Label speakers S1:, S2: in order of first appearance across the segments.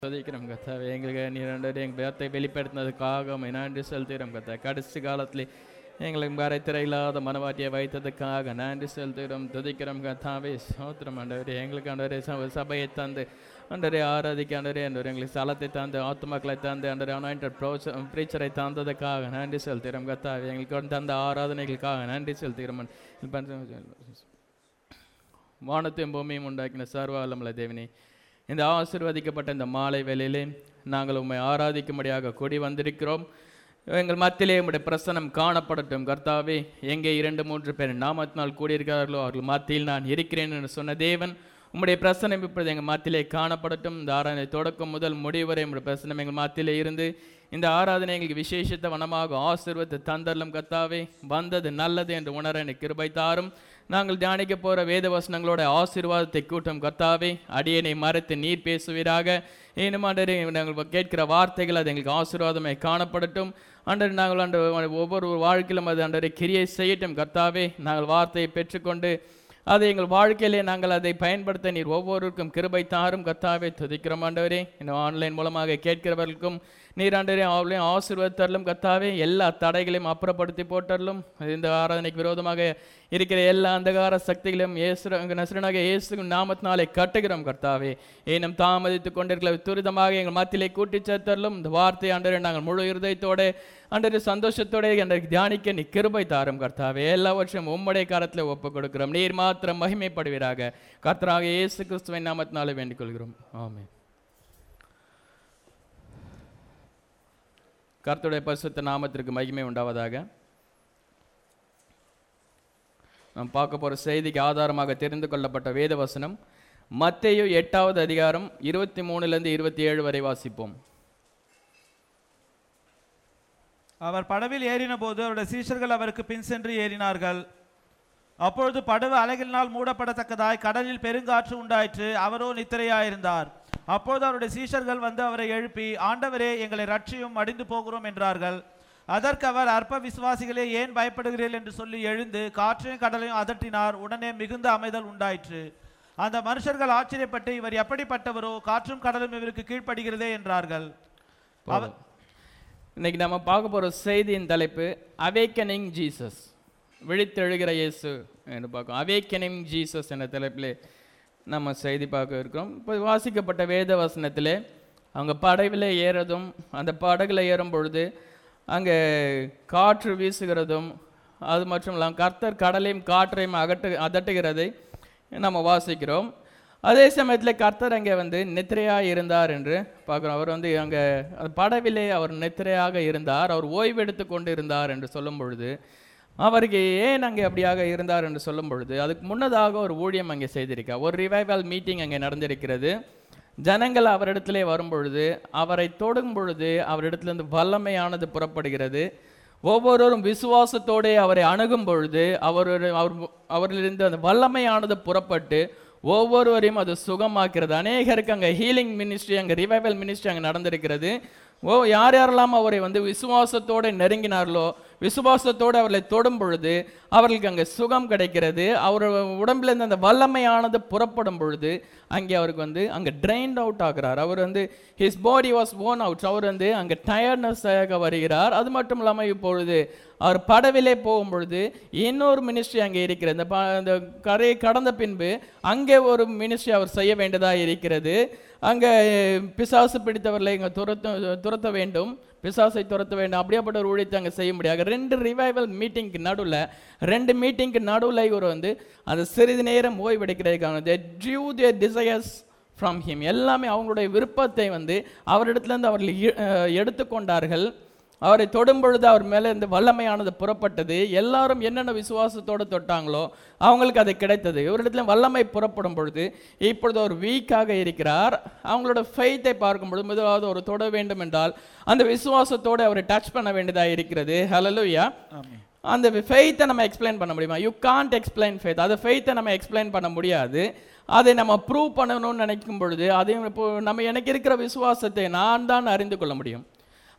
S1: துதிக்கிறோம் கத்தாவே எங்களுக்கு நீ ரெண்டு எங்கள் பேர்த்தை வெளிப்படுத்தினதுக்காக உம்மை நன்றி செலுத்துகிறோம் கத்தா கடைசி காலத்தில் எங்களுக்கு மறைத்திரை இல்லாத மனவாட்டியை வைத்ததுக்காக நன்றி செலுத்துகிறோம் துதிக்கிறோம் கத்தாவே சோத்திரம் ஆண்டவரே எங்களுக்கு ஆண்டவரே சப சபையை தந்து ஆண்டவரே ஆராதிக்க ஆண்டவரே ஆண்டவரே எங்களுக்கு ஸ்தலத்தை தந்து ஆத்துமக்களை தந்து ஆண்டவரே அனாயிண்டட் ப்ரோச்ச ப்ரீச்சரை தந்ததுக்காக நன்றி செலுத்துகிறோம் கத்தாவே எங்களுக்கு வந்து தந்த ஆராதனைகளுக்காக நன்றி செலுத்துகிறோம் வானத்தையும் பூமியும் உண்டாக்கின சர்வாலமல தேவனே இந்த ஆசிர்வதிக்கப்பட்ட இந்த மாலை வேளையிலே நாங்கள் உம்மை ஆராதிக்கும்படியாக கூடி வந்திருக்கிறோம் எங்கள் மத்தியிலே உம்முடைய பிரசனம் காணப்படட்டும் கர்த்தாவே எங்கே இரண்டு மூன்று பேர் நாமத்தினால் கூடியிருக்கிறார்களோ அவர்கள் மத்தியில் நான் இருக்கிறேன் என்று சொன்ன தேவன் உம்முடைய பிரசனம் இப்பொழுது எங்கள் மத்தியிலே காணப்படட்டும் இந்த ஆராதனை தொடக்கம் முதல் முடிவு வரை உம்முடைய பிரசனம் எங்கள் மத்தியிலே இருந்து இந்த ஆராதனை எங்களுக்கு விசேஷித்த வனமாக ஆசிர்வத்தை தந்தரலும் கத்தாவே வந்தது நல்லது என்று உணர எனக்கு கிருபை தாரும் நாங்கள் தியானிக்க போகிற வேத வசனங்களோட ஆசீர்வாதத்தை கூட்டம் கத்தாவே அடியனை மறைத்து நீர் பேசுவீராக ஏனும் ஆண்டரே நாங்கள் கேட்கிற வார்த்தைகள் அது எங்களுக்கு ஆசீர்வாதமாய் காணப்படட்டும் ஆண்டர் நாங்கள் ஆண்டு ஒவ்வொரு வாழ்க்கையிலும் அது ஆண்டரை கிரியை செய்யட்டும் கர்த்தாவே நாங்கள் வார்த்தையை பெற்றுக்கொண்டு அதை எங்கள் வாழ்க்கையிலே நாங்கள் அதை பயன்படுத்த நீர் ஒவ்வொருவருக்கும் கிருபை தாரும் கர்த்தாவே துதிக்கிறோம் ஆண்டவரே இன்னும் ஆன்லைன் மூலமாக கேட்கிறவர்களுக்கும் நீர் ஆண்டவரே அவளையும் ஆசீர்வதித்தரலும் கர்த்தாவே எல்லா தடைகளையும் அப்புறப்படுத்தி போட்டரலும் இந்த ஆராதனைக்கு விரோதமாக இருக்கிற எல்லா அந்தகார சக்திகளையும் இயேசு நசுரனாக இயேசு நாமத்தினாலே கட்டுகிறோம் கர்த்தாவே ஏனும் தாமதித்து கொண்டிருக்கிற துரிதமாக எங்கள் மத்தியிலே கூட்டி சேர்த்தரலும் இந்த வார்த்தை ஆண்டவரே நாங்கள் முழு இருதயத்தோட ஆண்டவரே சந்தோஷத்தோட எங்களுக்கு தியானிக்க நீ கிருபை தாரும் கர்த்தாவே எல்லாவற்றையும் உம்முடைய காரத்தில் ஒப்புக் கொடுக்கிறோம் நீர் மாத்திரம் மகிமைப்படுவீராக கர்த்தராக இயேசு கிறிஸ்துவின் நாமத்தினாலே வேண்டிக் கொள்கிறோம் ஆமென் கர்த்தருடைய பரிசுத்த நாமத்திற்கு மகிமை உண்டாவதாக நாம் பார்க்க போகிற செய்திக்கு ஆதாரமாக தெரிந்து கொள்ளப்பட்ட வேத வசனம் மத்தேயு எட்டாவது அதிகாரம் இருபத்தி மூணுலேருந்து இருபத்தி ஏழு வரை வாசிப்போம்
S2: அவர் படவில் ஏறினபோது அவருடைய சீஷர்கள் அவருக்கு பின் சென்று ஏறினார்கள் அப்பொழுது படவு அலைகளினால் மூடப்படத்தக்கதாய் கடலில் பெருங்காற்று உண்டாயிற்று அவரோ நித்திரையாயிருந்தார் அப்பொழுது அவருடைய சீஷர்கள் வந்து அவரை எழுப்பி ஆண்டவரே எங்களை ரட்சியும் மடிந்து போகிறோம் என்றார்கள் அதற்கு அவர் அற்ப விசுவாசிகளே ஏன் பயப்படுகிறீர்கள் என்று சொல்லி எழுந்து காற்றையும் கடலையும் அதட்டினார் உடனே மிகுந்த அமைதல் உண்டாயிற்று அந்த மனுஷர்கள் ஆச்சரியப்பட்டு இவர் எப்படிப்பட்டவரோ காற்றும் கடலும் இவருக்கு கீழ்ப்படுகிறதே என்றார்கள் அவர்
S1: இன்னைக்கு நம்ம பார்க்க போகிற செய்தியின் தலைப்பு அவேக்கனிங் ஜீசஸ் விழித்தெழுகிற இயேசு என்று பார்க்கும் அவேக்கனிங் ஜீசஸ் என்ற தலைப்பிலே நம்ம செய்தி பார்க்க இருக்கிறோம் இப்போ வாசிக்கப்பட்ட வேத வசனத்திலே அவங்க படவில் ஏறதும் அந்த படகுல ஏறும் பொழுது அங்கே காற்று வீசுகிறதும் அது மட்டும் இல்லாமல் கர்த்தர் கடலையும் காற்றையும் அகட்டு அதட்டுகிறதை நம்ம வாசிக்கிறோம் அதே சமயத்தில் கர்த்தர் அங்கே வந்து நித்திரையாக இருந்தார் என்று பார்க்குறோம் அவர் வந்து அங்கே படவிலே அவர் நித்திரையாக இருந்தார் அவர் ஓய்வெடுத்து கொண்டு இருந்தார் என்று சொல்லும் பொழுது அவருக்கு ஏன் அங்கே அப்படியாக இருந்தார் என்று சொல்லும் பொழுது அதுக்கு முன்னதாக ஒரு ஊழியம் அங்கே செய்திருக்கார் ஒரு ரிவைவல் மீட்டிங் அங்கே நடந்திருக்கிறது ஜனங்கள் அவரிடத்திலே வரும் பொழுது அவரை தொடும் பொழுது அவரிடத்திலிருந்து வல்லமையானது புறப்படுகிறது ஒவ்வொருவரும் விசுவாசத்தோடே அவரை அணுகும் பொழுது அவர் அவர் அவரிலிருந்து அந்த வல்லமையானது புறப்பட்டு ஒவ்வொருவரையும் அது சுகமாக்கிறது அநேகருக்கு அங்கே ஹீலிங் மினிஸ்ட்ரி அங்கே ரிவைவல் மினிஸ்ட்ரி அங்கே நடந்திருக்கிறது ஓ யார் யாரெல்லாம் அவரை வந்து விசுவாசத்தோடு நெருங்கினார்களோ விசுவாசத்தோடு அவர்களை தொடும் பொழுது அவர்களுக்கு அங்கே சுகம் கிடைக்கிறது அவர் உடம்பிலிருந்து அந்த வல்லமையானது புறப்படும் பொழுது அங்கே அவருக்கு வந்து அங்கே ட்ரைன்ட் அவுட் ஆகிறார் அவர் வந்து his body was worn out அவர் வந்து அங்கே டயர்ட்னஸாக வருகிறார் அது மட்டும் இல்லாமல் இப்பொழுது அவர் படவிலே போகும் பொழுது இன்னொரு மினிஸ்ட்ரி அங்கே இருக்கிறது இந்த ப இந்த கரையை கடந்த பின்பு அங்கே ஒரு மினிஸ்ட்ரி அவர் செய்ய வேண்டியதாக இருக்கிறது அங்கே பிசாசு பிடித்தவர்களை இங்கே துரத்த துரத்த வேண்டும் பிசாசை துரத்த வேண்டும் அப்படியாப்பட்ட ஒரு ஊழியத்தை அங்கே செய்ய முடியாது ரெண்டு ரிவைவல் மீட்டிங்க்கு நடுவில் ரெண்டு மீட்டிங்க்கு நடுவில் இவர் வந்து அந்த சிறிது நேரம் ஓய்வெடுக்கிறதுக்கான the drew their desires from him எல்லாமே அவங்களுடைய விருப்பத்தை வந்து அவரிடத்துலேருந்து அவர்கள் இ- அஹ் எடுத்துக்கொண்டார்கள் அவரை தொடும் பொழுது அவர் மேலே இந்த வல்லமையானது புறப்பட்டது எல்லாரும் என்னென்ன விசுவாசத்தோடு தொட்டாங்களோ அவங்களுக்கு அது கிடைத்தது இவரிடத்துல வல்லமை புறப்படும் பொழுது இப்பொழுது அவர் வீக்காக இருக்கிறார் அவங்களோட ஃபெய்த்தை பார்க்கும் பொழுது முதலாவது ஒரு தொட வேண்டும் என்றால் அந்த விசுவாசத்தோடு அவரை டச் பண்ண வேண்டியதாக இருக்கிறது ஹலலுயா அந்த ஃபெய்த்தை நம்ம எக்ஸ்பிளைன் பண்ண முடியுமா யூ காண்ட் எக்ஸ்பிளைன் ஃபெய்த் அது ஃபெய்த்தை நம்ம எக்ஸ்பிளைன் பண்ண முடியாது அதை நம்ம ப்ரூவ் பண்ணணும்னு நினைக்கும் பொழுது அதையும் இப்போ நம்ம எனக்கு இருக்கிற விசுவாசத்தை நான் தான் அறிந்து கொள்ள முடியும்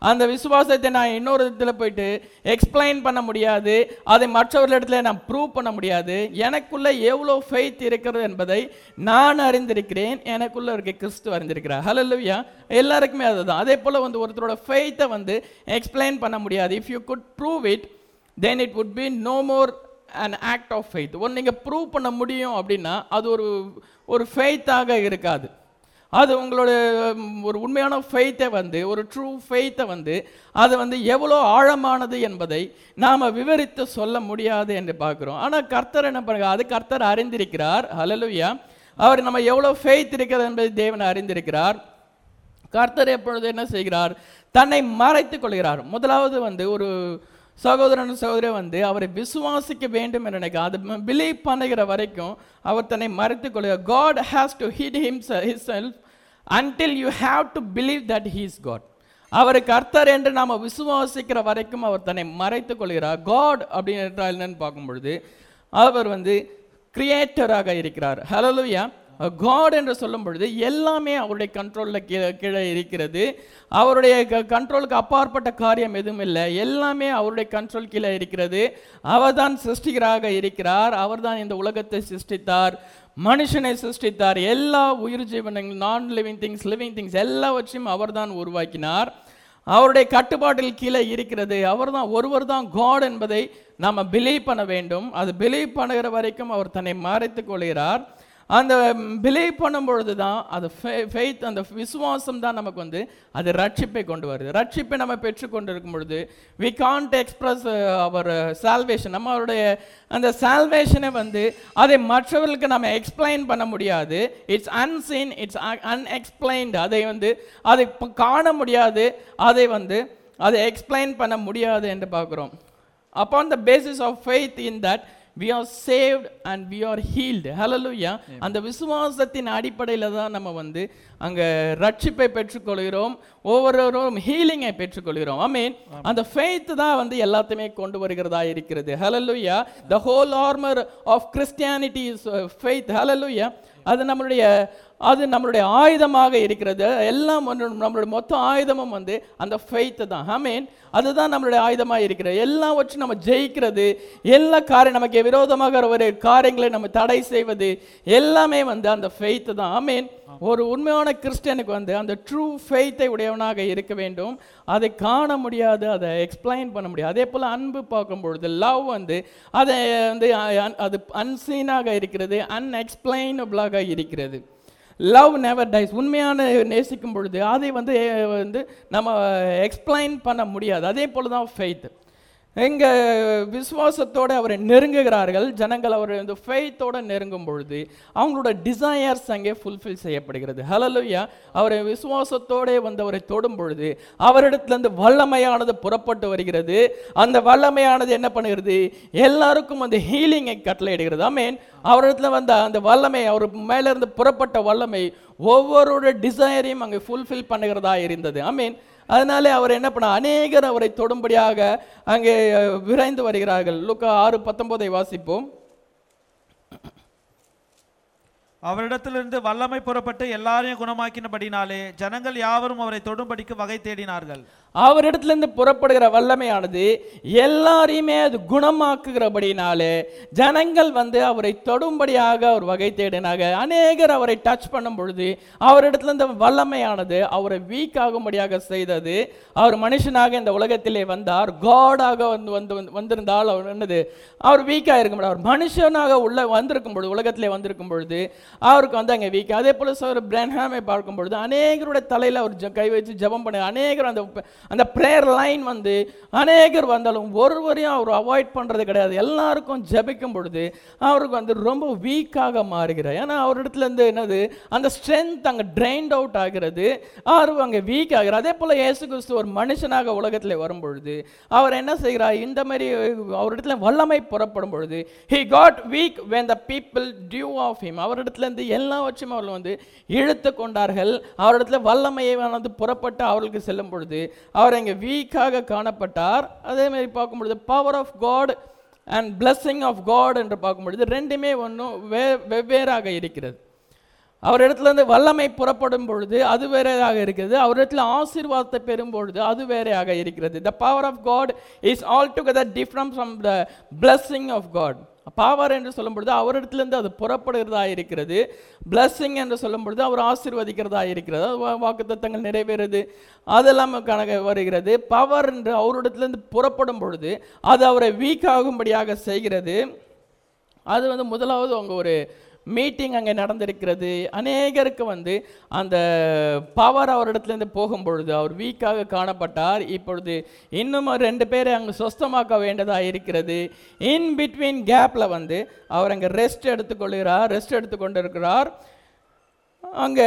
S1: அந்த விசுவாசத்தை நான் இன்னொரு இடத்துல போயிட்டு எக்ஸ்பிளைன் பண்ண முடியாது அதை மற்றவர்களிடத்துல நான் ப்ரூவ் பண்ண முடியாது எனக்குள்ள எவ்வளோ ஃபெய்த் இருக்கிறது என்பதை நான் அறிந்திருக்கிறேன் எனக்குள்ள இருக்க கிறிஸ்து அறிந்திருக்கிறார் ஹalleluya எல்லாருக்குமே அதுதான் அதே போல வந்து ஒருத்தரோட ஃபெய்த்தை வந்து எக்ஸ்பிளைன் பண்ண முடியாது if you could prove it then it would be no more an act of faith ஒன்று நீங்கள் ப்ரூவ் பண்ண முடியும் அப்படின்னா அது ஒரு ஒரு ஃபெய்த்தாக இருக்காது அது உங்களோட ம், ஒரு உண்மையான ஃபெய்த்தை வந்து ஒரு ட்ரூ ஃபெய்த்தை வந்து அது வந்து எவ்வளோ ஆழமானது என்பதை நாம் விவரித்து சொல்ல முடியாது என்று பார்க்குறோம் ஆனால் கர்த்தர் என்ன பண்ணுங்க அது கர்த்தர் அறிந்திருக்கிறார் ஹalleluya அவர் நம்ம எவ்வளோ ஃபெய்த் இருக்கிறது என்பதை தேவன் அறிந்திருக்கிறார் கர்த்தர் எப்பொழுது என்ன செய்கிறார் தன்னை மறைத்துக் கொள்கிறார் முதலாவது வந்து ஒரு சகோதரன் சகோதரி வந்து அவரை விசுவாசிக்க வேண்டும் என்று நினைக்க அது பிலீவ் பண்ணுகிற வரைக்கும் அவர் தன்னை மறைத்துக் கொள்கிறார் God has to hit him his until you have to believe that he is God அவர் கர்த்தர் என்று நாம் விசுவாசிக்கிற வரைக்கும் அவர் தன்னை மறைத்துக் கொள்கிறார் காட் அப்படின்னு என்றால் என்னன்னு பார்க்கும் பொழுது அவர் வந்து கிரியேட்டராக இருக்கிறார் ஹalleluya காட் என்று சொல்லும் பொழுது எல்லாமே அவருடைய கண்ட்ரோலில் கீழே கீழே இருக்கிறது அவருடைய கண்ட்ரோலுக்கு அப்பாற்பட்ட காரியம் எதுவும் இல்லை எல்லாமே அவருடைய கண்ட்ரோல் கீழே இருக்கிறது அவர்தான் சிருஷ்டிகராக இருக்கிறார் அவர்தான் இந்த உலகத்தை சிருஷ்டித்தார் மனுஷனை சிருஷ்டித்தார் எல்லா உயிர் ஜீவனங்கள் நான் லிவிங் திங்ஸ் லிவிங் திங்ஸ் எல்லாவற்றையும் அவர்தான் உருவாக்கினார் அவருடைய கட்டுப்பாட்டில் கீழே இருக்கிறது அவர்தான் ஒருவர் தான் காட் என்பதை நாம் பிலீவ் பண்ண வேண்டும் அது பிலீவ் பண்ணுகிற வரைக்கும் அவர் தன்னை மறைத்துக் கொள்கிறார் அந்த பிலீவ் பண்ணும் பொழுது தான் அது ஃபெய்த் அந்த விசுவாசம் தான் நமக்கு வந்து அது ரட்சிப்பை கொண்டு வருது ரட்சிப்பை நம்ம பெற்றுக்கொண்டு இருக்கும் பொழுது வி காண்ட் எக்ஸ்பிரஸ் அவர் சால்வேஷன் நம்மளுடைய அந்த சால்வேஷனை வந்து அதை மற்றவர்களுக்கு நம்ம எக்ஸ்பிளைன் பண்ண முடியாது இட்ஸ் அன்சீன் இட்ஸ் அன்எக்ஸ்பிளைன்டு அதை வந்து அதை ப- காண முடியாது அதை வந்து அதை எக்ஸ்பிளைன் பண்ண முடியாது என்று பார்க்குறோம் upon the basis of faith in that we are saved and we are healed hallelujah அந்த விசுவாசத்தின் அடிப்படையில் தான் நம்ம வந்து அங்கே ரட்சிப்பை பெற்றுக்கொள்கிறோம் ஒவ்வொருவரும் ஹீலிங்கை பெற்றுக்கொள்கிறோம் ஐ மீன் அந்த ஃபெய்த் தான் வந்து எல்லாத்தையுமே கொண்டு வருகிறதா இருக்கிறது hallelujah the whole armor of christianity is uh, faith hallelujah அது நம்மளுடைய அது நம்மளுடைய ஆயுதமாக இருக்கிறது எல்லாம் வந்து நம்மளுடைய மொத்த ஆயுதமும் வந்து அந்த ஃபெய்த்து தான் ஆமீன் அதுதான் நம்மளுடைய ஆயுதமாக இருக்கிறது எல்லாவற்றும் நம்ம ஜெயிக்கிறது எல்லா காரியம் நமக்கு விரோதமாக ஒரு காரியங்களை நம்ம தடை செய்வது எல்லாமே வந்து அந்த ஃபெய்த்து தான் ஆமீன் ஒரு உண்மையான கிறிஸ்டியனுக்கு வந்து அந்த ட்ரூ ஃபெய்த்தை உடையவனாக இருக்க வேண்டும் அதை காண முடியாது அதை எக்ஸ்பிளைன் பண்ண முடியாது அதே போல் அன்பு பார்க்கும் பொழுது லவ் வந்து அதை வந்து அ- அது அன்சீனாக இருக்கிறது அன்எக்ஸ்பிளைனபிளாக இருக்கிறது லவ் நெவர் டைஸ் உண்மையான நேசிக்கும் பொழுது அதை வந்து அஹ், வந்து நம்ம எக்ஸ்பிளைன் பண்ண முடியாது அதே போல தான் ஃபெய்த் எங்க விசுவாசத்தோடு அவரை நெருங்குகிறார்கள் ஜனங்கள் அவரை வந்து ஃபெய்த்தோட நெருங்கும் பொழுது அவங்களோட டிசையர்ஸ் அங்கே ஃபுல்ஃபில் செய்யப்படுகிறது ஹalleluya அவரை விசுவாசத்தோடே வந்து அவரை தொடும் பொழுது அவரிடத்திலிருந்து வல்லமையானது புறப்பட்டு வருகிறது அந்த வல்லமையானது என்ன பண்ணுகிறது எல்லாருக்கும் வந்து ஹீலிங்கை கட்டளையிடுகிறது ஆமீன் அவரிடத்துல வந்த அந்த வல்லமை அவர் மேல இருந்து புறப்பட்ட வல்லமை ஒவ்வொருடைய டிசைரையும் அங்கே ஃபுல்ஃபில் பண்ணுகிறதா இருந்தது ஆமீன் அதனாலே அவர் என்ன பண்ண அநேகர் அவரை தொடும்படியாக அங்கே அஹ், விரைந்து வருகிறார்கள் லுக்கா ஆறு பத்தொன்பதை வாசிப்போம்
S2: அவரிடத்திலிருந்து வல்லமை புறப்பட்டு எல்லாரையும் குணமாக்கினபடினாலே ஜனங்கள் யாவரும் அவரை தொடும்படிக்கு வகை தேடினார்கள்
S1: அவரிடத்திலிருந்து புறப்படுகிற வல்லமையானது எல்லாரையுமே அது குணமாக்குகிறபடினாலே ஜனங்கள் வந்து அவரை தொடும்படியாக அவர் வகை தேடினாங்க அநேகர் அவரை டச் பண்ணும் பொழுது அவரிடத்திலிருந்து வல்லமையானது அவரை வீக் ஆகும்படியாக செய்தது அவர் மனுஷனாக இந்த உலகத்திலே வந்தார் காடாக வந்து வந்து வந்து- வந்திருந்தால் அவர் என்னது அவர் வீக்காக இருக்க முடியாது அவர் மனுஷனாக உள்ள வந்திருக்கும் பொழுது உலகத்திலே வந்திருக்கும் பொழுது அவருக்கு வந்து அங்கே வீக் அதே போல சார் பிரன்ஹாமை பார்க்கும் பொழுது அநேகருடைய தலையில் அவர் ஜ- கை வச்சு ஜெபம் பண்ண அநேகர் அந்த ப- அந்த ப்ரேயர் லைன் வந்து அநேகர் வந்தாலும் ஒருவரையும் அவர் அவாய்ட் பண்ணுறது கிடையாது எல்லாருக்கும் ஜெபிக்கும் பொழுது அவருக்கு வந்து ரொம்ப வீக்காக மாறுகிறார் ஏன்னா அவரிடத்துல இருந்து என்னது அந்த ஸ்ட்ரென்த் அங்கே ட்ரைன்ட் அவுட் ஆகிறது அவர் அங்கே வீக் ஆகிறார் அதே போல் இயேசு கிறிஸ்து ஒரு மனுஷனாக உலகத்தில் வரும் பொழுது அவர் என்ன செய்கிறார் இந்த மாதிரி அவரிடத்துல வல்லமை புறப்படும் பொழுது he got weak when the people drew of him அவரிடத்துல இருந்து எல்லாவற்றையும் அவர்கள் வந்து இழுத்து கொண்டார்கள் அவரிடத்துல வல்லமையை வந்து புறப்பட்டு அவர்களுக்கு செல்லும் பொழுது அவர் அங்கே வீக்காக காணப்பட்டார் அதே மாதிரி பார்க்கும் பொழுது power of God and blessing of God என்று பார்க்கும் பொழுது ரெண்டுமே ஒன்றும் வே வெவ்வேறாக இருக்கிறது அவரிடத்துல இருந்து வல்லமை புறப்படும் பொழுது அது வேறையாக இருக்கிறது அவரிடத்துல ஆசீர்வாதத்தை பெறும் பொழுது அது வேறையாக இருக்கிறது the power of God is all together different from the blessing of God power என்று சொல்லும் பொழுது அவரிடத்திலிருந்து அது புறப்படுகிறதா இருக்கிறது blessing என்று சொல்லும் பொழுது அவர் ஆசீர்வதிக்கிறதா இருக்கிறது வாக்கு தத்தங்கள் நிறைவேறுது அதெல்லாம் கணக்கு வருகிறது பவர் என்று அவரிடத்திலிருந்து புறப்படும் பொழுது அது அவரை வீக் ஆகும்படியாக செய்கிறது அது வந்து முதலாவது அவங்க ஒரு மீட்டிங் அங்கே நடந்திருக்கிறது அநேகருக்கு வந்து அந்த பவர் அவரிடத்துலேருந்து போகும் பொழுது அவர் வீக்காக காணப்பட்டார் இப்பொழுது இன்னும் ஒரு ரெண்டு பேரை அங்கே சொஸ்தமாக்க வேண்டியதாக இருக்கிறது இன் பிட்வீன் கேப்பில் வந்து அவர் அங்கே ரெஸ்ட் எடுத்துக்கொள்கிறார் ரெஸ்ட் எடுத்துக்கொண்டு இருக்கிறார் அங்கே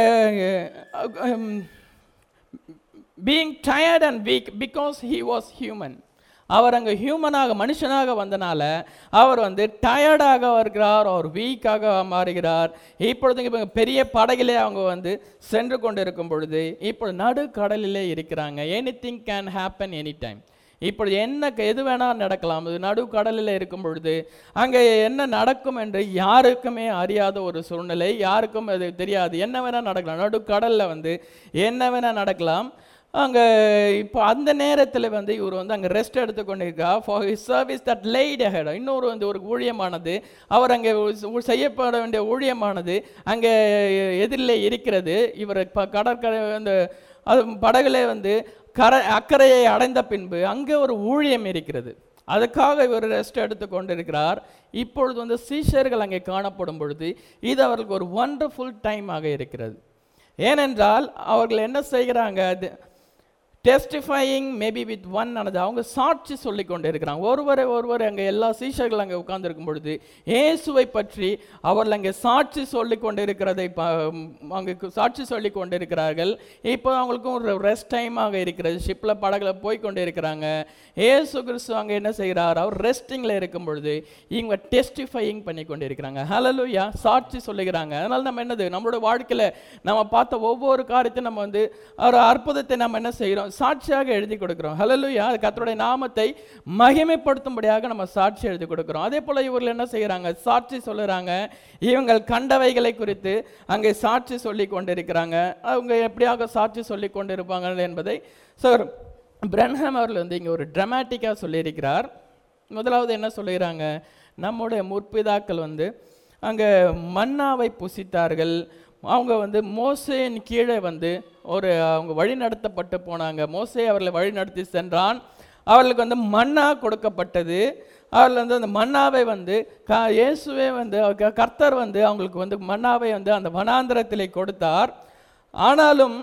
S1: being tired and weak because he was human அவர் அங்கே ஹியூமனாக மனுஷனாக வந்தனால அவர் வந்து டயர்டாக இருக்கிறார் அவர் வீக்காக மாறுகிறார் இப்பொழுது இப்போ பெரிய படகிலே அவங்க வந்து சென்று கொண்டு இருக்கும் பொழுது இப்பொழுது நடுக்கடலிலே இருக்கிறாங்க anything can happen any time இப்பொழுது என்ன எது வேணால் நடக்கலாம் இது நடுக்கடலில் இருக்கும் பொழுது அங்கே என்ன நடக்கும் என்று யாருக்குமே அறியாத ஒரு சூழ்நிலை யாருக்கும் அது தெரியாது என்ன வேணால் நடக்கலாம் நடுக்கடலில் வந்து என்ன வேணால் நடக்கலாம் அங்கே இப்போ அந்த நேரத்தில் வந்து இவர் வந்து அங்கே ரெஸ்ட் எடுத்துக்கொண்டிருக்கா for his service that laid ahead இன்னொரு வந்து ஒரு ஊழியமானது அவர் அங்கே உ- செய்யப்பட வேண்டிய ஊழியமானது அங்கே எதிரிலே இருக்கிறது இவர் இப்போ கடற்கரை அந்த அது படகுலே வந்து கரை அக்கறையை அடைந்த பின்பு அங்கே ஒரு ஊழியம் இருக்கிறது அதுக்காக இவர் ரெஸ்ட் எடுத்து கொண்டிருக்கிறார் இப்பொழுது வந்து சீஷர்கள் அங்கே காணப்படும் பொழுது இது அவர்களுக்கு ஒரு ஒண்டர்ஃபுல் டைமாக இருக்கிறது ஏனென்றால் அவர்கள் என்ன செய்கிறாங்க அது testifying maybe with one another அவங்க சாட்சி சொல்லி கொண்டு இருக்கிறாங்க ஒருவரை ஒருவர் அங்கே எல்லா சீஷர்கள் அங்கே உட்கார்ந்திருக்கும் பொழுது இயேசுவை பற்றி அவர்கள் அங்கே சாட்சி சொல்லி கொண்டு இருக்கிறதை பா- அங்கே கு- சாட்சி சொல்லி கொண்டு இருக்கிறார்கள் இப்போ அவங்களுக்கும் ஒரு ரெஸ்ட் டைமாக இருக்கிறது ஷிப்பில் படகுல போய் கொண்டு இருக்கிறாங்க இயேசு கிறிஸ்து அங்கே என்ன செய்கிறார் அவர் ரெஸ்டிங்கில் இருக்கும் பொழுது இவங்க டெஸ்டிஃபையிங் பண்ணி கொண்டு இருக்கிறாங்க ஹலலூயா சாட்சி சொல்லுகிறாங்க அதனால நம்ம என்னது நம்மளோட வாழ்க்கையில் நம்ம பார்த்த ஒவ்வொரு காரியத்தையும் நம்ம வந்து ஒரு அற்புதத்தை நம்ம என்ன செய்கிறோம் சாட்சியாக எழுதி கொடுக்கிறோம் ஹலலூயா அது கர்த்தருடைய நாமத்தை மகிமைப்படுத்தும்படியாக நம்ம சாட்சி எழுதி கொடுக்கிறோம் அதே போல இவர்கள் என்ன செய்கிறாங்க சாட்சி சொல்லுறாங்க இவங்கள் கண்டவைகளை குறித்து அங்கே சாட்சி சொல்லி கொண்டிருக்கிறாங்க அவங்க எப்படியாக சாட்சி சொல்லி கொண்டிருப்பாங்க என்பதை சார் பிரன்ஹாம் அவர்கள் வந்து இங்கே ஒரு ட்ரமாட்டிக்காக சொல்லியிருக்கிறார் முதலாவது என்ன சொல்லுகிறாங்க நம்முடைய முற்பிதாக்கள் வந்து அங்கே மன்னாவை புசித்தார்கள் அவங்க வந்து மோசேயின் கீழே வந்து ஒரு அவங்க வழி நடத்தப்பட்டு போனாங்க மோசே அவர்களை வழி நடத்தி சென்றான் அவர்களுக்கு வந்து மன்னா கொடுக்கப்பட்டது அவர்கள் வந்து அந்த மன்னாவை வந்து க இயேசுவே வந்து க- கர்த்தர் வந்து அவங்களுக்கு வந்து மன்னாவை வந்து அந்த வனாந்திரத்திலே கொடுத்தார் ஆனாலும்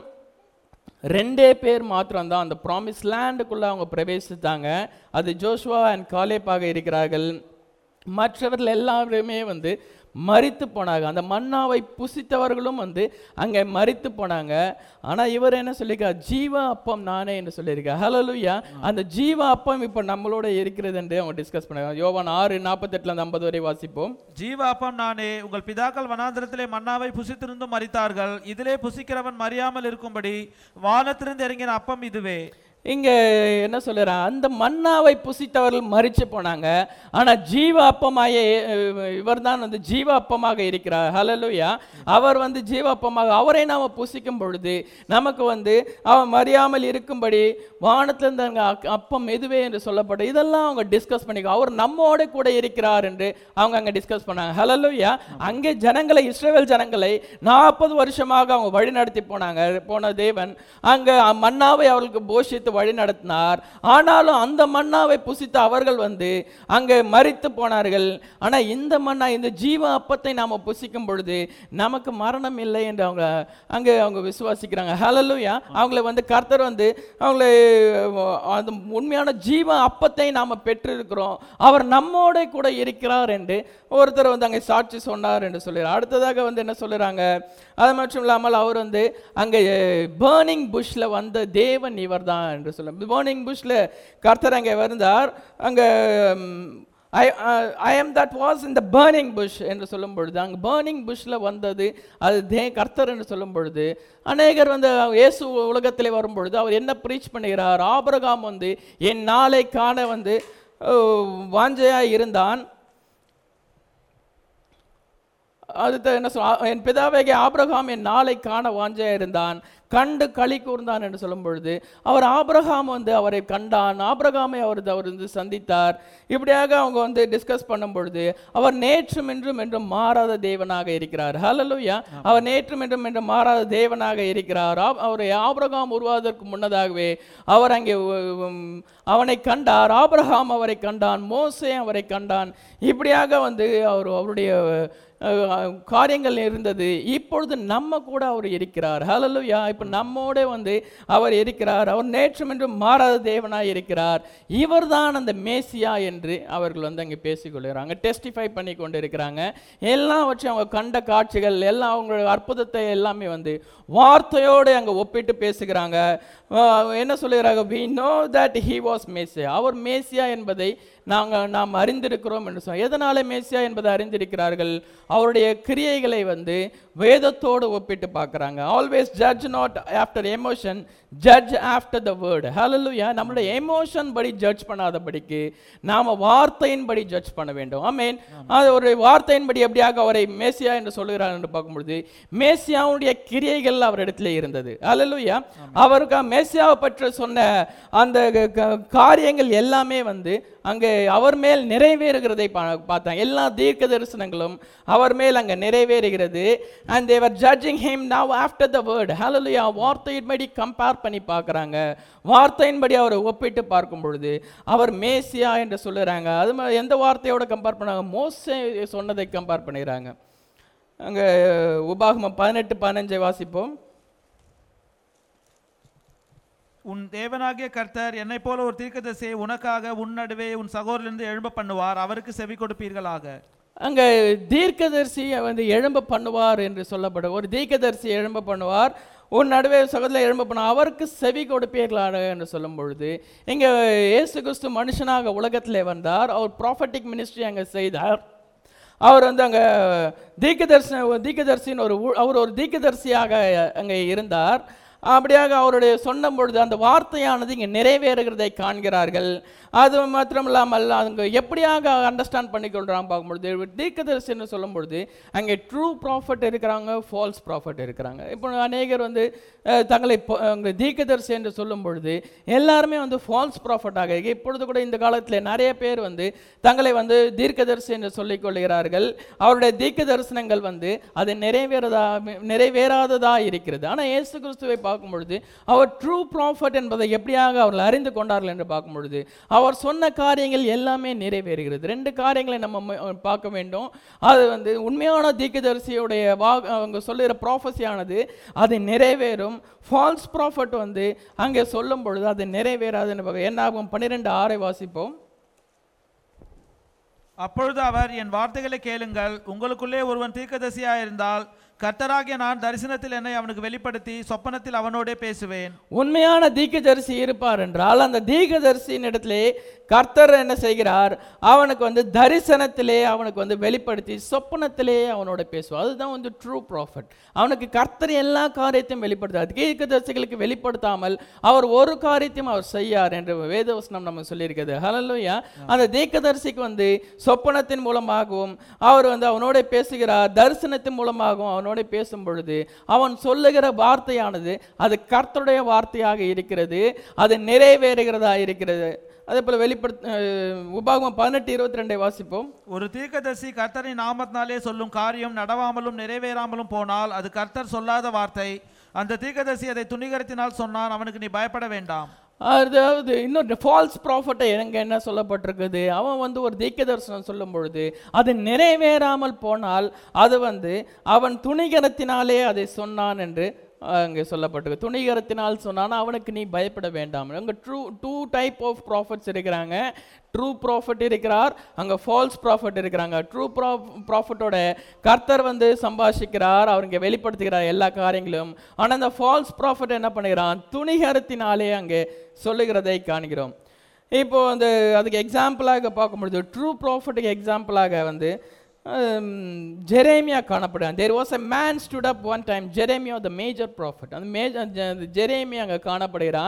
S1: ரெண்டே பேர் மாத்திரம்தான் அந்த ப்ராமிஸ் லேண்டுக்குள்ளே அவங்க பிரவேசித்தாங்க அது ஜோஷுவா அண்ட் காலேப்பாக இருக்கிறார்கள் மற்றவர்கள் எல்லாருமே வந்து மரித்து போனாங்க அந்த மன்னாவை புசித்தவர்களும் வந்து அங்கே மரித்து போனாங்க ஆனால் இவர் என்ன சொல்லியிருக்கார் ஜீவ அப்பம் நானே என்று சொல்லியிருக்கார் ஹலலுயா அந்த ஜீவ அப்பம் இப்போ நம்மளோட இருக்கிறது என்று அவங்க டிஸ்கஸ் பண்ணாங்க யோவான் ஆறு நாற்பத்தெட்டுல ஐம்பது வரை வாசிப்போம்
S2: ஜீவ அப்பம் நானே உங்கள் பிதாக்கள் வனாந்திரத்திலே மன்னாவை புசித்திருந்தும் மரித்தார்கள் இதிலே புசிக்கிறவன் மறியாமல் இருக்கும்படி வானத்திலிருந்து இறங்கின அப்பம் இதுவே
S1: இங்க என்ன சொல்லுறான் அந்த மன்னாவை புசித்தவர்கள் மறிச்சு போனாங்க ஆனா ஜீவ அப்பமாய இவர் தான் வந்து ஜீவ அப்பமாக இருக்கிறார் ஹalleluya அவர் வந்து ஜீவ அப்பமாக அவரை நாம புசிக்கும் பொழுது நமக்கு வந்து அவன் மறியாமல் இருக்கும்படி வானத்திலிருந்து அங்க அக்- அப்பம் எதுவே என்று சொல்லப்பட்டு இதெல்லாம் அவங்க டிஸ்கஸ் பண்ணிக்கோ அவர் நம்மோட கூட இருக்கிறார் என்று அவங்க அங்க டிஸ்கஸ் பண்ணாங்க ஹalleluya அங்கே ஜனங்களை இஸ்ரவேல் ஜனங்களை நாற்பது வருஷமாக அவங்க வழி நடத்தி போனாங்க போன தேவன் அங்க மன்னாவை அவர்களுக்கு போஷித்து வழி நடத்தினார் ஆனாலும் அந்த மன்னாவை புசித்த அவர்கள் வந்து அங்கே மரித்து போனார்கள் ஆனா இந்த மன்னா இந்த ஜீவ அப்பத்தை நாம புசிக்கும் பொழுது நமக்கு மரணம் இல்லை என்று அவங்க அங்கே அவங்க விசுவாசிக்கிறாங்க ஹalleluya அவங்கள வந்து கர்த்தர் வந்து அவங்கள அந்த உண்மையான ஜீவ அப்பத்தை நாம பெற்றிருக்கிறோம் அவர் நம்மோட கூட இருக்கிறார் என்று ஒருத்தர் வந்து அங்கே சாட்சி சொன்னார் என்று சொல்லுறார் அடுத்ததாக வந்து என்ன சொல்லுறாங்க அது மட்டும் இல்லாமல் அவர் வந்து அங்கே பேர்னிங் புஷ்ல வந்த தேவன் இவர் தான் என்று சொல்ல பேர்னிங் புஷ்ல கர்த்தர் அங்கே வந்தார் அங்கே I I am that was இந்த பேர்னிங் புஷ் என்று சொல்லும் பொழுது அங்கே பேர்னிங் புஷ்ல வந்தது அது தே கர்த்தர் என்று சொல்லும் பொழுது அநேகர் வந்து இயேசு உலகத்திலே வரும் பொழுது அவர் என்ன ப்ரீச் பண்ணுகிறார் ஆபிரகாம் வந்து என் நாளை காண வந்து வாஞ்சையாக இருந்தான் அடுத்து என்ன சொல் என் பிதாவேகிய ஆபிரகாம் என் நாளை காண வாஞ்சையா இருந்தான் கண்டு களி கூர்ந்தான் என்று சொல்லும் பொழுது அவர் ஆபிரகாம் வந்து அவரை கண்டான் ஆபிரகாமை அவர் அவர் வந்து சந்தித்தார் இப்படியாக அவங்க வந்து டிஸ்கஸ் பண்ணும் பொழுது அவர் நேற்றும் என்றும் என்றும் மாறாத தேவனாக இருக்கிறார் ஹalleluya அவர் நேற்றும் என்றும் என்றும் மாறாத தேவனாக இருக்கிறார் ஆப்- அவரை ஆபிரகாம் உருவாவதற்கு முன்னதாகவே அவர் அங்கே உ- உம், அவனை கண்டார் ஆபிரகாம் அவரை கண்டான் மோசே அவரை கண்டான் இப்படியாக வந்து அவர் அவருடைய அஹ், காரியங்கள் இருந்தது இப்பொழுது நம்ம கூட அவர் இருக்கிறார் ஹalleluya இப்போ நம்மோட வந்து அவர் இருக்கிறார் அவர் நேற்றும் என்றும் மாறாத தேவனாய் இருக்கிறார் இவர்தான் அந்த மேசியா என்று அவர்கள் வந்து அங்கே பேசிக்கொள்கிறாங்க டெஸ்டிஃபை பண்ணி கொண்டு இருக்கிறாங்க எல்லாவற்றையும் அவங்க கண்ட காட்சிகள் எல்லாம் அவங்களோட அற்புதத்தை எல்லாமே வந்து வார்த்தையோடு அங்கே ஒப்பிட்டு பேசுகிறாங்க அஹ், என்ன சொல்லுகிறாங்க we know that he was மேசியா அவர் மேசியா என்பதை நாங்கள் நாம் அறிந்திருக்கிறோம் என்று சொன்னோம் எதனால மேசியா என்பதை அறிந்திருக்கிறார்கள் அவருடைய கிரியைகளை வந்து வேதத்தோடு ஒப்பிட்டு பார்க்குறாங்க always judge not after emotion judge after the word ஹalleluya நம்மளுடைய எமோஷன் படி ஜட்ஜ் பண்ணாதபடிக்கு நாம் வார்த்தையின்படி ஜட்ஜ் பண்ண வேண்டும் ஆமென் அது ஒரு வார்த்தையின்படி எப்படியாக அவரை மேசியா என்று சொல்லுகிறார் என்று பார்க்கும்பொழுது மேசியாவுடைய கிரியைகள் அவரிடத்தில் இருந்தது ஹalleluya அவருக்கு மேசியாவை பற்றி சொன்ன அந்த க- க- காரியங்கள் எல்லாமே வந்து அங்கே அவர் மேல் நிறைவேறுகிறதை பா- பார்த்தாங்க எல்லா தீர்க்க தரிசனங்களும் அவர் மேல் அங்கே நிறைவேறுகிறது and they're judging him now after the word ஹalleluya வார்த்தையின்படி கம்பேர் பண்ணி பார்க்குறாங்க வார்த்தையின்படி அவரை ஒப்பிட்டு பார்க்கும் பொழுது அவர் மேசியா என்று சொல்லுறாங்க அது மாதிரி எந்த வார்த்தையோட கம்பேர் பண்ணாங்க மோசே சொன்னதை கம்பேர் பண்ணிடுறாங்க அங்கே உபாகமம் பதினெட்டு பதினஞ்சை வாசிப்போம்
S2: உன் தேவனாகிய கர்த்தர் என்னைப் போல ஒரு தீர்க்கதரிசியை உனக்காக உன் நடுவே உன் சகோதரிலிருந்து எழும்ப பண்ணுவார் அவருக்கு செவி கொடுப்பீர்களாக
S1: அங்கே தீர்க்கதரிசி வந்து எழும்ப பண்ணுவார் என்று சொல்லப்பட ஒரு தீர்க்கதரிசி எழும்ப பண்ணுவார் உன் நடுவே சகோதரில் எழும்ப பண்ண அவருக்கு செவி கொடுப்பீர்களாக என்று சொல்லும் பொழுது இங்கே இயேசு கிறிஸ்து மனுஷனாக உலகத்திலே வந்தார் அவர் ப்ராஃபட்டிக் மினிஸ்ட்ரி அங்கே செய்தார் அவர் வந்து அங்கே தீர்க்கதரிசி தீர்க்கதரிசின்னு ஒரு ஊ- அவர் ஒரு தீர்க்கதரிசியாக அங்கே இருந்தார் அப்படியாக அவருடைய சொன்ன பொழுது அந்த வார்த்தையானது இங்கே நிறைவேறுகிறதை காண்கிறார்கள் அது மாத்திரம் இல்லாமல் அங்கே எப்படியாக அண்டர்ஸ்டாண்ட் பண்ணிக்கொள்கிறாங்க பார்க்கும்பொழுது தீர்க்கதரிசின்னு சொல்லும் பொழுது அங்கே ட்ரூ ப்ராஃபட் இருக்கிறாங்க ஃபால்ஸ் ப்ராஃபட் இருக்கிறாங்க இப்போ அநேகர் வந்து அஹ், தங்களை பொ- அங்கே தீர்க்கதரிசி என்று சொல்லும் பொழுது எல்லாருமே வந்து ஃபால்ஸ் ப்ராஃபட்டாக இருக்கு இப்பொழுது கூட இந்த காலத்தில் நிறைய பேர் வந்து தங்களை வந்து தீர்க்கதரிசி என்று சொல்லிக் கொள்கிறார்கள் அவருடைய தீர்க்க தரிசனங்கள் வந்து அது நிறைவேறதா நிறைவேறாததா இருக்கிறது ஆனால் இயேசு கிறிஸ்துவை பார்க்கும் பொழுது அவர் ட்ரூ ப்ராஃபட் என்பதை எப்படியாக அவர்கள் அறிந்து கொண்டார்கள் என்று பார்க்கும் பொழுது அவர் சொன்ன காரியங்கள் எல்லாமே நிறைவேறுகிறது ரெண்டு காரியங்களை நம்ம ம- பார்க்க வேண்டும் அது வந்து உண்மையான தீர்க்கதரிசியுடைய வா அவங்க சொல்லுகிற ப்ராஃபஸியானது அது நிறைவேறும் ஃபால்ஸ் ப்ராஃபட் வந்து அங்கே சொல்லும் பொழுது அது நிறைவேறாதுன்னு பார்க்க என்னாகும் பன்னிரெண்டு ஆறை வாசிப்போம்
S2: அப்பொழுது அவர் என் வார்த்தைகளை கேளுங்கள் உங்களுக்குள்ளே ஒருவன் தீர்க்கதரிசியாக இருந்தால் கர்த்தராகிய நான் தரிசனத்தில் என்னை அவனுக்கு வெளிப்படுத்தி சொப்பனத்தில் அவனோடே பேசுவேன்
S1: உண்மையான தீர்க்கதரிசி இருப்பார் என்றால் அந்த தீர்க்கதரிசியின் இடத்திலே கர்த்தர் என்ன செய்கிறார் அவனுக்கு வந்து தரிசனத்திலே அவனுக்கு வந்து வெளிப்படுத்தி சொப்பனத்திலே அவனோட பேசுவார் அதுதான் வந்து ட்ரூ ப்ராஃபட் அவனுக்கு கர்த்தர் எல்லா காரியத்தையும் வெளிப்படுத்தார் தீர்க்கதரிசிகளுக்கு வெளிப்படுத்தாமல் அவர் ஒரு காரியத்தையும் அவர் செய்யார் என்று வேதவசனம் நம்ம சொல்லியிருக்கிறது ஹalleluya அந்த தீர்க்கதரிசிக்கு வந்து சொப்பனத்தின் மூலமாகவும் அவர் வந்து அவனோட பேசுகிறார் தரிசனத்தின் மூலமாகவும் அவனோட பேசும் பொழுது அவன் சொல்லுகிற வார்த்தையானது அது கர்த்தருடைய வார்த்தையாக இருக்கிறது அது நிறைவேறுகிறதா இருக்கிறது அதே போல் வெளிப்படுத்த அஹ், உபாகமம் பதினெட்டு இருபத்தி ரெண்டை வாசிப்போம்
S2: ஒரு தீர்க்கதரிசி கர்த்தரின் நாமத்தினாலே சொல்லும் காரியம் நடவாமலும் நிறைவேறாமலும் போனால் அது கர்த்தர் சொல்லாத வார்த்தை அந்த தீர்க்கதரிசி அதை துணிகரத்தினால் சொன்னான் அவனுக்கு நீ பயப்பட வேண்டாம்
S1: அதாவது இன்னொரு ஃபால்ஸ் ப்ராஃபட்டை எங்க என்ன சொல்லப்பட்டிருக்குது அவன் வந்து ஒரு தீர்க்க தரிசனம் சொல்லும் பொழுது அது நிறைவேறாமல் போனால் அது வந்து அவன் துணிகரத்தினாலே அதை சொன்னான் என்று அங்கே சொல்லப்பட்டிருக்கு துணிகரத்தினால் சொன்னான் அவனுக்கு நீ பயப்பட வேண்டாம் அங்கே true two type of prophets இருக்கிறாங்க ட்ரூ ப்ராஃபட் இருக்கிறார் அங்கே ஃபால்ஸ் ப்ராஃபட் இருக்கிறாங்க ட்ரூ ப்ரா ப்ராஃபட்டோட கர்த்தர் வந்து சம்பாஷிக்கிறார் அவருங்க வெளிப்படுத்துகிறார் எல்லா காரியங்களும் ஆனால் அந்த ஃபால்ஸ் ப்ராஃபட் என்ன பண்ணுகிறான் துணிகரத்தினாலே அங்கே சொல்லுகிறதை காண்கிறோம் இப்போ வந்து அதுக்கு எக்ஸாம்பிளாக பார்க்கும்பொழுது ட்ரூ ப்ராஃபட்டுக்கு எக்ஸாம்பிளாக வந்து ஜெரேமியா காணப்படுறான் there was a man stood up one time Jeremiah the major prophet அந்த மேஜர் ஜெரேமியா அங்கே காணப்படுகிறான்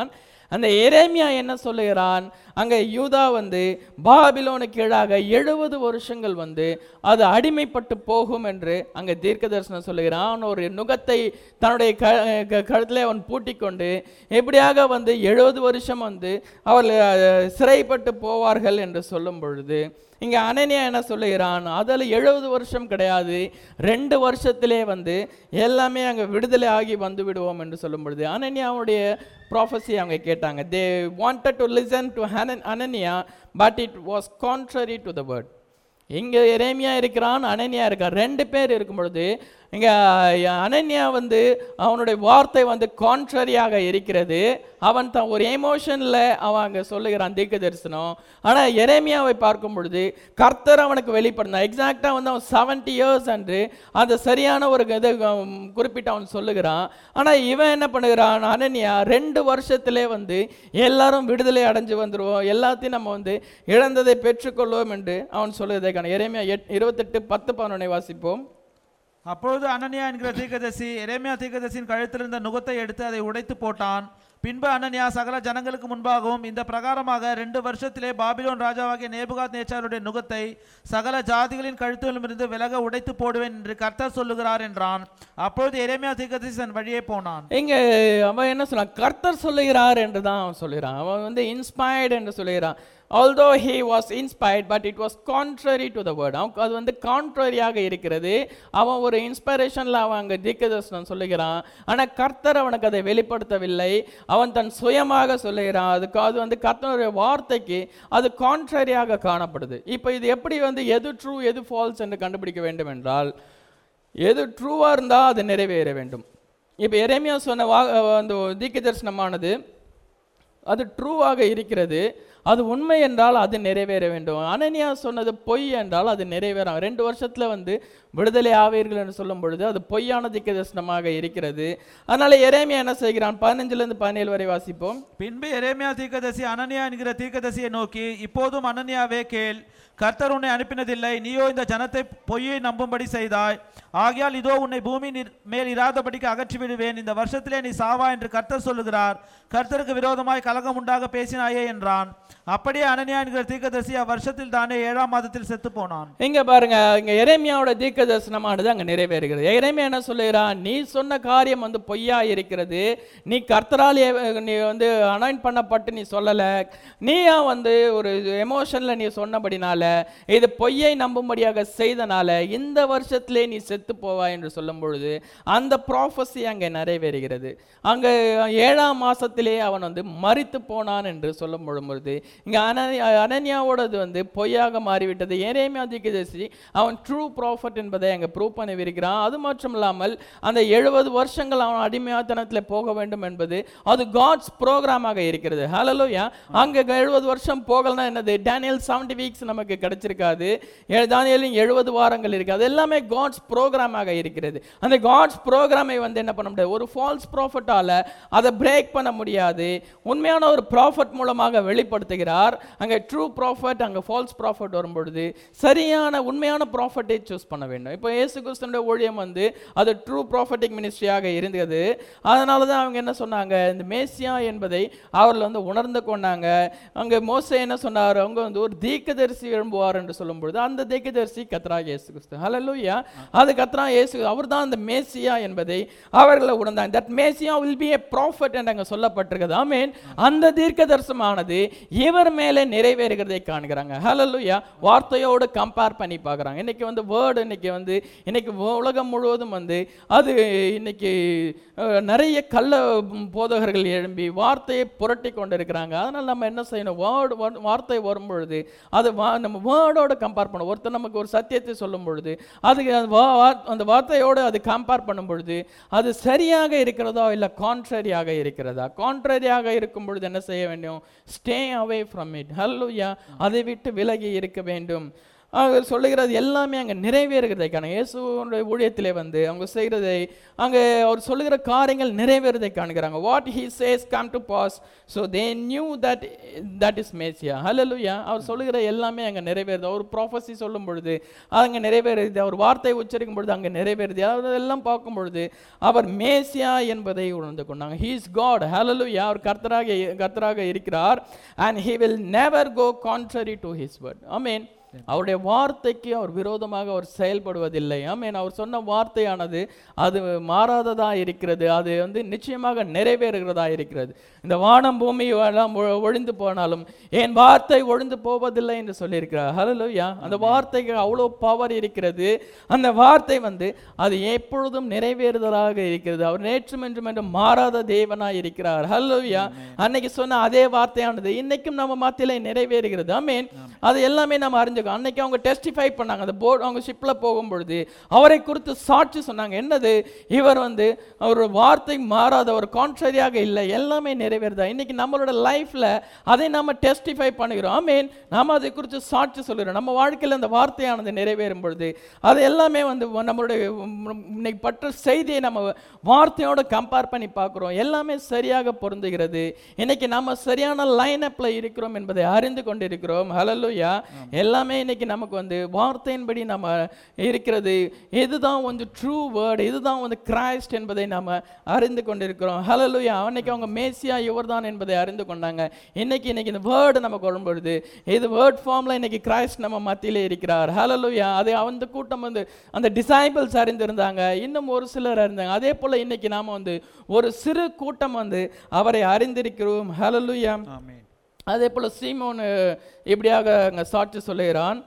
S1: அந்த எரேமியா என்ன சொல்லுகிறான் அங்கே யூதா வந்து பாபிலோனு கீழாக எழுபது வருஷங்கள் வந்து அது அடிமைப்பட்டு போகும் என்று அங்கே தீர்க்க தரிசனம் சொல்லுகிறான் ஒரு நுகத்தை தன்னுடைய க க- கழுத்திலே அவன் பூட்டிக்கொண்டு எப்படியாக வந்து எழுபது வருஷம் வந்து அவர்கள் அஹ், சிறைப்பட்டு போவார்கள் என்று சொல்லும் பொழுது இங்கே அனனியா என்ன சொல்லுகிறான் அதில் எழுபது வருஷம் கிடையாது ரெண்டு வருஷத்திலே வந்து எல்லாமே அங்கே விடுதலை ஆகி வந்து விடுவோம் என்று சொல்லும் பொழுது அனன்யாவுடைய ப்ராஃபஸி அவங்க கேட்டாங்க they wanted to listen to Ananya but it was contrary to the word இங்கே எரேமியா இருக்கிறான் அனன்யா இருக்கான் ரெண்டு பேர் இருக்கும் பொழுது இங்கே அனன்யா வந்து அவனுடைய வார்த்தை வந்து கான்ட்ரரியாக இருக்கிறது அவன் தான் ஒரு எமோஷனில் அவன் அங்கே சொல்லுகிறான் தீர்க்க தரிசனம் ஆனால் எரேமியாவை பார்க்கும் பொழுது கர்த்தர் அவனுக்கு வெளிப்படுந்தான் எக்ஸாக்டாக வந்து அவன் செவன்ட்டி இயர்ஸ் அன்று அந்த சரியான ஒரு இதை உம், குறிப்பிட்டு அவன் சொல்லுகிறான் ஆனால் இவன் என்ன பண்ணுகிறான் அனன்யா ரெண்டு வருஷத்திலே வந்து எல்லாரும் விடுதலை அடைஞ்சு வந்துடுவோம் எல்லாத்தையும் நம்ம வந்து இழந்ததை பெற்றுக்கொள்வோம் என்று அவன் சொல்லுவதை காண எரேமியா எட் இருபத்தெட்டு பத்து பதினொன்னை வாசிப்போம்
S2: அப்பொழுது அனனியா என்கிற தீர்க்கதரிசி எரேமியா தீர்க்கதரிசியின் கழுத்திலிருந்த நுகத்தை எடுத்து அதை உடைத்து போட்டான் பின்பு அனனியா சகல ஜனங்களுக்கு முன்பாகவும் இந்த பிரகாரமாக ரெண்டு வருஷத்திலே பாபிலோன் ராஜாவாகிய நேபுகாத் நேச்சாருடைய நுகத்தை சகல ஜாதிகளின் கழுத்திலுமிருந்து விலக உடைத்து போடுவேன் என்று கர்த்தர் சொல்லுகிறார் என்றான் அப்பொழுது எரேமியா தீர்க்கதரிசி தன் வழியே போனான்
S1: இங்கே அவன் என்ன சொல்றான் கர்த்தர் சொல்லுகிறார் என்று தான் அவன் சொல்லுகிறான் அவன் வந்து இன்ஸ்பயர்டு என்று சொல்லுகிறான் although he was inspired but it was contrary to the word அவன் அது வந்து கான்ட்ரரியாக இருக்கிறது அவன் ஒரு இன்ஸ்பிரேஷனில் அவன் அங்கே தீர்க்கதர்சனம் சொல்லுகிறான் ஆனால் கர்த்தர் அவனுக்கு அதை வெளிப்படுத்தவில்லை அவன் தன் சுயமாக சொல்லுகிறான் அதுக்கு அது வந்து கர்த்தனுடைய வார்த்தைக்கு அது கான்ட்ரரியாக காணப்படுது இப்போ இது எப்படி வந்து எது ட்ரூ எது ஃபால்ஸ் என்று கண்டுபிடிக்க வேண்டும் என்றால் எது ட்ரூவாக இருந்தால் அது நிறைவேற வேண்டும் இப்போ எரேமியா சொன்ன வா அந்த தீர்க்க தரிசனமானது அது ட்ரூவாக இருக்கிறது அது உண்மை என்றால் அது நிறைவேற வேண்டும் அனனியா சொன்னது பொய் என்றால் அது நிறைவேறும் ரெண்டு வருஷத்தில் வந்து விடுதலை ஆவீர்கள் என்று சொல்லும் பொழுது அது பொய்யான திக்க தரிசனமாக இருக்கிறது அதனால எரேமியா என்ன செய்கிறான் பதினஞ்சுலேருந்து பதினேழு வரை வாசிப்போம்
S2: பின்பு எரேமியா தீர்க்கதரிசி அனனியா என்கிற தீர்க்கதரிசியை நோக்கி இப்போதும் அனனியாவே கேள் கர்த்தர் உன்னை அனுப்பினதில்லை நீயோ இந்த ஜனத்தை பொய்யை நம்பும்படி செய்தாய் ஆகையால் இதோ உன்னை பூமி நிர்- மேல் இராதபடிக்கு அகற்றி விடுவேன் இந்த வருஷத்திலே நீ சாவா என்று கர்த்தர் சொல்லுகிறார் கர்த்தருக்கு விரோதமாய் கலகம் உண்டாக பேசினாயே என்றான் அப்படியே அனனியா என்கிற தீர்க்கதரிசி அவ்வருஷத்தில் தானே ஏழாம் மாதத்தில் செத்து போனான்
S1: இங்க பாருங்க இங்க எரேமியாவோட தீர்க்க தரிசனமானது அங்க நிறைவேறுகிறது எரேமியா என்ன சொல்லுகிறான் நீ சொன்ன காரியம் வந்து பொய்யா இருக்கிறது நீ கர்த்தரால் ஏ- நீ வந்து அனாயின் பண்ணப்பட்டு நீ சொல்லல நீயா வந்து ஒரு எமோஷன்ல நீ சொன்னபடினால இது பொய்யை நம்பும்படியாக செய்தனால இந்த வருஷத்திலே நீ செத்து போவாய் என்று சொல்லும் பொழுது அந்த ப்ராஃபஸி அங்கே நிறைவேறுகிறது அங்கே ஏழாம் மாசத்திலே அவன் வந்து மரித்து போனான் என்று சொல்லும் பொழுது இங்கே அனன்யா அனன்யாவோடது வந்து பொய்யாக மாறிவிட்டது ஏரேமியா தீர்க்கதரிசி அவன் ட்ரூ ப்ராஃபட் என்பதை அங்கே ப்ரூவ் பண்ணிவிருக்கிறான் அது மட்டும் இல்லாமல் அந்த எழுபது வருஷங்கள் அவன் அடிமையாத்தனத்தில் போக வேண்டும் என்பது அது காட்ஸ் ப்ரோக்ராமாக இருக்கிறது ஹalleluya அங்கே எழுபது வருஷம் போகலனா என்னது டேனியல் செவன்டி வீக்ஸ் நமக்கு கிடைச்சிருக்காது ஏ- தானியேலின் எழுபது வாரங்கள் இருக்கு அது எல்லாமே காட்ஸ் ப்ரோக்ராமாக இருக்கிறது அந்த காட்ஸ் ப்ரோக்ராமை வந்து என்ன பண்ண முடியாது ஒரு ஃபால்ஸ் ப்ராஃபட்டால அதை பிரேக் பண்ண முடியாது உண்மையான ஒரு ப்ராஃபட் மூலமாக வெளிப்படுத்துகிறார் அங்கே ட்ரூ ப்ராஃபட் அங்கே ஃபால்ஸ் ப்ராஃபட் வரும்பொழுது சரியான உண்மையான ப்ராஃபட்டை சூஸ் பண்ண வேண்டும் இப்போ இயேசு கிறிஸ்துடைய ஊழியம் வந்து அது ட்ரூ ப்ராஃபட்டிக் மினிஸ்ட்ரியாக இருந்தது அதனால தான் அவங்க என்ன சொன்னாங்க இந்த மேசியா என்பதை அவர்கள் வந்து உணர்ந்து கொண்டாங்க அங்கே மோசே என்ன சொன்னார் அவங்க வந்து ஒரு தீர்க்கதரிசி எழும்புவார் என்று சொல்லும் பொழுது அந்த தீர்க்கதரிசி கத்ரா இயேசு கிறிஸ்து ஹalleluya அது கத்ரா இயேசு அவர் தான் அந்த மேசியா என்பதை அவர்களை உணர்ந்தாங்க that Messiah will be a prophet என்று அங்கே சொல்லப்பட்டிருக்கிறது ஆமென் அந்த தீர்க்க தரிசனமானது இவர் மேலே நிறைவேறுகிறதை காண்கிறாங்க ஹalleluya வார்த்தையோடு கம்பேர் பண்ணி பார்க்குறாங்க இன்னைக்கு வந்து வேர்டு இன்னைக்கு வந்து இன்னைக்கு உலகம் முழுவதும் வந்து அது இன்னைக்கு அஹ், நிறைய கள்ள ம், போதகர்கள் எழும்பி வார்த்தையை புரட்டி கொண்டு இருக்கிறாங்க அதனால் நம்ம என்ன செய்யணும் வேர்டு வார்த்தை வரும் பொழுது அது வா- நம்ம வேர்டோட கம்பேர் பண்ணணும் ஒருத்தர் நமக்கு ஒரு சத்தியத்தை சொல்லும் பொழுது அதுக்கு அந்த வா- வா- அந்த வார்த்தையோடு அது கம்பேர் பண்ணும் பொழுது அது சரியாக இருக்கிறதா இல்லை கான்ட்ரரியாக இருக்கிறதா கான்ட்ரரியாக இருக்கும் பொழுது என்ன செய்ய வேண்டும் stay away from it hallelujah அதை விட்டு விலகி இருக்க வேண்டும் அவர் சொல்லுகிறது எல்லாமே அங்கே நிறைவேறுகிறதை காண இயேசுடைய ஊழியத்திலே வந்து அவங்க செய்கிறதை அங்கே அவர் சொல்லுகிற காரியங்கள் நிறைவேறதை காண்கிறாங்க what he says come to pass so they knew that that is Messiah hallelujah அவர் சொல்லுகிற எல்லாமே அங்கே நிறைவேறுது அவர் ப்ராஃபஸி சொல்லும் பொழுது அங்கே நிறைவேறுது அவர் வார்த்தை உச்சரிக்கும் பொழுது அங்கே நிறைவேறுது அதெல்லாம் பார்க்கும் பொழுது அவர் மேசியா என்பதை உணர்ந்து கொண்டாங்க ஹீ இஸ் காட் ஹalleluya அவர் கர்த்தராக கர்த்தராக இருக்கிறார் and he will never go contrary to his word amen அவருடைய வார்த்தைக்கு அவர் விரோதமாக அவர் செயல்படுவதில்லை ஆமென் அவர் சொன்ன வார்த்தையானது அது மாறாததா இருக்கிறது அது வந்து நிச்சயமாக நிறைவேறுகிறதா இருக்கிறது இந்த வானம் பூமி எல்லாம் ஒ- ஒழிந்து போனாலும் என் வார்த்தை ஒழிந்து போவதில்லை என்று சொல்லியிருக்கிறார் ஹalleluya அந்த வார்த்தைக்கு அவ்வளோ பவர் இருக்கிறது அந்த வார்த்தை வந்து அது எப்பொழுதும் நிறைவேறுதலாக இருக்கிறது அவர் நேற்றும் என்றும் என்றும் மாறாத தேவனாய் இருக்கிறார் ஹalleluya அன்னைக்கு சொன்ன அதே வார்த்தையானது இன்னைக்கும் நம்ம மத்தியில நிறைவேறுகிறது ஆமென் அது எல்லாமே நம்ம அறிஞ்சுக்கோ அன்னைக்கு அவங்க டெஸ்டிஃபை பண்ணாங்க அந்த போர்டு அவங்க ஷிப்ல போகும் பொழுது அவரை குறித்து சாட்சி சொன்னாங்க என்னது இவர் வந்து அவர் வார்த்தை மாறாத ஒரு கான்ட்ரரியாக இல்லை எல்லாமே நிறைவேறுதா இன்னைக்கு நம்மளோட லைஃப்ல அதை நாம டெஸ்டிஃபை பண்ணுகிறோம் ஆமென் நாம அதை குறித்து சாட்சி சொல்கிறோம் நம்ம வாழ்க்கையில் அந்த வார்த்தையானது நிறைவேறும் பொழுது அது எல்லாமே வந்து நம்மளுடைய உம் இன்னைக்கு பற்ற செய்தியை நம்ம வார்த்தையோட கம்பேர் பண்ணி பார்க்குறோம் எல்லாமே சரியாக பொருந்துகிறது இன்னைக்கு நம்ம சரியான லைன் அப்ல இருக்கிறோம் என்பதை அறிந்து கொண்டிருக்கிறோம் ஹalleluya எல்லாமே இன்னைக்கு நமக்கு வந்து வார்த்தையின்படி நம்ம இருக்கிறது இதுதான் வந்து ட்ரூ வேர்டு இதுதான் வந்து கிரைஸ்ட் என்பதை நம்ம அறிந்து கொண்டிருக்கிறோம் ஹalleluya அன்னைக்கு அவங்க மேசியா இவர்தான் என்பதை அறிந்து கொண்டாங்க இன்னைக்கு இன்னைக்கு இந்த வேர்டு நமக்கு வரும்பொழுது இது வேர்ட் ஃபார்ம்ல இன்னைக்கு கிரைஸ்ட் நம்ம மத்தியிலே இருக்கிறார் ஹalleluya அது அந்த கூட்டம் வந்து அந்த டிசைபிள்ஸ் அறிந்திருந்தாங்க இன்னும் ஒரு சிலர் அறிந்தாங்க அதே போல இன்னைக்கு நாம வந்து ஒரு சிறு கூட்டம் வந்து அவரை அறிந்திருக்கிறோம் ஹalleluya
S2: ஆமென்
S1: அதே போல சீமோன் இப்படியாக அங்கே சாட்சி சொல்லுகிறான்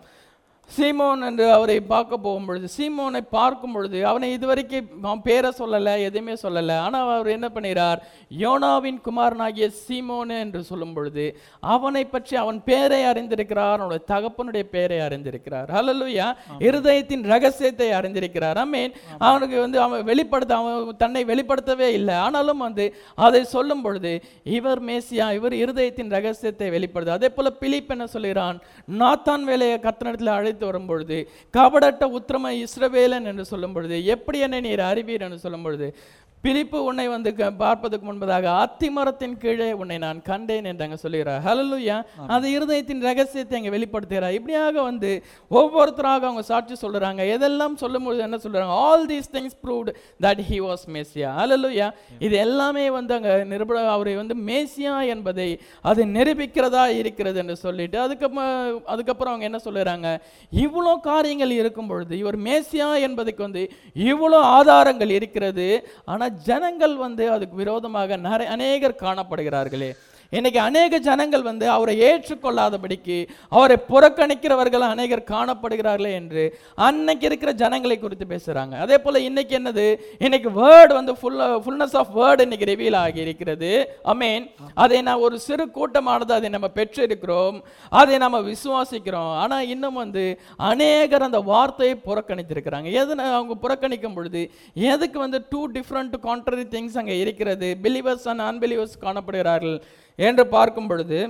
S1: சீமோன் என்று அவரை பார்க்க போகும்பொழுது சீமோனை பார்க்கும் பொழுது அவனை இதுவரைக்கும் அவன் பேரை சொல்லலை எதுவுமே சொல்லலை ஆனால் அவர் என்ன பண்ணுகிறார் யோனாவின் குமாரனாகிய சீமோனு என்று சொல்லும் பொழுது அவனை பற்றி அவன் பேரை அறிந்திருக்கிறார் அவனுடைய தகப்பனுடைய பேரை அறிந்திருக்கிறார் ஹalleluya இருதயத்தின் ரகசியத்தை அறிந்திருக்கிறார் ஆமென் அவனுக்கு வந்து அவன் வெளிப்படுத்த அவன் தன்னை வெளிப்படுத்தவே இல்லை ஆனாலும் வந்து அதை சொல்லும் பொழுது இவர் மேசியா இவர் இருதயத்தின் ரகசியத்தை வெளிப்படுது அதே போல பிலிப் என்ன சொல்கிறான் நாத்தான் வேலையை கத்தனத்தில் அழைத்து வரும் பொழுது கபடட்ட உத்திரம இஸ்ரவேலன் என்று சொல்லும் பொழுது எப்படி என்னை நீர் அறிவீர் என்று சொல்லும் பொழுது பிலிப்பு உன்னை வந்து க- பார்ப்பதற்கு முன்பதாக அத்தி மரத்தின் கீழே உன்னை நான் கண்டேன் என்று அங்கே சொல்லுகிறார் ஹalleluya அது இருதயத்தின் ரகசியத்தை அங்கே வெளிப்படுத்துகிறார் இப்படியாக வந்து ஒவ்வொருத்தராக அவங்க சாட்சி சொல்றாங்க எதெல்லாம் சொல்லும்பொழுது என்ன சொல்றாங்க all these things proved that he was Messiah hallelujah இது எல்லாமே வந்து அங்கே நிரூபண அவரை வந்து மேசியா என்பதை அது நிரூபிக்கிறதா இருக்கிறது என்று சொல்லிட்டு அதுக்கப்புறம் அதுக்கப்புறம் அவங்க என்ன சொல்லுறாங்க இவ்வளோ காரியங்கள் இருக்கும் பொழுது இவர் மேசியா என்பதுக்கு வந்து இவ்வளோ ஆதாரங்கள் இருக்கிறது ஆனால் ஜனங்கள் வந்து அதுக்கு விரோதமாக நிறைய அநேகர் காணப்படுகிறார்களே இன்னைக்கு அநேக ஜனங்கள் வந்து அவரை ஏற்றுக்கொள்ளாதபடிக்கு அவரை புறக்கணிக்கிறவர்கள் அநேகர் காணப்படுகிறார்களே என்று அன்னைக்கு இருக்கிற ஜனங்களை குறித்து பேசுறாங்க அதே போல இன்னைக்கு என்னது இன்னைக்கு வேர்டு வந்து ஃபுல் ஃபுல்னஸ் ஆஃப் வேர்டு இன்னைக்கு ரிவீல் ஆகி இருக்கிறது அமேன் அதை நான் ஒரு சிறு கூட்டமானது அதை நம்ம பெற்றிருக்கிறோம் அதை நம்ம விசுவாசிக்கிறோம் ஆனா இன்னும் வந்து அநேகர் அந்த வார்த்தையை புறக்கணித்திருக்கிறாங்க எது அவங்க புறக்கணிக்கும் பொழுது எதுக்கு வந்து டூ டிஃப்ரெண்ட் கான்ட்ரரி திங்ஸ் அங்கே இருக்கிறது பிலீவர்ஸ் அண்ட் அன்பிலீவர்ஸ் காணப்படுகிறார்கள் என்று பார்க்கும் பொழுது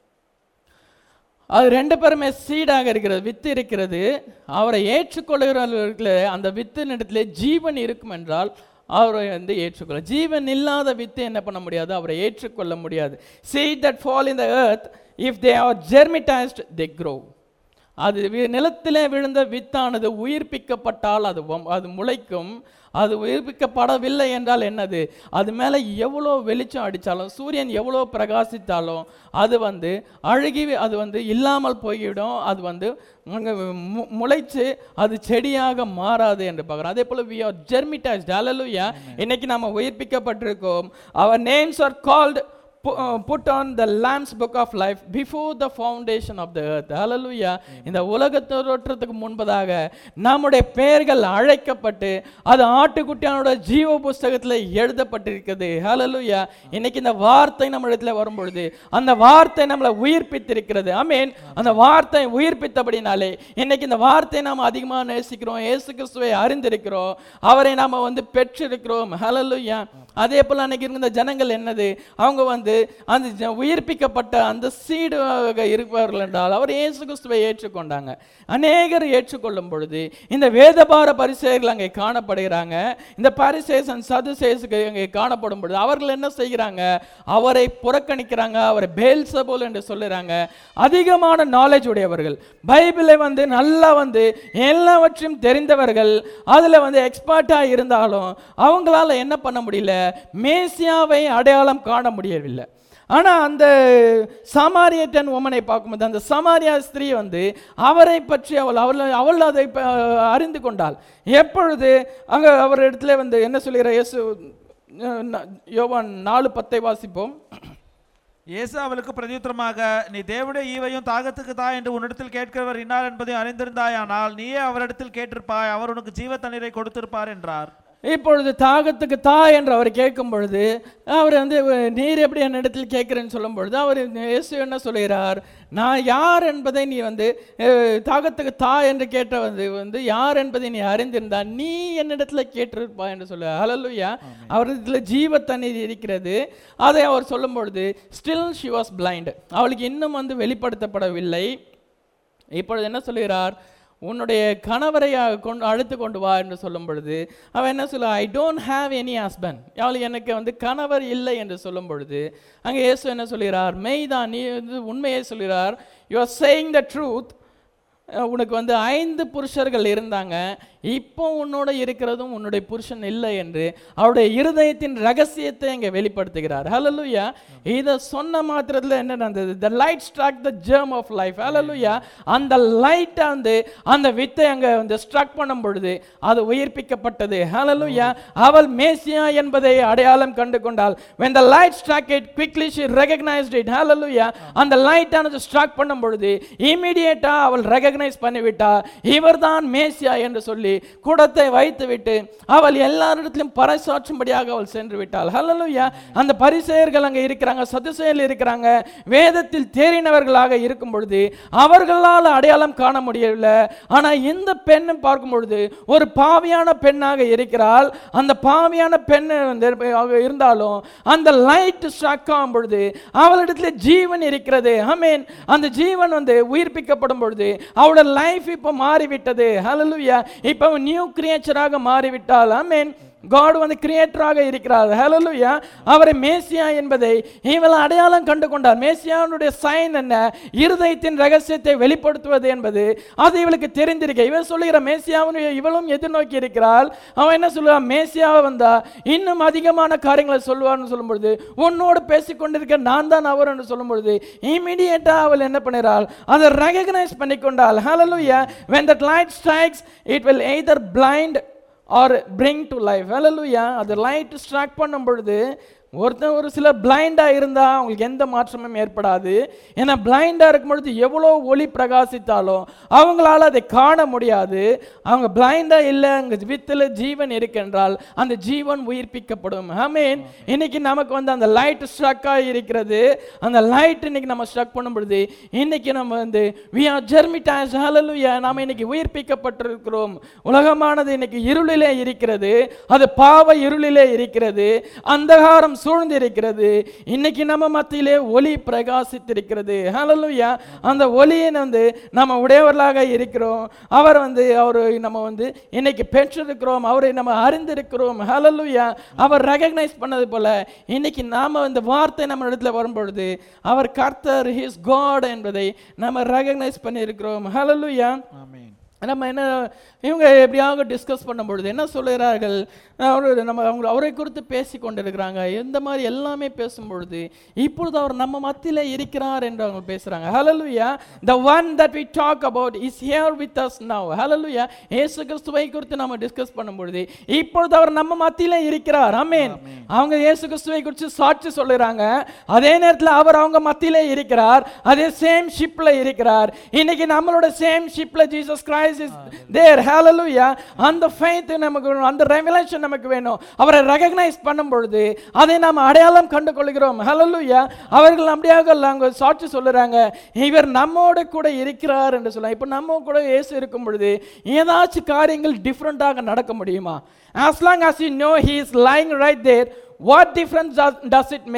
S1: அது ரெண்டு பேருமே சீடாக இருக்கிறது வித்து இருக்கிறது அவரை ஏற்றுக்கொள்கிறவர்களுக்கு அந்த வித்தின் இடத்துல ஜீவன் இருக்கும் என்றால் அவரை வந்து ஏற்றுக்கொள்ள ஜீவன் இல்லாத வித்து என்ன பண்ண முடியாது அவரை ஏற்றுக்கொள்ள முடியாது seed that fall in the earth if they are germatized they grow அது வி- நிலத்திலே விழுந்த வித்தானது உயிர்ப்பிக்கப்பட்டால் அது வம்- அது முளைக்கும் அது உயிர்ப்பிக்கப்படவில்லை என்றால் என்னது அது மேலே எவ்வளோ வெளிச்சம் அடித்தாலும் சூரியன் எவ்வளோ பிரகாசித்தாலும் அது வந்து அழுகி அது வந்து இல்லாமல் போய்விடும் அது வந்து அங்க மு- முளைச்சு அது செடியாக மாறாது என்று பார்க்குறோம் அதே போல் வி ஆர் ஜெர்மிடைஸ்ட் ஹalleluya இன்னைக்கு நம்ம உயிர்ப்பிக்கப்பட்டிருக்கோம் அவர் names are called put on the lamps book of life before the foundation of the earth hallelujah இந்த உலகத் தோற்றத்துக்கு முன்பதாக நம்முடைய பெயர்கள் அழைக்கப்பட்டு அது ஆட்டுக்குட்டியானோட ஜீவ புஸ்தகத்தில் எழுதப்பட்டிருக்கிறது ஹalleluya இன்னைக்கு இந்த வார்த்தை நம்ம இடத்துல வரும்பொழுது அந்த வார்த்தை நம்மளை உயிர்ப்பித்திருக்கிறது ஆமென் அந்த வார்த்தை உயிர்ப்பித்தபடினாலே இன்னைக்கு இந்த வார்த்தை நாம் அதிகமாக நேசிக்கிறோம் இயேசு கிறிஸ்துவை அறிந்திருக்கிறோம் அவரை நாம வந்து பெற்றிருக்கிறோம் ஹalleluya அதே போல அன்னைக்கு இருந்த ஜனங்கள் என்னது அவங்க வந்து வந்து அந்த ஜ- உயிர்ப்பிக்கப்பட்ட அந்த சீடாக இருப்பார்கள் என்றால் அவர் இயேசு கிறிஸ்துவை ஏற்றுக்கொண்டாங்க அநேகர் ஏற்றுக்கொள்ளும் பொழுது இந்த வேதபார பரிசேயர்கள் அங்கே காணப்படுகிறாங்க இந்த பரிசேசன் சதுசேசுக்கு அங்கே காணப்படும் பொழுது அவர்கள் என்ன செய்கிறாங்க அவரை புறக்கணிக்கிறாங்க அவரை பேல்சபோல் என்று சொல்லுறாங்க அதிகமான நாலேஜ் உடையவர்கள் பைபிளை வந்து நல்லா வந்து எல்லாவற்றையும் தெரிந்தவர்கள் அதில் வந்து எக்ஸ்பர்ட்டாக இருந்தாலும் அவங்களால என்ன பண்ண முடியல மேசியாவை அடையாளம் காண முடியவில்லை ஆனால் அந்த சமாரியட்டன் உமனை பார்க்கும்போது அந்த சமாரியா ஸ்திரீ வந்து அவரை பற்றி அவள் அவள் அவள் அதை ப- அறிந்து கொண்டாள் எப்பொழுது அங்கே அவர் இடத்துல வந்து என்ன சொல்லுகிற இயேசு அஹ், ந- யோவான் நாலு பத்தை வாசிப்போம்
S2: இயேசு அவளுக்கு பிரதியுத்தரமாக நீ தேவனுடைய ஈவையும் தாகத்துக்கு தா என்று உன்னிடத்தில் கேட்கிறவர் இன்னார் என்பதையும் அறிந்திருந்தாயானால் நீயே அவரிடத்தில் கேட்டிருப்பாய் அவர் உனக்கு ஜீவ தண்ணீரை கொடுத்திருப்பார் என்றார்
S1: இப்பொழுது தாகத்துக்கு தா என்று அவர் கேட்கும் பொழுது அவர் வந்து நீர் எப்படி என்னிடத்தில் கேட்கிறேன்னு சொல்லும் பொழுது அவர் இயேசு என்ன சொல்கிறார் நான் யார் என்பதை நீ வந்து அஹ், தாகத்துக்கு தா என்று கேட்ட வந்து வந்து யார் என்பதை நீ அறிந்திருந்தா நீ என்னிடத்தில் கேட்டிருப்பா என்று சொல்ல ஹalleluya அவர் இதில் ஜீவ தண்ணீர் இருக்கிறது அதை அவர் சொல்லும் பொழுது ஸ்டில் ஷி வாஸ் பிளைண்ட் அவளுக்கு இன்னும் வந்து வெளிப்படுத்தப்படவில்லை இப்பொழுது என்ன சொல்கிறார் உன்னுடைய கணவரை அ- கொண்டு அழைத்து கொண்டு வா என்று சொல்லும் பொழுது அவன் என்ன சொல்ல I don't have any husband அவள் எனக்கு வந்து கணவர் இல்லை என்று சொல்லும் பொழுது அங்கே இயேசு என்ன சொல்கிறார் மெய்தான் நீ வந்து உண்மையை சொல்கிறார் you are saying the truth உனக்கு வந்து ஐந்து புருஷர்கள் இருந்தாங்க இப்போ உன்னோட இருக்கிறதும் உன்னுடைய புருஷன் இல்லை என்று அவருடைய இருதயத்தின் ரகசியத்தை இங்கே வெளிப்படுத்துகிறார் ஹalleluya இதை சொன்ன மாத்திரத்தில் என்ன நடந்தது the light struck the germ of life hallelujah அந்த லைட்டை வந்து அந்த வித்தை அங்கே வந்து ஸ்ட்ரக் பண்ணும் பொழுது அது உயிர்ப்பிக்கப்பட்டது ஹalleluya அவள் மேசியா என்பதை அடையாளம் கண்டு கொண்டாள் when the light struck it quickly she recognized it hallelujah அந்த லைட் ஆனது ஸ்ட்ராக் பண்ணும் பொழுது இமிடியேட்டா அவள் ரெகக்னைஸ் பண்ணிவிட்டா இவர்தான் மேசியா என்று சொல்லி குடத்தை வைத்து விட்டு அவள் எல்லாரிடத்திலும் பறைசாற்றும்படியாக அவள் சென்று விட்டாள் ஹalleluya அந்த பரிசேயர்கள் அங்கே இருக்கிறாங்க சதுசேயர்கள் இருக்கிறாங்க வேதத்தில் தேறினவர்களாக இருக்கும் பொழுது அவர்களால் அடையாளம் காண முடியவில்லை ஆனா இந்த பெண்ணை பார்க்கும் பொழுது ஒரு பாவியான பெண்ணாக இருக்கிறாள் அந்த பாவியான பெண் வந்து அவ இருந்தாலும் அந்த லைட் ஸ்ட்ரக் ஆகும் பொழுது அவளிடத்துல ஜீவன் இருக்கிறது ஆமென் அந்த ஜீவன் வந்து உயிர்ப்பிக்கப்படும் பொழுது அவளோட லைஃப் இப்போ மாறிவிட்டது ஹalleluya இப்போ நியூ கிரியேச்சராக மாறிவிட்டாள் ஆமென் காட் வந்து கிரியேட்டராக இருக்கிறார் ஹalleluya அவரை மேசியா என்பதை இவள் அடையாளம் கண்டு கொண்டார் மேசியாவுடைய சைன் என்ன இருதயத்தின் ரகசியத்தை வெளிப்படுத்துவது என்பது அது இவளுக்கு தெரிந்திருக்க இவன் சொல்லுகிற மேசியாவுடைய இவளும் எதிர்நோக்கி இருக்கிறாள் அவன் என்ன சொல்லுவான் மேசியாவை வந்தா இன்னும் அதிகமான காரியங்களை சொல்லுவார்னு சொல்லும் பொழுது உன்னோடு பேசிக்கொண்டிருக்க நான் தான் அவர் என்று சொல்லும் பொழுது இமீடியட்டா அவள் என்ன பண்ணுறாள் அதை ரெகக்னைஸ் பண்ணிக்கொண்டாள் hallelujah when that light strikes it will either blind or bring to life hallelujah அது லைட் ஸ்ட்ராக் பண்ணும் பொழுது ஒருத்தன் ஒரு சிலர் பிளைண்டாக இருந்தால் அவங்களுக்கு எந்த மாற்றமும் ஏற்படாது ஏன்னா பிளைண்டாக இருக்கும் பொழுது எவ்வளோ ஒளி பிரகாசித்தாலும் அவங்களால அதை காண முடியாது அவங்க பிளைண்டாக இல்லை அங்கே வித்தில் ஜீவன் இருக்கின்றால் அந்த ஜீவன் உயிர்ப்பிக்கப்படும் ஆமீன் இன்னைக்கு நமக்கு வந்து அந்த லைட் ஸ்ட்ரக்காக இருக்கிறது அந்த லைட் இன்னைக்கு நம்ம ஸ்ட்ரக் பண்ணும் பொழுது இன்னைக்கு நம்ம வந்து வி ஆர் ஜெர்மிட்டாஸ் ஹalleluya நாம இன்னைக்கு உயிர்ப்பிக்கப்பட்டிருக்கிறோம் உலகமானது இன்னைக்கு இருளிலே இருக்கிறது அது பாவ இருளிலே இருக்கிறது அந்தகாரம் சூழ்ந்து இருக்கிறது இன்னைக்கு நம்ம மத்தியிலே ஒளி பிரகாசித்திருக்கிறது ஹalleluya அந்த ஒளியை வந்து நம்ம உடையவர்களாக இருக்கிறோம் அவர் வந்து அவர் நம்ம வந்து இன்னைக்கு பெற்றிருக்கிறோம் அவரை நம்ம அறிந்திருக்கிறோம் ஹalleluya அவர் ரெகக்னைஸ் பண்ணது போல இன்னைக்கு நாம இந்த வார்த்தை நம்ம இடத்துல வரும்பொழுது அவர் கர்த்தர் ஹிஸ் காட் என்பதை நம்ம ரெகக்னைஸ் பண்ணியிருக்கிறோம் ஹalleluya
S2: ஆமென்
S1: நம்ம என்ன இவங்க எப்படியாக டிஸ்கஸ் பண்ணும்பொழுது என்ன சொல்லுகிறார்கள் அவர் நம்ம அவங்க அவரை குறித்து பேசி கொண்டிருக்கிறாங்க இந்த மாதிரி எல்லாமே பேசும்பொழுது இப்பொழுது அவர் நம்ம மத்தியில இருக்கிறார் என்று அவங்க பேசுறாங்க ஹalleluya the one that we talk about is here with us now hallelujah இயேசு கிறிஸ்துவை குறித்து நம்ம டிஸ்கஸ் பண்ணும்பொழுது இப்பொழுது அவர் நம்ம மத்தியில இருக்கிறார் ஆமென் அவங்க இயேசு கிறிஸ்துவை குறித்து சாட்சி சொல்லுறாங்க அதே நேரத்தில் அவர் அவங்க மத்தியில இருக்கிறார் அதே சேம் ஷிப்ல இருக்கிறார் இன்னைக்கு நம்மளோட சேம் ஷிப்ல Jesus Christ is there hallelujah அந்த ஃபெய்த் நமக்கு வேணும் அந்த ரெவலேஷன் நமக்கு வேணும் அவரை ரெகக்னைஸ் பண்ணும் பொழுது அதை நாம் அடையாளம் கண்டு கொள்கிறோம் ஹalleluya அவர்கள் அப்படியாக அவங்க சாட்சி சொல்லுறாங்க இவர் நம்மோட கூட இருக்கிறார் என்று சொல்லலாம் இப்போ நம்ம கூட இயேசு இருக்கும் பொழுது ஏதாச்சும் காரியங்கள் டிஃப்ரெண்ட்டாக நடக்க முடியுமா as long as you know he is lying right there what difference does, does it make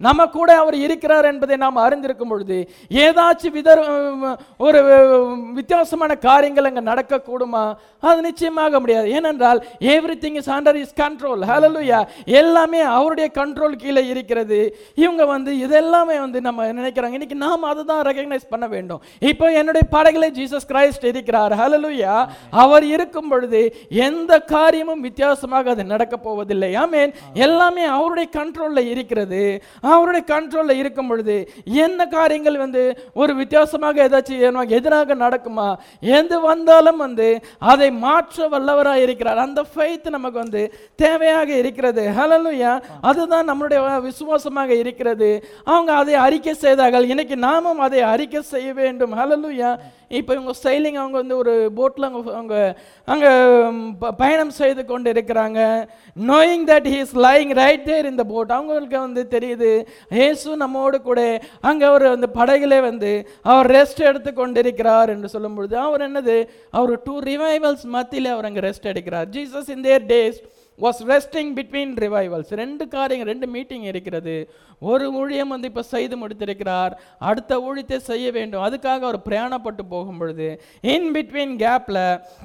S1: நம்ம கூட அவர் இருக்கிறார் என்பதை நாம் அறிந்திருக்கும் பொழுது ஏதாச்சும் விதர் ஒரு வித்தியாசமான காரியங்கள் அங்கே நடக்கக்கூடுமா அது நிச்சயமாக முடியாது ஏனென்றால் everything is under is control hallelujah எல்லாமே அவருடைய கண்ட்ரோல் கீழே இருக்கிறது இவங்க வந்து இதெல்லாமே வந்து நம்ம நினைக்கிறாங்க இன்னைக்கு நாம் அதை தான் ரெகக்னைஸ் பண்ண வேண்டும் இப்போ என்னுடைய படகிலே ஜீசஸ் கிரைஸ்ட் இருக்கிறார் ஹalleluya அவர் இருக்கும் பொழுது எந்த காரியமும் வித்தியாசமாக அது நடக்க போவதில்லை ஆமென் எல்லாமே அவருடைய கண்ட்ரோல்ல இருக்கிறது அவருடைய கண்ட்ரோல்ல இருக்கும் பொழுது என்ன காரியங்கள் வந்து ஒரு வித்தியாசமாக ஏதாச்சும் எனக்கு எதிராக நடக்குமா எது வந்தாலும் வந்து அதை மாற்ற வல்லவராக இருக்கிறார் அந்த ஃபெய்த் நமக்கு வந்து தேவையாக இருக்கிறது ஹalleluya அதுதான் நம்மளுடைய விசுவாசமாக இருக்கிறது அவங்க அதை அறிக்கை செய்தார்கள் இன்னைக்கு நாமும் அதை அறிக்கை செய்ய வேண்டும் ஹalleluya இப்போ இவங்க சைலிங் அவங்க வந்து ஒரு போட்டில் அவங்க அவங்க அங்கே பயணம் செய்து கொண்டு இருக்கிறாங்க knowing that he is lying right there இந்த போட் அவங்களுக்கு வந்து தெரியுது இயேசு நம்மோடு கூட அங்கே அவர் அந்த படகிலே வந்து அவர் ரெஸ்ட் எடுத்து கொண்டிருக்கிறார் என்று சொல்லும் பொழுது அவர் என்னது அவர் டூ ரிவைவல்ஸ் மத்தியில் அவர் அங்கே ரெஸ்ட் எடுக்கிறார் Jesus in their days was resting between revivals ரெண்டு காரியம் ரெண்டு மீட்டிங் இருக்கிறது ஒரு ஊழியம் வந்து இப்போ செய்து முடித்திருக்கிறார் அடுத்த ஊழியத்தை செய்ய வேண்டும் அதுக்காக அவர் பிரயாணப்பட்டு போகும் பொழுது இன் பிட்வீன் கேப்பில்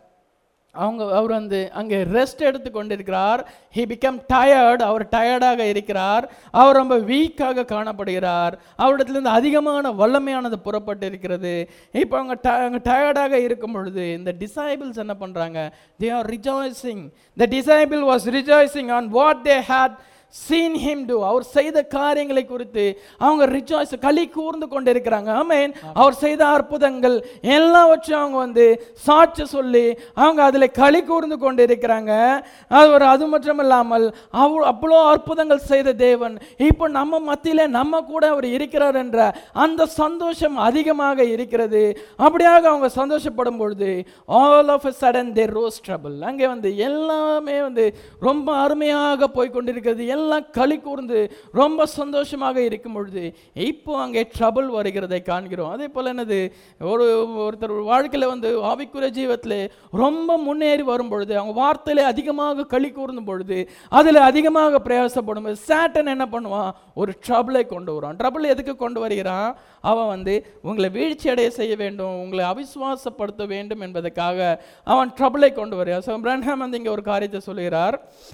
S1: அவங்க அவர் வந்து அங்கே ரெஸ்ட் எடுத்து கொண்டிருக்கிறார் ஹி பிகம் டயர்டு அவர் டயர்டாக இருக்கிறார் அவர் ரொம்ப வீக்காக காணப்படுகிறார் அவரிடத்துலேருந்து அதிகமான வல்லமையானது புறப்பட்டு இருக்கிறது இப்போ அவங்க ட அவங்க டயர்டாக இருக்கும் பொழுது இந்த டிசைபிள்ஸ் என்ன பண்ணுறாங்க they are rejoicing the disciple was rejoicing on what they had seen him to அவர் செய்த காரியங்களை குறித்து அவங்க ரிச்சாய்ஸ் களி கூர்ந்து கொண்டிருக்கிறாங்க ஆமேன் அவர் செய்த அற்புதங்கள் எல்லாவற்றையும் அவங்க வந்து சாட்சி சொல்லி அவங்க அதில் களி கூர்ந்து கொண்டிருக்கிறாங்க அது ஒரு அது மட்டும் இல்லாமல் அவ் அவ்வளோ அற்புதங்கள் செய்த தேவன் இப்போ நம்ம மத்தியில நம்ம கூட அவர் இருக்கிறார் என்ற அந்த சந்தோஷம் அதிகமாக இருக்கிறது அப்படியாக அவங்க சந்தோஷப்படும் பொழுது all of a sudden they rose trouble அங்கே வந்து எல்லாமே வந்து ரொம்ப அருமையாக போய் கொண்டிருக்கிறது எல்லாம் களி கூர்ந்து ரொம்ப சந்தோஷமாக இருக்கும் பொழுது இப்போ அங்கே ட்ரபிள் வருகிறதை காண்கிறோம் அதே போல் என்னது ஒரு ஒருத்தர் வாழ்க்கையில் வந்து ஆவிக்குரிய ஜீவத்தில் ரொம்ப முன்னேறி வரும் பொழுது அவங்க வார்த்தையில அதிகமாக களி கூர்ந்தும் பொழுது அதில் அதிகமாக பிரயாசப்படும் போது சேட்டன் என்ன பண்ணுவான் ஒரு ட்ரபிளை கொண்டு வரான் ட்ரபிள் எதுக்கு கொண்டு வருகிறான் அவன் வந்து உங்களை வீழ்ச்சி அடைய செய்ய வேண்டும் உங்களை அவிசுவாசப்படுத்த வேண்டும் என்பதற்காக அவன் ட்ரபிளை கொண்டு வருகிறான் ஸோ பிரன்ஹாம் வந்து இங்கே ஒரு காரியத்தை சொல்லுகிறார்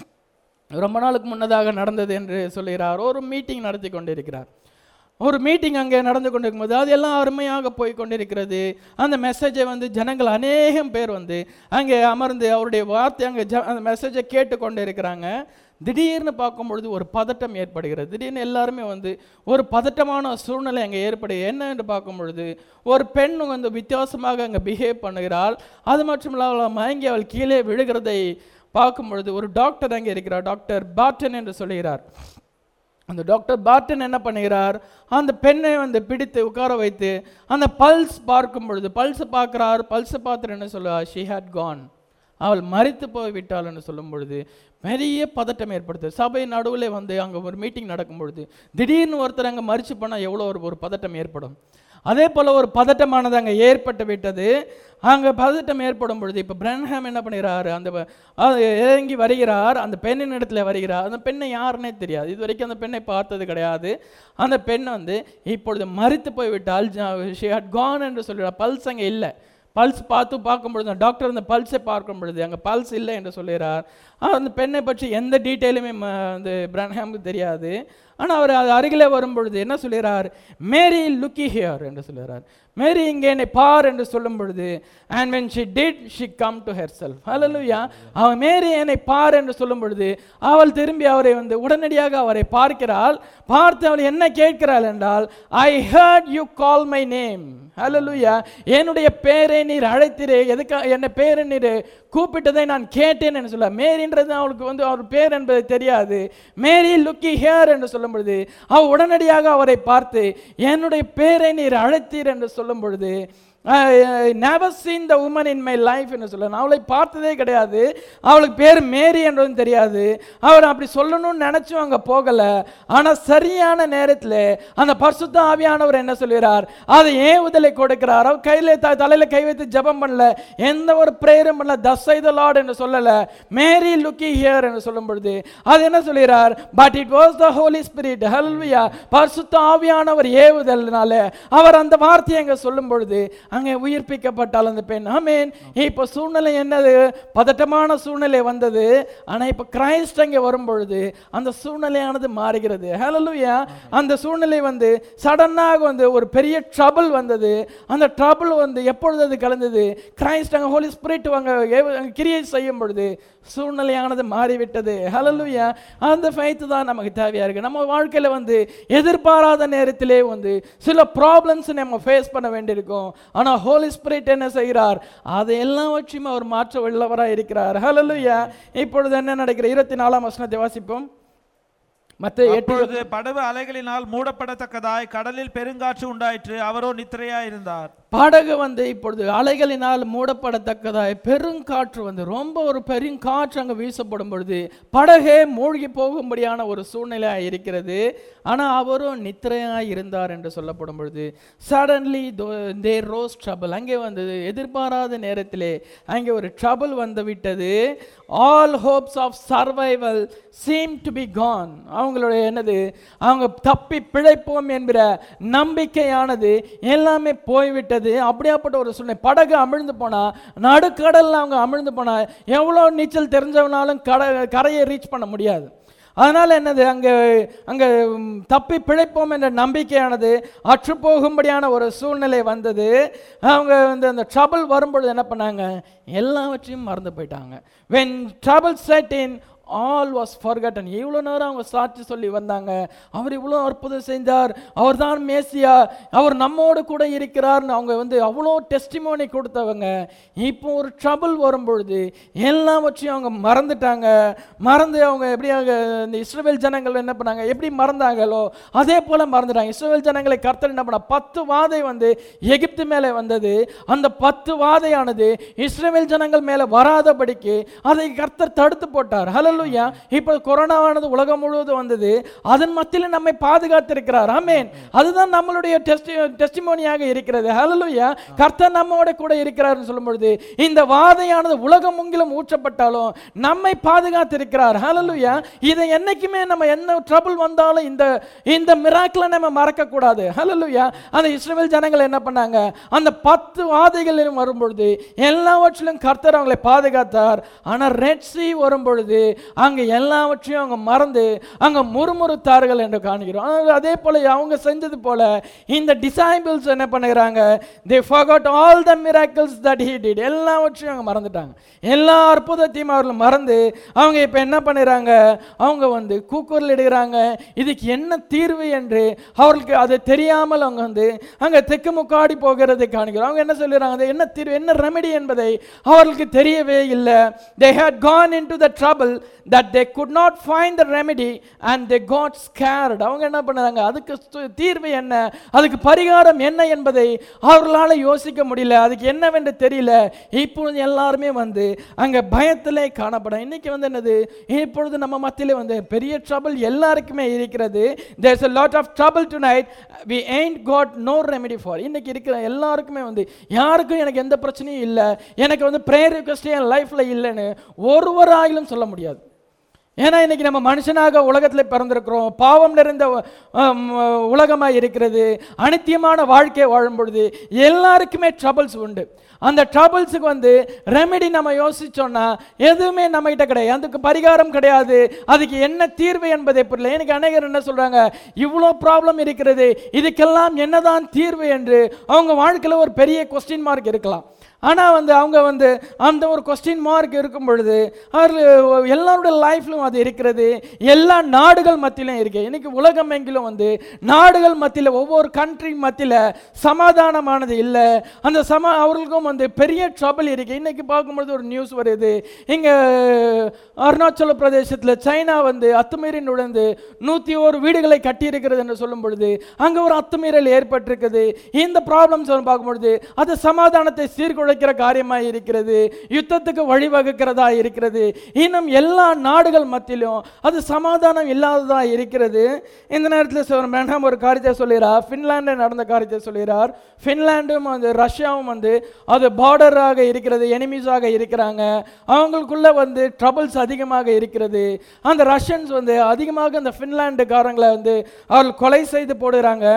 S1: ரொம்ப நாளுக்கு முன்னதாக நடந்தது என்று சொல்லுகிறார் ஒரு மீட்டிங் நடத்தி கொண்டிருக்கிறார் ஒரு மீட்டிங் அங்கே நடந்து கொண்டிருக்கும்போது அது எல்லாம் அருமையாக போய் கொண்டிருக்கிறது அந்த மெசேஜை வந்து ஜனங்கள் அநேகம் பேர் வந்து அங்கே அமர்ந்து அவருடைய வார்த்தை அங்கே ஜ அந்த மெசேஜை கேட்டு கொண்டு இருக்கிறாங்க திடீர்னு பார்க்கும் பொழுது ஒரு பதட்டம் ஏற்படுகிறது திடீர்னு எல்லாருமே வந்து ஒரு பதட்டமான சூழ்நிலை அங்கே ஏற்படு என்ன என்று பார்க்கும் பொழுது ஒரு பெண் வந்து வித்தியாசமாக அங்கே பிஹேவ் பண்ணுகிறாள் அது மட்டும் இல்லாமல் மயங்கி அவள் கீழே விழுகிறதை பார்க்கும் பொழுது ஒரு டாக்டர் அங்கே இருக்கிறார் டாக்டர் பாட்டன் என்று சொல்கிறார் அந்த டாக்டர் பார்டன் என்ன பண்ணுகிறார் அந்த பெண்ணை வந்து பிடித்து உட்கார வைத்து அந்த பல்ஸ் பார்க்கும் பொழுது பல்ஸை பார்க்குறார் பல்ஸை பார்த்துட்டு என்ன சொல்லுவார் ஷி ஹேட் கான் அவள் மறித்து போய் விட்டாள் என்று சொல்லும் பொழுது பெரிய பதட்டம் ஏற்படுது சபை நடுவில் வந்து அங்கே ஒரு மீட்டிங் நடக்கும் பொழுது திடீர்னு ஒருத்தர் அங்கே மறிச்சு போனால் எவ்வளோ ஒரு ஒரு பதட்டம் ஏற்படும் அதே போல் ஒரு பதட்டமானது அங்கே ஏற்பட்டு விட்டது அங்கே பதட்டம் ஏற்படும் பொழுது இப்போ பிரன்ஹாம் என்ன பண்ணுகிறாரு அந்த ப- அது இறங்கி வருகிறார் அந்த பெண்ணின் இடத்துல வருகிறார் அந்த பெண்ணை யாருன்னே தெரியாது இது வரைக்கும் அந்த பெண்ணை பார்த்தது கிடையாது அந்த பெண் வந்து இப்பொழுது மறித்து போய் விட்டால் ஷி ஹட் கான் என்று சொல்கிறார் பல்ஸ் அங்கே இல்லை பல்ஸ் பார்த்து பார்க்கும் பொழுது அந்த டாக்டர் அந்த பல்ஸை பார்க்கும் பொழுது அங்கே பல்ஸ் இல்லை என்று சொல்கிறார் அந்த பெண்ணை பற்றி எந்த டீட்டெயிலுமே ம- வந்து பிரன்ஹாமுக்கு தெரியாது ஆனால் அவர் அது அருகிலே வரும் பொழுது என்ன சொல்கிறார் மேரி லுக்கி ஹியர் என்று சொல்கிறார் மேரி இங்கே என்னை பார் என்று சொல்லும் பொழுது and when she did she come to herself hallelujah அவன் மேரி என்னை பார் என்று சொல்லும் பொழுது அவள் திரும்பி அவரை வந்து உடனடியாக அவரை பார்க்கிறாள் பார்த்து அவள் என்ன கேட்கிறாள் என்றால் ஐ heard you call my name hallelujah என்னுடைய பேரை நீர் அழைத்திரே எதுக்கா என்ன பேரை நீர் கூப்பிட்டதை நான் கேட்டேன் என்று சொல்ல மேரின்றது அவளுக்கு வந்து அவர் பேர் என்பது தெரியாது மேரி லுக்கி ஹேர் என்று சொல்லும் பொழுது அவள் உடனடியாக அவரை பார்த்து என்னுடைய பேரை நீர் அழைத்தீர் என்று சொல்லும் பொழுது never seen the woman in my life என்று சொல்ல நான் அவளை பார்த்ததே கிடையாது அவளுக்கு பேர் மேரி என்றதும் தெரியாது அவர் அப்படி சொல்லணும்னு நினைச்சும் அங்க போகல ஆனா சரியான நேரத்தில் அந்த பரிசுத்த ஆவியானவர் என்ன சொல்கிறார் அதை ஏவுதலை கொடுக்கிறார் அவர் கையில த- தலையில கை வைத்து ஜெபம் பண்ணல எந்த ஒரு பிரேயரும் பண்ணல தசை த லார்ட் என்று சொல்லல மேரி லுக்கி ஹியர் என்று சொல்லும் பொழுது அது என்ன சொல்கிறார் but it was the holy spirit hallelujah பரிசுத்த ஆவியானவர் ஏவுதல்னால அவர் அந்த வார்த்தையை அங்க சொல்லும் பொழுது அங்கே உயிர்ப்பிக்கப்பட்டால் அந்த பெண் ஆமேன் இப்போ சூழ்நிலை என்னது பதட்டமான சூழ்நிலை வந்தது ஆனா இப்போ கிரைஸ்ட் அங்கே வரும் பொழுது அந்த சூழ்நிலையானது மாறுகிறது ஹalleluya அந்த சூழ்நிலை வந்து சடனாக வந்து ஒரு பெரிய ட்ரபிள் வந்தது அந்த ட்ரபிள் வந்து எப்பொழுது அது கலந்தது கிரைஸ்ட் அங்கே ஹோலி ஸ்பிரிட் அங்கே ஏவ- அங்கே கிரியை செய்யும் பொழுது சூழ்நிலையானது மாறிவிட்டது ஹalleluya அந்த ஃபைத்து தான் நமக்கு தேவையா இருக்கு நம்ம வாழ்க்கையில வந்து எதிர்பாராத நேரத்திலே வந்து சில ப்ராப்ளம்ஸ் நம்ம ஃபேஸ் பண்ண வேண்டியிருக்கும் ஆனா ஹோலி ஸ்பிரிட் என்ன செய்கிறார் அதை எல்லாவற்றையும் அவர் மாற்ற உள்ளவராக இருக்கிறார் ஹalleluya இப்பொழுது என்ன நடக்கிற இருபத்தி நாலாம் வசனத்தை வாசிப்போம் மற்ற எட்டு
S2: அப்பொழுது படவு அலைகளினால் மூடப்படத்தக்கதாய் கடலில் பெருங்காற்று உண்டாயிற்று அவரோ நித்திரையா இருந்தார்
S1: படகு வந்து இப்பொழுது அலைகளினால் மூடப்படத்தக்கதாய் பெருங்காற்று வந்து ரொம்ப ஒரு பெருங்காற்று அங்கே வீசப்படும் பொழுது படகே மூழ்கி போகும்படியான ஒரு சூழ்நிலையாக இருக்கிறது ஆனால் அவரும் நித்திரையாக இருந்தார் என்று சொல்லப்படும் பொழுது சடன்லி தே ரோஸ் ட்ரபிள் அங்கே வந்தது எதிர்பாராத நேரத்திலே அங்கே ஒரு ட்ரபிள் வந்து விட்டது all hopes of survival seem to be gone அவங்களுடைய என்னது அவங்க தப்பி பிழைப்போம் என்கிற நம்பிக்கையானது எல்லாமே போய்விட்டது அப்படியாப்பட்ட ஒரு சூழ்நிலை படகு அமிழ்ந்து போனா நடுக்கடல்ல அவங்க அமிழ்ந்து போனா எவ்வளோ நீச்சல் தெரிஞ்சவனாலும் கட கரையை ரீச் பண்ண முடியாது அதனால என்னது அங்கே அங்கே ம், தப்பி பிழைப்போம் என்ற நம்பிக்கையானது அற்று போகும்படியான ஒரு சூழ்நிலை வந்தது அவங்க வந்து அந்த ட்ரபிள் வரும்பொழுது என்ன பண்ணாங்க எல்லாவற்றையும் மறந்து போயிட்டாங்க when trouble set in all was forgotten இவ்வளோ நேரம் அவங்க சாட்சி சொல்லி வந்தாங்க அவர் இவ்வளோ அற்புதம் செஞ்சார் அவர் தான் மேசியா அவர் நம்மோடு கூட இருக்கிறார்னு அவங்க வந்து அவ்வளோ டெஸ்டிமோனி கொடுத்தவங்க இப்போ ஒரு ட்ரபிள் வரும்பொழுது எல்லாவற்றையும் அவங்க மறந்துட்டாங்க மறந்து அவங்க எப்படி அவங்க இந்த இஸ்ரவேல் ஜனங்கள் என்ன பண்ணாங்க எப்படி மறந்தாங்களோ அதே போல மறந்துட்டாங்க இஸ்ரவேல் ஜனங்களை கர்த்தர் என்ன பண்ண பத்து வாதை வந்து எகிப்து மேலே வந்தது அந்த பத்து வாதையானது இஸ்ரவேல் ஜனங்கள் மேலே வராதபடிக்கு அதை கர்த்தர் தடுத்து போட்டார் ஹalleluya இப்போ கொரோனாவானது உலகம் முழுவதும் வந்தது அதன் மத்தியில் நம்மை பாதுகாத்திருக்கிறார் ஆமென் அதுதான் நம்மளுடைய டெஸ்டி டெஸ்டிமோனியாக இருக்கிறது ஹalleluya கர்த்தர் நம்மோட கூட இருக்கிறார்னு சொல்லும் பொழுது இந்த வாதையானது உலகம் முங்கிலும் ஊற்றப்பட்டாலும் நம்மை பாதுகாத்திருக்கிறார் ஹalleluya இதை என்னைக்குமே நம்ம என்ன ட்ரபிள் வந்தாலும் இந்த இந்த மிராக்கிளை நம்ம மறக்க கூடாது ஹalleluya அந்த இஸ்ரவேல் ஜனங்கள் என்ன பண்ணாங்க அந்த பத்து வாதைகளிலும் வரும்பொழுது எல்லாவற்றிலும் கர்த்தர் அவங்களை பாதுகாத்தார் ஆனால் ரெட் சி வரும்பொழுது அங்கே எல்லாவற்றையும் அவங்க மறந்து அங்கே முறுமுறுத்தார்கள் என்று காண்கிறோம் ஆனா, அதே போல அவங்க செஞ்சது போல இந்த டிசைபிள்ஸ் என்ன பண்ணுகிறாங்க they forgot all the miracles that he did எல்லாவற்றையும் அவங்க மறந்துட்டாங்க எல்லா அற்புதத்தையும் அவர்கள் மறந்து அவங்க இப்போ என்ன பண்ணுறாங்க அவங்க வந்து கூக்குரல் இடுகிறாங்க இதுக்கு என்ன தீர்வு என்று அவர்களுக்கு அது தெரியாமல் அவங்க வந்து அங்கே தெக்கு முக்காடி போகிறதை காண்கிறோம் அவங்க என்ன சொல்லுறாங்க அது என்ன தீர்வு என்ன ரெமெடி என்பதை அவர்களுக்கு தெரியவே இல்லை they had gone into the trouble that they could not find the remedy and they got scared அவங்க என்ன பண்ணுறாங்க அதுக்கு சு- தீர்வு என்ன அதுக்கு பரிகாரம் என்ன என்பதை அவர்களால் யோசிக்க முடியல அதுக்கு என்னவென்று தெரியல இப்பொழுது எல்லாருமே வந்து அங்கே பயத்திலே காணப்படும் இன்னைக்கு வந்து என்னது இப்பொழுது நம்ம மத்தியிலே வந்து பெரிய ட்ரபிள் எல்லாருக்குமே இருக்கிறது there's a lot of trouble tonight we ain't got no remedy for இன்னைக்கு இருக்கிற எல்லாருக்குமே வந்து யாருக்கும் எனக்கு எந்த பிரச்சனையும் இல்லை எனக்கு வந்து ப்ரேயர் ரிக்வஸ்ட் என் லைஃப்பில் இல்லைன்னு ஒருவராயிலும் சொல்ல முடியாது ஏன்னா இன்னைக்கு நம்ம மனுஷனாக உலகத்தில் பிறந்திருக்கிறோம் பாவம் நிறைந்த உலகமாக இருக்கிறது அனித்தியமான வாழ்க்கையை வாழும் பொழுது எல்லாருக்குமே ட்ரபிள்ஸ் உண்டு அந்த ட்ரபிள்ஸுக்கு வந்து ரெமெடி நம்ம யோசிச்சோம்னா எதுவுமே நம்மகிட்ட கிடையாது அதுக்கு பரிகாரம் கிடையாது அதுக்கு என்ன தீர்வு என்பதை புரியல எனக்கு அநேகர் என்ன சொல்றாங்க இவ்வளோ ப்ராப்ளம் இருக்கிறது இதுக்கெல்லாம் என்னதான் தீர்வு என்று அவங்க வாழ்க்கையில் ஒரு பெரிய கொஸ்டின் மார்க் இருக்கலாம் ஆனால் வந்து அவங்க வந்து அந்த ஒரு கொஸ்டின் மார்க் இருக்கும் பொழுது அவர்கள் எல்லாருடைய லைஃப்லையும் அது இருக்கிறது எல்லா நாடுகள் மத்தியிலும் இருக்கு இன்னைக்கு உலகம் எங்கிலும் வந்து நாடுகள் மத்தியில் ஒவ்வொரு கண்ட்ரி மத்தியில் சமாதானமானது இல்லை அந்த சமா அவர்களுக்கும் வந்து பெரிய ட்ரபிள் இருக்கு இன்னைக்கு பார்க்கும்பொழுது ஒரு நியூஸ் வருது இங்கே அருணாச்சல பிரதேசத்தில் சைனா வந்து அத்துமீறி நுழைந்து நூற்றி ஒரு வீடுகளை கட்டியிருக்கிறது என்று சொல்லும் பொழுது அங்கே ஒரு அத்துமீறல் ஏற்பட்டிருக்குது இந்த ப்ராப்ளம்ஸ் பார்க்கும்பொழுது அது சமாதானத்தை சீர்குலைக்கிற காரியமாக இருக்கிறது யுத்தத்துக்கு வழிவகுக்கிறதா இருக்கிறது இன்னும் எல்லா நாடுகள் மத்தியிலும் அது சமாதானம் இல்லாததா இருக்கிறது இந்த நேரத்தில் சார் மேடம் ஒரு காரியத்தை சொல்கிறார் ஃபின்லாண்டில் நடந்த காரியத்தை சொல்கிறார் ஃபின்லாண்டும் வந்து ரஷ்யாவும் வந்து அது பார்டராக இருக்கிறது எனிமீஸாக இருக்கிறாங்க அவங்களுக்குள்ள வந்து ட்ரபிள்ஸ் அதிகமாக இருக்கிறது அந்த ரஷ்யன்ஸ் வந்து அதிகமாக அந்த ஃபின்லாண்டுக்காரங்களை வந்து அவர்கள் கொலை செய்து போடுறாங்க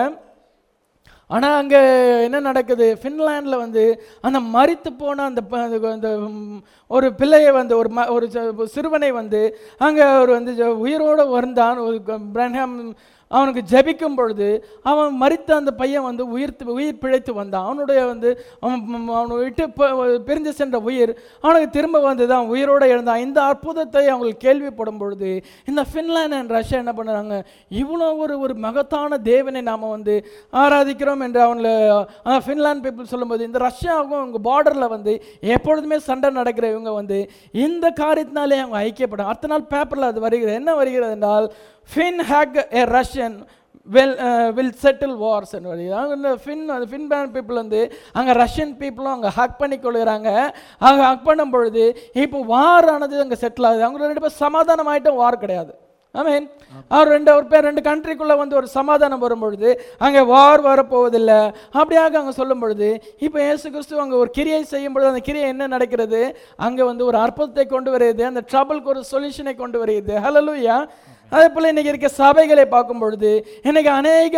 S1: ஆனால் அங்கே என்ன நடக்குது ஃபின்லாண்டில் வந்து அந்த மரித்து போன அந்த ப- அந்த- அந்த ம், ஒரு பிள்ளையை வந்து ஒரு ம ஒரு ச- சிறுவனை வந்து அங்கே ஒரு வந்து ஜ- உயிரோடு வந்தான் ஒரு க- பிரஹாம் அவனுக்கு ஜெபிக்கும் பொழுது அவன் மரித்த அந்த பையன் வந்து உயிர்த்து உயிர் பிழைத்து வந்தான் அவனுடைய வந்து அவன் ம், அவனை விட்டு ப- பிரிந்து சென்ற உயிர் அவனுக்கு திரும்ப வந்து தான் உயிரோடு எழுந்தான் இந்த அற்புதத்தை அவங்க கேள்விப்படும் பொழுது இந்த ஃபின்லாண்ட் அண்ட் ரஷ்யா என்ன பண்ணுறாங்க இவ்வளோ ஒரு ஒரு மகத்தான தேவனை நாம் வந்து ஆராதிக்கிறோம் என்று அவங்கள அந்த ஃபின்லாண்ட் பீப்புள் சொல்லும்போது இந்த ரஷ்யாவுக்கும் அவங்க பார்டரில் வந்து எப்பொழுதுமே சண்டை நடக்கிற இவங்க வந்து இந்த காரியத்தினாலே அவங்க ஐக்கியப்படும் அடுத்த நாள் பேப்பரில் அது வருகிறது என்ன வருகிறது என்றால் fin hack a Russian well will settle wars அவங்க இந்த ஃபின் அந்த ஃபின் பேண்ட் பீப்புள் வந்து அங்கே ரஷ்யன் பீப்புளும் அங்கே ஹக் பண்ணி கொள்கிறாங்க அங்கே ஹக் பண்ணும் பொழுது இப்போ வார் ஆனது அங்கே செட்டில் ஆகுது அவங்க ரெண்டு பேரும் சமாதானம் ஆகிட்டும் வார் கிடையாது ஆமீன் அவர் ரெண்டு ஒரு பேர் ரெண்டு கண்ட்ரிக்குள்ளே வந்து ஒரு சமாதானம் வரும் பொழுது அங்கே வார் வரப்போவதில்லை அப்படியாக அங்கே சொல்லும் பொழுது இப்போ இயேசு கிறிஸ்து அங்கே ஒரு கிரியை செய்யும் பொழுது அந்த கிரியை என்ன நடக்கிறது அங்கே வந்து ஒரு அற்புதத்தை கொண்டு வருகிறது அந்த ட்ரபிள்க்கு ஒரு சொல்யூஷனை கொண்டு வருகிறது ஹலலூயா அதே போல் இன்றைக்கி இருக்க சபைகளை பார்க்கும் பொழுது இன்றைக்கி அநேக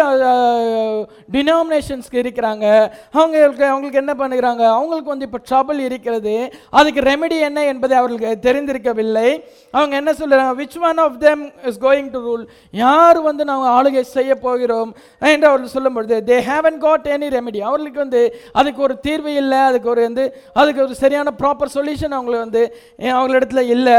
S1: டினாமினேஷன்ஸ்க்கு இருக்கிறாங்க அவங்களுக்கு அவங்களுக்கு என்ன பண்ணுகிறாங்க அவங்களுக்கு வந்து இப்போ ட்ரபிள் இருக்கிறது அதுக்கு ரெமெடி என்ன என்பதை அவர்களுக்கு தெரிந்திருக்கவில்லை அவங்க என்ன சொல்கிறாங்க which one of them is going to rule யார் வந்து நாங்கள் ஆளுகை செய்ய போகிறோம் என்று அவர்கள் சொல்லும் பொழுது they haven't got any remedy அவர்களுக்கு வந்து அதுக்கு ஒரு தீர்வு இல்லை அதுக்கு ஒரு வந்து அதுக்கு ஒரு சரியான ப்ராப்பர் சொல்யூஷன் அவங்களுக்கு வந்து அவங்களிடத்துல இல்லை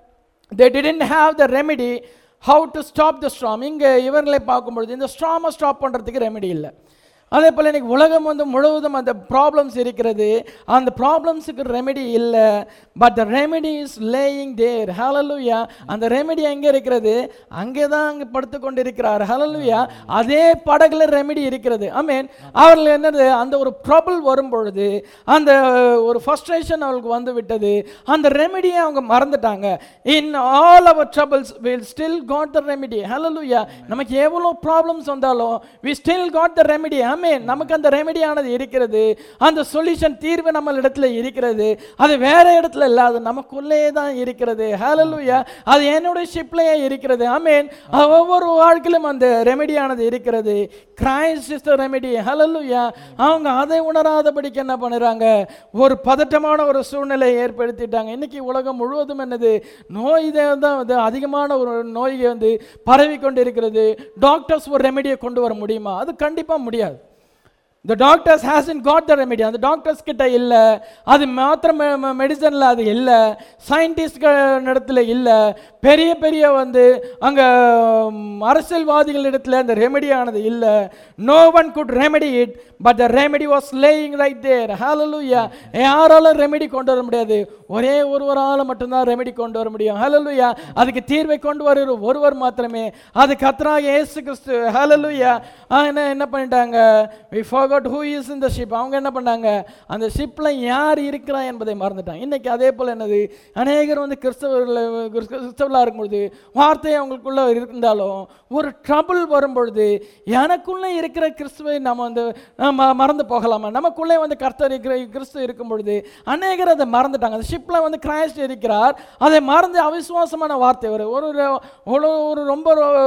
S1: தே didn't have the remedy how to stop the storm இங்கே இவர்களை பார்க்கும்பொழுது இந்த ஸ்ட்ராமை ஸ்டாப் பண்ணுறதுக்கு ரெமெடி இல்லை அதே போல் இன்னைக்கு உலகம் வந்து முழுவதும் அந்த ப்ராப்ளம்ஸ் இருக்கிறது அந்த ப்ராப்ளம்ஸுக்கு ரெமெடி இல்லை but the remedy is laying there hallelujah அந்த ரெமெடி எங்கே இருக்கிறது அங்கே தான் அங்கே படுத்து கொண்டு இருக்கிறார் ஹலலுயா அதே படகுல ரெமெடி இருக்கிறது ஐ மீன் அவர்கள் என்னது அந்த ஒரு ப்ராப்ளம் வரும் பொழுது அந்த ஒரு ஃபஸ்ட்ரேஷன் அவங்களுக்கு வந்து விட்டது அந்த ரெமெடியை அவங்க மறந்துட்டாங்க in all our troubles will still got the remedy hallelujah நமக்கு எவ்வளோ ப்ராப்ளம்ஸ் வந்தாலும் we still got the remedy amen நமக்கு அந்த ரெமெடியானது இருக்கிறது அந்த சொல்யூஷன் தீர்வு நம்ம இடத்துல இருக்கிறது அது வேற இடத்துல இல்லை அது நமக்குள்ளே தான் இருக்கிறது ஹalleluya அது என்னுடைய ஷிப்லயே இருக்கிறது ஆமீன் ஒவ்வொரு வாழ்க்கையிலும் அந்த ரெமெடியானது இருக்கிறது Christ is the remedy hallelujah அவங்க அதை உணராதபடிக்கு என்ன பண்ணுறாங்க ஒரு பதட்டமான ஒரு சூழ்நிலையை ஏற்படுத்திட்டாங்க இன்னைக்கு உலகம் முழுவதும் என்னது நோய் இதை தான் வந்து அதிகமான ஒரு நோய் வந்து பரவி கொண்டு இருக்கிறது டாக்டர்ஸ் ஒரு ரெமெடியை கொண்டு வர முடியுமா அது கண்டிப்பாக முடியாது இந்த doctors hasn't got the remedy அந்த டாக்டர்ஸ் கிட்ட இல்லை அது மாத்திரம் மெடிசனில் அது இல்லை சயின்டிஸ்ட் இடத்துல இல்லை பெரிய பெரிய வந்து அங்கே அரசியல்வாதிகள் இடத்துல அந்த ரெமெடியானது இல்லை no one could remedy it but the remedy was laying right there hallelujah யாராலும் ரெமெடி கொண்டு வர முடியாது ஒரே ஒருவரால் மட்டும்தான் ரெமெடி கொண்டு வர முடியும் ஹalleluya அதுக்கு தீர்வை கொண்டு வருகிற ஒருவர் மாத்திரமே அது கத்ராக இயேசு கிறிஸ்து ஹalleluya என்ன என்ன பண்ணிட்டாங்க we forgot who is in the ship அவங்க என்ன பண்ணாங்க அந்த ஷிப்பில் யார் இருக்கிறா என்பதை மறந்துட்டாங்க இன்னைக்கு அதே போல் என்னது அநேகர் வந்து கிறிஸ்தவர்கள் கிறிஸ்தவர்களாக இருக்கும்பொழுது வார்த்தை அவங்களுக்குள்ள இருந்தாலும் ஒரு ட்ரபிள் வரும்பொழுது எனக்குள்ளே இருக்கிற கிறிஸ்துவை நம்ம வந்து நம்ம மறந்து போகலாமா நமக்குள்ளே வந்து கர்த்தர் இருக்கிற கிறிஸ்து இருக்கும் பொழுது அநேகர் அதை மறந்துட்டாங்க அந்த ஷிப்பில் வந்து கிரைஸ்ட் இருக்கிறார் அதை மறந்து அவிசுவாசமான வார்த்தை வரும் ஒரு ஒரு ஒரு ரொம்ப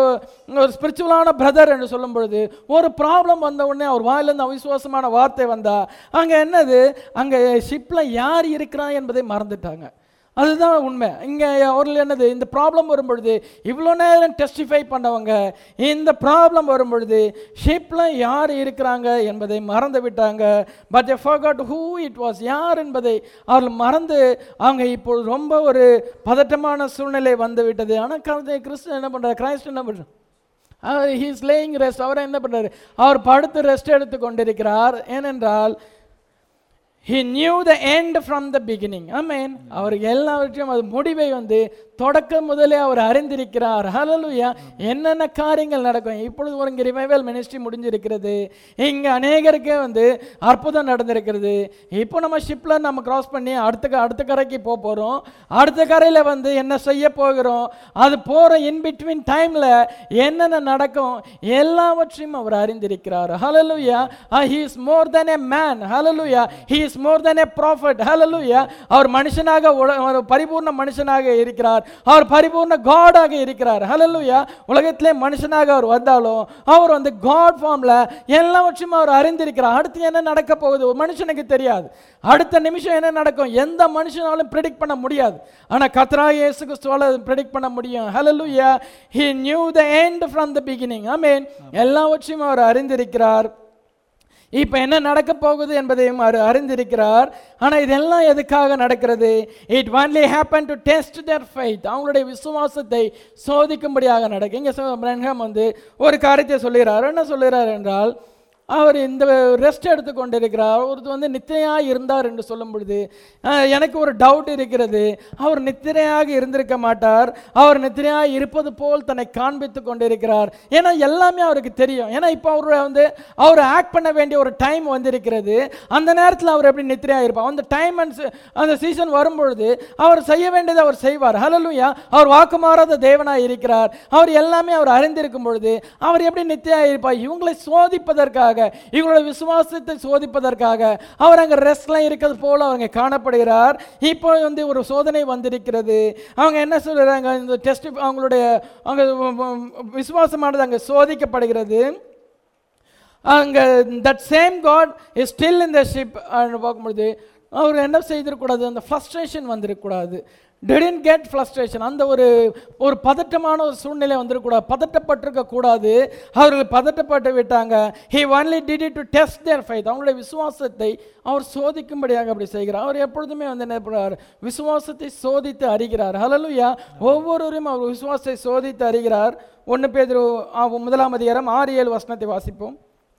S1: ஒரு ஸ்பிரிச்சுவலான பிரதர் என்று சொல்லும் பொழுது ஒரு ப்ராப்ளம் வந்த உடனே அவர் வாயிலிருந்து அவிசுவாசமான வார்த்தை வந்தா அங்கே என்னது அங்கே ஷிப்பில் யார் இருக்கிறா என்பதை மறந்துட்டாங்க அதுதான் உண்மை இங்கே அவர்கள் என்னது இந்த ப்ராப்ளம் வரும்பொழுது இவ்வளோ நேரம் டெஸ்டிஃபை பண்ணவங்க இந்த ப்ராப்ளம் வரும்பொழுது ஷிப்பில் யார் இருக்கிறாங்க என்பதை மறந்து விட்டாங்க but a forgot who it was யார் என்பதை அவர்கள் மறந்து அவங்க இப்போ ரொம்ப ஒரு பதட்டமான சூழ்நிலை வந்து விட்டது ஆனால் கிறிஸ்து என்ன பண்ணுறாரு கிரைஸ்ட் என்ன பண்ணுறாரு அவர் ஹீஸ் லேயிங் ரெஸ்ட் அவர் என்ன பண்ணுறாரு அவர் படுத்து ரெஸ்ட் எடுத்து கொண்டிருக்கிறார் ஏனென்றால் he knew the end from the beginning amen அவர் எல்லாவற்றையும் அது முடிவை வந்து தொடக்கம் முதலே அவர் அறிந்திருக்கிறார் ஹalleluya என்னென்ன காரியங்கள் நடக்கும் இப்பொழுது ஒரு இங்கே ரிவைவல் மினிஸ்ட்ரி முடிஞ்சிருக்கிறது இங்கே அநேகருக்கே வந்து அற்புதம் நடந்திருக்கிறது இப்போ நம்ம ஷிப்பில் நம்ம கிராஸ் பண்ணி அடுத்த க- அடுத்த கரைக்கு போக போகிறோம் அடுத்த கரையில் வந்து என்ன செய்ய போகிறோம் அது போகிற இன் பிட்வீன் டைமில் என்னென்ன நடக்கும் எல்லாவற்றையும் அவர் அறிந்திருக்கிறார் ஹalleluya he is more than a man hallelujah he is more than a prophet hallelujah அவர் மனுஷனாக உல- ஒரு பரிபூர்ண மனுஷனாக இருக்கிறார் அவர் பரிபூர்ண காடாக இருக்கிறார் hallelujah உலகத்திலே மனுஷனாக அவர் வந்தாலும் அவர் வந்து காட் ஃபார்ம்ல எல்லாவற்றையும் அவர் அறிந்திருக்கிறார் அடுத்து என்ன நடக்க போகுது ஒரு மனுஷனுக்கு தெரியாது அடுத்த நிமிஷம் என்ன நடக்கும் எந்த மனுஷனாலும் ப்ரெடிக்ட் பண்ண முடியாது ஆனா கத்ரா இயேசு கிறிஸ்துவால ப்ரெடிக்ட் பண்ண முடியும் hallelujah he knew the end from the beginning ஆமென் எல்லாவற்றையும் அவர் அறிந்திருக்கிறார் இப்போ என்ன நடக்க போகுது என்பதையும் அவர் அறிந்திருக்கிறார் ஆனால் இதெல்லாம் எதுக்காக நடக்கிறது it only happen to test their faith அவங்களுடைய விசுவாசத்தை சோதிக்கும்படியாக நடக்கும் இங்கே பிரன்ஹாம் வந்து ஒரு காரியத்தை சொல்லுகிறார் என்ன சொல்லுகிறார் என்றால் அவர் இந்த ரெஸ்ட் எடுத்து கொண்டிருக்கிறார் ஒருத்தர் வந்து நித்திரையாக இருந்தார் என்று சொல்லும் பொழுது அஹ், எனக்கு ஒரு டவுட் இருக்கிறது அவர் நித்திரையாக இருந்திருக்க மாட்டார் அவர் நித்திரையாக இருப்பது போல் தன்னை காண்பித்து கொண்டிருக்கிறார் ஏன்னா எல்லாமே அவருக்கு தெரியும் ஏன்னா இப்போ அவர் வந்து அவர் ஆக்ட் பண்ண வேண்டிய ஒரு டைம் வந்திருக்கிறது அந்த நேரத்தில் அவர் எப்படி நித்திரையாக இருப்பார் அந்த டைம் அண்ட் அந்த சீசன் வரும்பொழுது அவர் செய்ய வேண்டியதை அவர் செய்வார் ஹalleluya அவர் வாக்கு மாறாத தேவனாய் இருக்கிறார் அவர் எல்லாமே அவர் அறிந்திருக்கும் பொழுது அவர் எப்படி நித்தியாக இருப்பார் இவங்களை சோதிப்பதற்காக இவங்களுடைய விசுவாசத்தை சோதிப்பதற்காக அவர் அங்கே ரெஸ்ட்ல இருக்கிறது போல அவங்க காணப்படுகிறார் இப்போ வந்து ஒரு சோதனை வந்திருக்கிறது அவங்க என்ன சொல்றாங்க இந்த டெஸ்ட் அவங்களுடைய அவங்க விசுவாசமானது அங்கே சோதிக்கப்படுகிறது அங்கே that same God is still in the ship பார்க்கும்பொழுது அவர் என்ன செய்திருக்கூடாது அந்த ஃப்ளஸ்ட்ரேஷன் வந்திருக்கக்கூடாது didn't கெட் ஃப்ளஸ்ட்ரேஷன் அந்த ஒரு ஒரு பதட்டமான ஒரு சூழ்நிலை வந்துருக்கூடாது பதட்டப்பட்டிருக்க கூடாது அவர்கள் பதட்டப்பட்டு விட்டாங்க he only did it to test their faith அவங்களுடைய விசுவாசத்தை அவர் சோதிக்கும்படியாக அப்படி செய்கிறார் அவர் எப்பொழுதுமே வந்து என்ன பண்ணுறார் விசுவாசத்தை சோதித்து அறிகிறார் ஹalleluya ஒவ்வொருவரையும் அவர் விசுவாசத்தை சோதித்து அறிகிறார் ஒன்று பேர் முதலாம் அதிகாரம் ஆறு ஏழு வசனத்தை வாசிப்போம்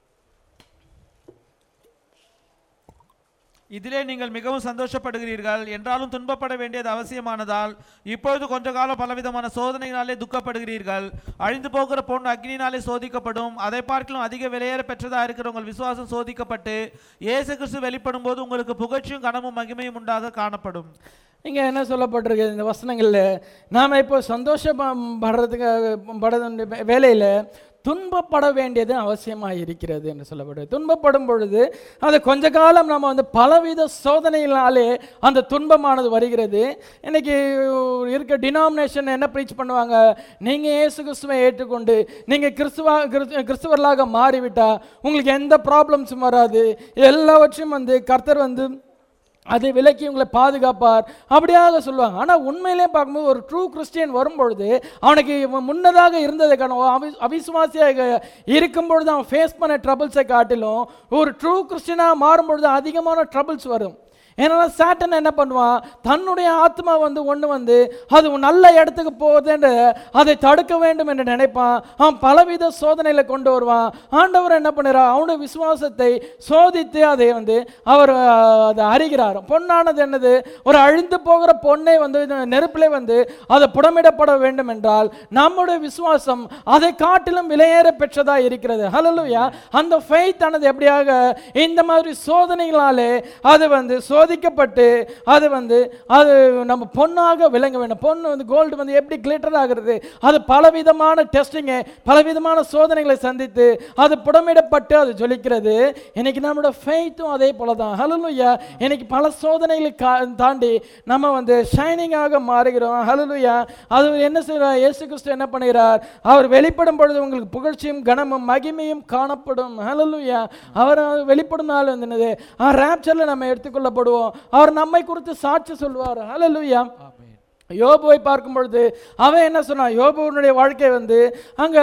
S2: இதிலே நீங்கள் மிகவும் சந்தோஷப்படுகிறீர்கள் என்றாலும் துன்பப்பட வேண்டியது அவசியமானதால் இப்பொழுது கொஞ்ச காலம் பலவிதமான சோதனையினாலே துக்கப்படுகிறீர்கள் அழிந்து போகிற பொன் அக்னினாலே சோதிக்கப்படும் அதை பார்க்கலாம் அதிக விலையேற பெற்றதா இருக்கிற உங்கள் விசுவாசம் சோதிக்கப்பட்டு இயேசு கிறிஸ்து வெளிப்படும் போது உங்களுக்கு புகழ்ச்சியும் கனமும் மகிமையும் உண்டாக காணப்படும்
S1: இங்கே என்ன சொல்லப்பட்டிருக்கு இந்த வசனங்களில் நாம் இப்போ சந்தோஷப்படுறதுக்கு பட வேலையில் துன்பப்பட வேண்டியது அவசியமாக இருக்கிறது என்று சொல்லப்படுது துன்பப்படும் பொழுது அது கொஞ்ச காலம் நம்ம வந்து பலவித சோதனையினாலே அந்த துன்பமானது வருகிறது இன்னைக்கு இருக்க டினாமினேஷன் என்ன ப்ரீச் பண்ணுவாங்க நீங்கள் இயேசு கிறிஸ்துவை ஏற்றுக்கொண்டு நீங்கள் கிறிஸ்துவா கிறிஸ்து- கிறிஸ்துவர்களாக மாறிவிட்டா உங்களுக்கு எந்த ப்ராப்ளம்ஸும் வராது எல்லாவற்றையும் வந்து கர்த்தர் வந்து அதை விலக்கி உங்களை பாதுகாப்பார் அப்படியாக சொல்லுவாங்க ஆனால் உண்மையிலே பார்க்கும்போது ஒரு ட்ரூ கிறிஸ்டியன் வரும்பொழுது அவனுக்கு இவன் முன்னதாக இருந்ததுக்கான அவி அவிசுவாசியாக இருக்கும் பொழுது அவன் ஃபேஸ் பண்ண ட்ரபிள்ஸை காட்டிலும் ஒரு ட்ரூ கிறிஸ்டியனாக மாறும்பொழுது அதிகமான ட்ரபிள்ஸ் வரும் ஏன்னா சாட்டன் என்ன பண்ணுவான் தன்னுடைய ஆத்மா வந்து ஒன்று வந்து அது ஒரு நல்ல இடத்துக்கு போகுதுன்னு அதை தடுக்க வேண்டும் என்று நினைப்பான் அவன் பலவித சோதனைகளை கொண்டு வருவான் ஆண்டவர் என்ன பண்ணுறார் அவனுடைய விசுவாசத்தை சோதித்து அதை வந்து அவர் அஹ், அதை அறிகிறார் பொன்னானது என்னது ஒரு அழிந்து போகிற பொண்ணை வந்து இந்த நெருப்பிலே வந்து அதை புடமிடப்பட வேண்டும் என்றால் நம்முடைய விசுவாசம் அதை காட்டிலும் விலையேற பெற்றதா இருக்கிறது ஹalleluya அந்த ஃபெய்த் ஆனது எப்படியாக இந்த மாதிரி சோதனைகளாலே அது வந்து சோதிக்கப்பட்டு அது வந்து அது நம்ம பொண்ணாக விளங்க வேண்டும் பொண்ணு வந்து கோல்டு வந்து எப்படி கிளிட்டர் ஆகிறது அது பலவிதமான டெஸ்டிங்கு பலவிதமான சோதனைகளை சந்தித்து அது புடமிடப்பட்டு அது ஜொலிக்கிறது இன்னைக்கு நம்மளோட ஃபெய்த்தும் அதே போல தான் ஹலலுயா இன்னைக்கு பல சோதனைகளை கா- தாண்டி நம்ம வந்து ஷைனிங்காக மாறுகிறோம் ஹலலுயா அது என்ன செய்கிறார் இயேசு கிறிஸ்து என்ன பண்ணுகிறார் அவர் வெளிப்படும் பொழுது உங்களுக்கு புகழ்ச்சியும் கனமும் மகிமையும் காணப்படும் ஹலலுயா அவர் வெளிப்படும் நாள் வந்து என்னது ரேப்சரில் நம்ம எடுத்துக்கொள்ளப்படுவோம் அவர் நம்மை குறித்து சாட்சி சொல்வார் ஹலலுயா யோபுவை பார்க்கும் பொழுது அவன் என்ன சொன்னான் யோபுவனுடைய வாழ்க்கை வந்து அங்கே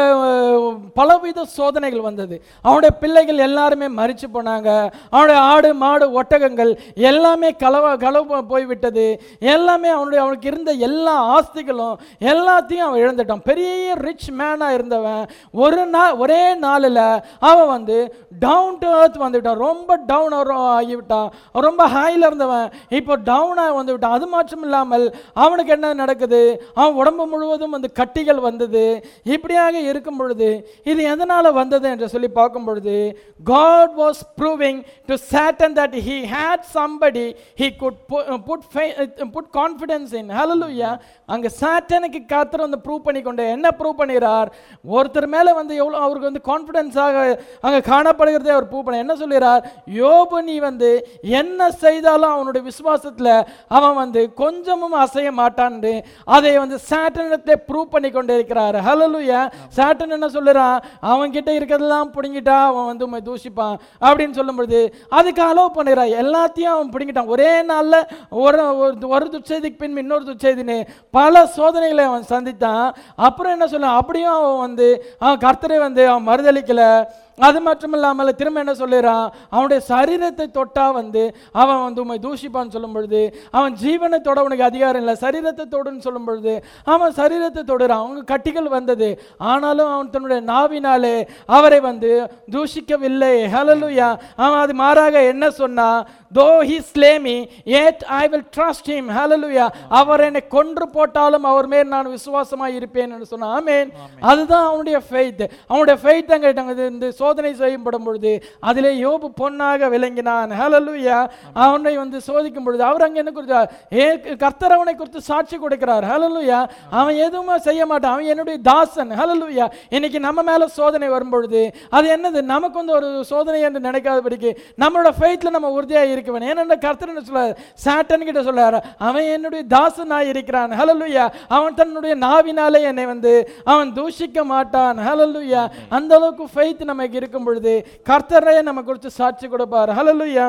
S1: பலவித சோதனைகள் வந்தது அவனுடைய பிள்ளைகள் எல்லாருமே மரிச்சு போனாங்க அவனுடைய ஆடு மாடு ஒட்டகங்கள் எல்லாமே களவ களவு போய்விட்டது எல்லாமே அவனுடைய அவனுக்கு இருந்த எல்லா ஆஸ்திகளும் எல்லாத்தையும் அவன் இழந்துட்டான் பெரிய ரிச் மேனாக இருந்தவன் ஒரு நாள் ஒரே நாளில் அவன் வந்து டவுன் டு earth வந்துவிட்டான் ரொம்ப டவுன் ஆகிவிட்டான் ரொம்ப ஹையில் இருந்தவன் இப்போ டவுனாக வந்து விட்டான் அது மாற்றம் இல்லாமல் அவனுக்கு என்ன நடக்குது அவன் உடம்பு முழுவதும் வந்து கட்டிகள் வந்தது இப்படியாக இருக்கும் பொழுது இது எதனால் வந்தது என்று சொல்லி பார்க்கும் பொழுது God was proving to Satan that he had somebody he could put put confidence in hallelujah அங்கே சாட்டனுக்கு காத்திரம் வந்து ப்ரூவ் பண்ணி கொண்டு என்ன ப்ரூவ் பண்ணிறார் ஒருத்தர் மேலே வந்து எவ்வளோ அவருக்கு வந்து கான்ஃபிடென்ஸாக அங்கே காணப்படுகிறதே அவர் ப்ரூவ் பண்ண என்ன சொல்கிறார் யோபு நீ வந்து என்ன செய்தாலும் அவனுடைய விசுவாசத்தில் அவன் வந்து கொஞ்சமும் அசைய மாட்டான்னு அதை வந்து சாட்டனிடத்தை ப்ரூவ் பண்ணி கொண்டு இருக்கிறார் ஹலலுயா சாட்டன் என்ன சொல்லுறான் அவன் கிட்ட இருக்கிறதெல்லாம் பிடுங்கிட்டா அவன் வந்து உண்மை தூஷிப்பான் அப்படின்னு சொல்லும்பொழுது அதுக்கு அலோவ் பண்ணுறான் எல்லாத்தையும் அவன் பிடுங்கிட்டான் ஒரே நாளில் ஒரு ஒரு- ஒரு துச்செய்திக்கு பின் இன்னொரு துச்செய்தின்னு பல சோதனைகளை அவன் சந்தித்தான் அப்புறம் என்ன சொல்ல அப்படியும் அவன் வந்து அவன் கர்த்தரை வந்து அவன் மறுதளிக்கல அது மட்டும் இல்லாமல் திரும்ப என்ன சொல்லுறான் அவனுடைய சரீரத்தை தொட்டா வந்து அவன் வந்து உண்மை தூஷிப்பான்னு சொல்லும் பொழுது அவன் ஜீவனை தொட உனக்கு அதிகாரம் இல்லை சரீரத்தை தொடுன்னு சொல்லும் பொழுது அவன் சரீரத்தை தொடுறான் அவங்க கட்டிகள் வந்தது ஆனாலும் அவன் தன்னுடைய நாவினாலே அவரை வந்து தூஷிக்கவில்லை ஹalleluya அவன் அது மாறாக என்ன சொன்னா தோ he slay me yet i will trust him hallelujah அவர் என்னை கொன்று போட்டாலும் அவர் மேல் நான் விசுவாசமாய் இருப்பேன் என்று சொன்னான் ஆமென் அதுதான் அவனுடைய ஃபெய்த் அவனுடைய ஃபெய்த் அங்கே இது- இந்த சோதனை செய்யப்படும் பொழுது அதிலே யோபு பொன்னாக விளங்கினான் ஹalleluya அவனை வந்து சோதிக்கும் பொழுது அவர் அங்கே என்ன குறித்தார் ஏ கர்த்தர் அவனை குறித்து சாட்சி கொடுக்கிறார் ஹalleluya அவன் எதுவுமே செய்ய மாட்டான் அவன் என்னுடைய தாசன் ஹalleluya இன்னைக்கு நம்ம மேல சோதனை வரும் பொழுது அது என்னது நமக்கு வந்து ஒரு சோதனை என்று நினைக்காதபடிக்கு நம்மளோட ஃபெய்த்ல நம்ம உறுதியாக இருக்க வேண்டும் ஏனென்றால் கர்த்தர் என்ன சொல்றார் சாட்டன் கிட்ட சொல்றாரு அவன் என்னுடைய தாசனாய் இருக்கிறான் ஹalleluya அவன் தன்னுடைய நாவினாலே என்னை வந்து அவன் தூஷிக்க மாட்டான் ஹalleluya அந்த அளவுக்கு ஃபெய்த் நமக்கு இருக்கும் பொழுது கர்த்தரே நம்ம குறித்து சாட்சி கொடுப்பார் ஹalleluya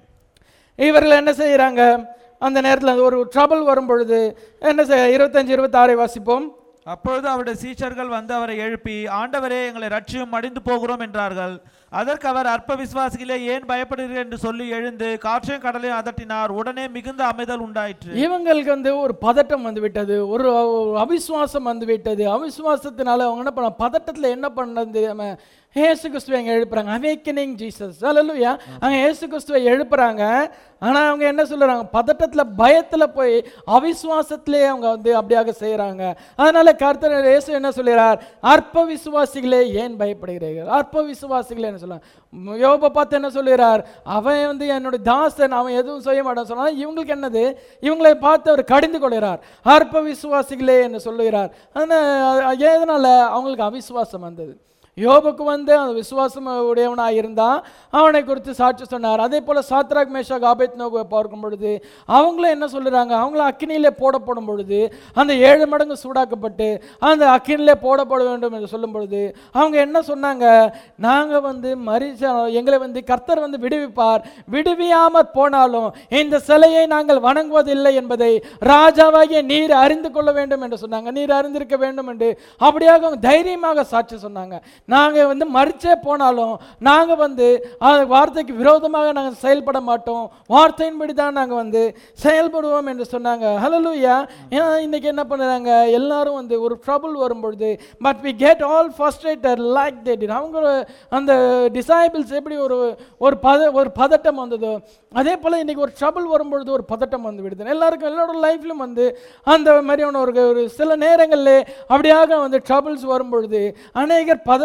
S1: இவர்கள் என்ன செய்யறாங்க அந்த நேரத்தில் ஒரு ட்ரபிள் வரும் பொழுது என்ன செய்ய இருபத்தஞ்சு இருபத்தாறை வாசிப்போம்
S2: அப்பொழுது அவருடைய சீஷர்கள் வந்து அவரை எழுப்பி ஆண்டவரே எங்களை ரட்சியும் மடிந்து போகிறோம் என்றார்கள் அதற்கு அவர் அற்ப விசுவாசிகளே ஏன் பயப்படுகிறீர்கள் என்று சொல்லி எழுந்து காற்றையும் கடலையும் அதட்டினார் உடனே மிகுந்த அமைதல் உண்டாயிற்று
S1: இவங்களுக்கு வந்து ஒரு பதட்டம் வந்து விட்டது ஒரு ஒரு அவிசுவாசம் வந்து விட்டது அவிசுவாசத்தினால அவங்க என்ன பண்ண பதட்டத்தில் என்ன பண்ணது தெரியாம ஏசு கிறிஸ்துவை அங்கே எழுப்புறாங்க அவேக்கனிங் ஜீசஸ் அல்லலுயா அங்கே ஏசு கிறிஸ்துவை எழுப்புறாங்க ஆனால் அவங்க என்ன சொல்லுறாங்க பதட்டத்தில் பயத்தில் போய் அவிசுவாசத்திலே அவங்க வந்து அப்படியாக செய்கிறாங்க அதனால கர்த்தர் இயேசு என்ன சொல்கிறார் அற்ப விசுவாசிகளே ஏன் பயப்படுகிறீர்கள் அற்ப விசுவாசிகளே என்ன சொல்லுவாங்க யோபை பார்த்து என்ன சொல்லுகிறார் அவன் வந்து என்னுடைய தாசன் அவன் எதுவும் செய்ய மாட்டான் சொன்னா இவங்களுக்கு என்னது இவங்களை பார்த்து அவர் கடிந்து கொள்கிறார் அற்ப விசுவாசிகளே என்று சொல்லுகிறார் ஆனால் எதனால அவங்களுக்கு அவிசுவாசம் வந்தது யோபுக்கு வந்து அந்த விசுவாசம் உடையவனாக இருந்தான் அவனை குறித்து சாட்சி சொன்னார் அதே போல் சாத்ராக் மேஷாக் ஆபேத் நோவை பார்க்கும் பொழுது அவங்களும் என்ன சொல்லுறாங்க அவங்களும் அக்கினியிலே போடப்படும் பொழுது அந்த ஏழு மடங்கு சூடாக்கப்பட்டு அந்த அக்கினிலே போடப்பட வேண்டும் என்று சொல்லும் பொழுது அவங்க என்ன சொன்னாங்க நாங்கள் வந்து மரிச்ச எங்களை வந்து கர்த்தர் வந்து விடுவிப்பார் விடுவியாமற் போனாலும் இந்த சிலையை நாங்கள் வணங்குவதில்லை என்பதை ராஜாவாகிய நீர் அறிந்து கொள்ள வேண்டும் என்று சொன்னாங்க நீர் அறிந்திருக்க வேண்டும் என்று அப்படியாக அவங்க தைரியமாக சாட்சி சொன்னாங்க நாங்கள் வந்து மறிச்சே போனாலும் நாங்கள் வந்து அந்த வார்த்தைக்கு விரோதமாக நாங்கள் செயல்பட மாட்டோம் வார்த்தையின்படி தான் நாங்கள் வந்து செயல்படுவோம் என்று சொன்னாங்க ஹலலூயா ஏன்னா இன்னைக்கு என்ன பண்ணுறாங்க எல்லாரும் வந்து ஒரு ட்ரபுள் வரும்பொழுது but we get all frustrated like that அவங்க அந்த டிசைபிள்ஸ் எப்படி ஒரு ஒரு பத ஒரு பதட்டம் வந்ததோ அதே போல் இன்னைக்கு ஒரு ட்ரபுள் வரும்பொழுது ஒரு பதட்டம் வந்து விடுது எல்லாருக்கும் எல்லாரோட லைஃப்லையும் வந்து அந்த மாதிரியான ஒரு ஒரு சில நேரங்களில் அப்படியாக வந்து ட்ரபிள்ஸ் வரும்பொழுது அநேகர் பத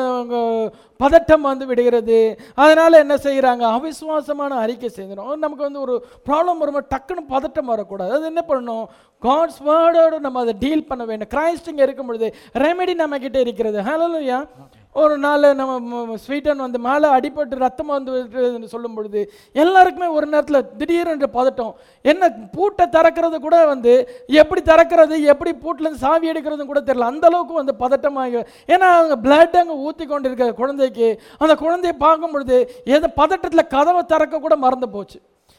S1: பதட்டம் வந்து விடுகிறது அதனால் என்ன செய்கிறாங்க அவிசுவாசமான அறிக்கை செய்கிறோம் நமக்கு வந்து ஒரு ப்ராப்ளம் வரும்போது டக்குன்னு பதட்டம் வரக்கூடாது அது என்ன பண்ணணும் காட்ஸ் வேர்டோடு நம்ம அதை டீல் பண்ண வேண்டும் கிரைஸ்ட் இங்கே இருக்கும் பொழுது ரெமெடி நம்ம கிட்ட இருக்கிறது ஹலோயா ஒரு நாள் நம்ம ஸ்வீட்டன் வந்து மேலே அடிபட்டு ரத்தம் வந்து விட்டுதுன்னு சொல்லும் பொழுது எல்லாருக்குமே ஒரு நேரத்தில் திடீரென்று பதட்டம் என்ன பூட்டை திறக்கிறது கூட வந்து எப்படி திறக்கிறது எப்படி பூட்டிலேருந்து சாவி எடுக்கிறதும் கூட தெரியல அந்த அளவுக்கு வந்து பதட்டமாக ஏன்னா அவங்க பிளட் அங்கே ஊற்றி கொண்டு இருக்கிற குழந்தைக்கு அந்த குழந்தையை பார்க்கும் பொழுது எது பதட்டத்தில் கதவை திறக்க கூட மறந்து போச்சு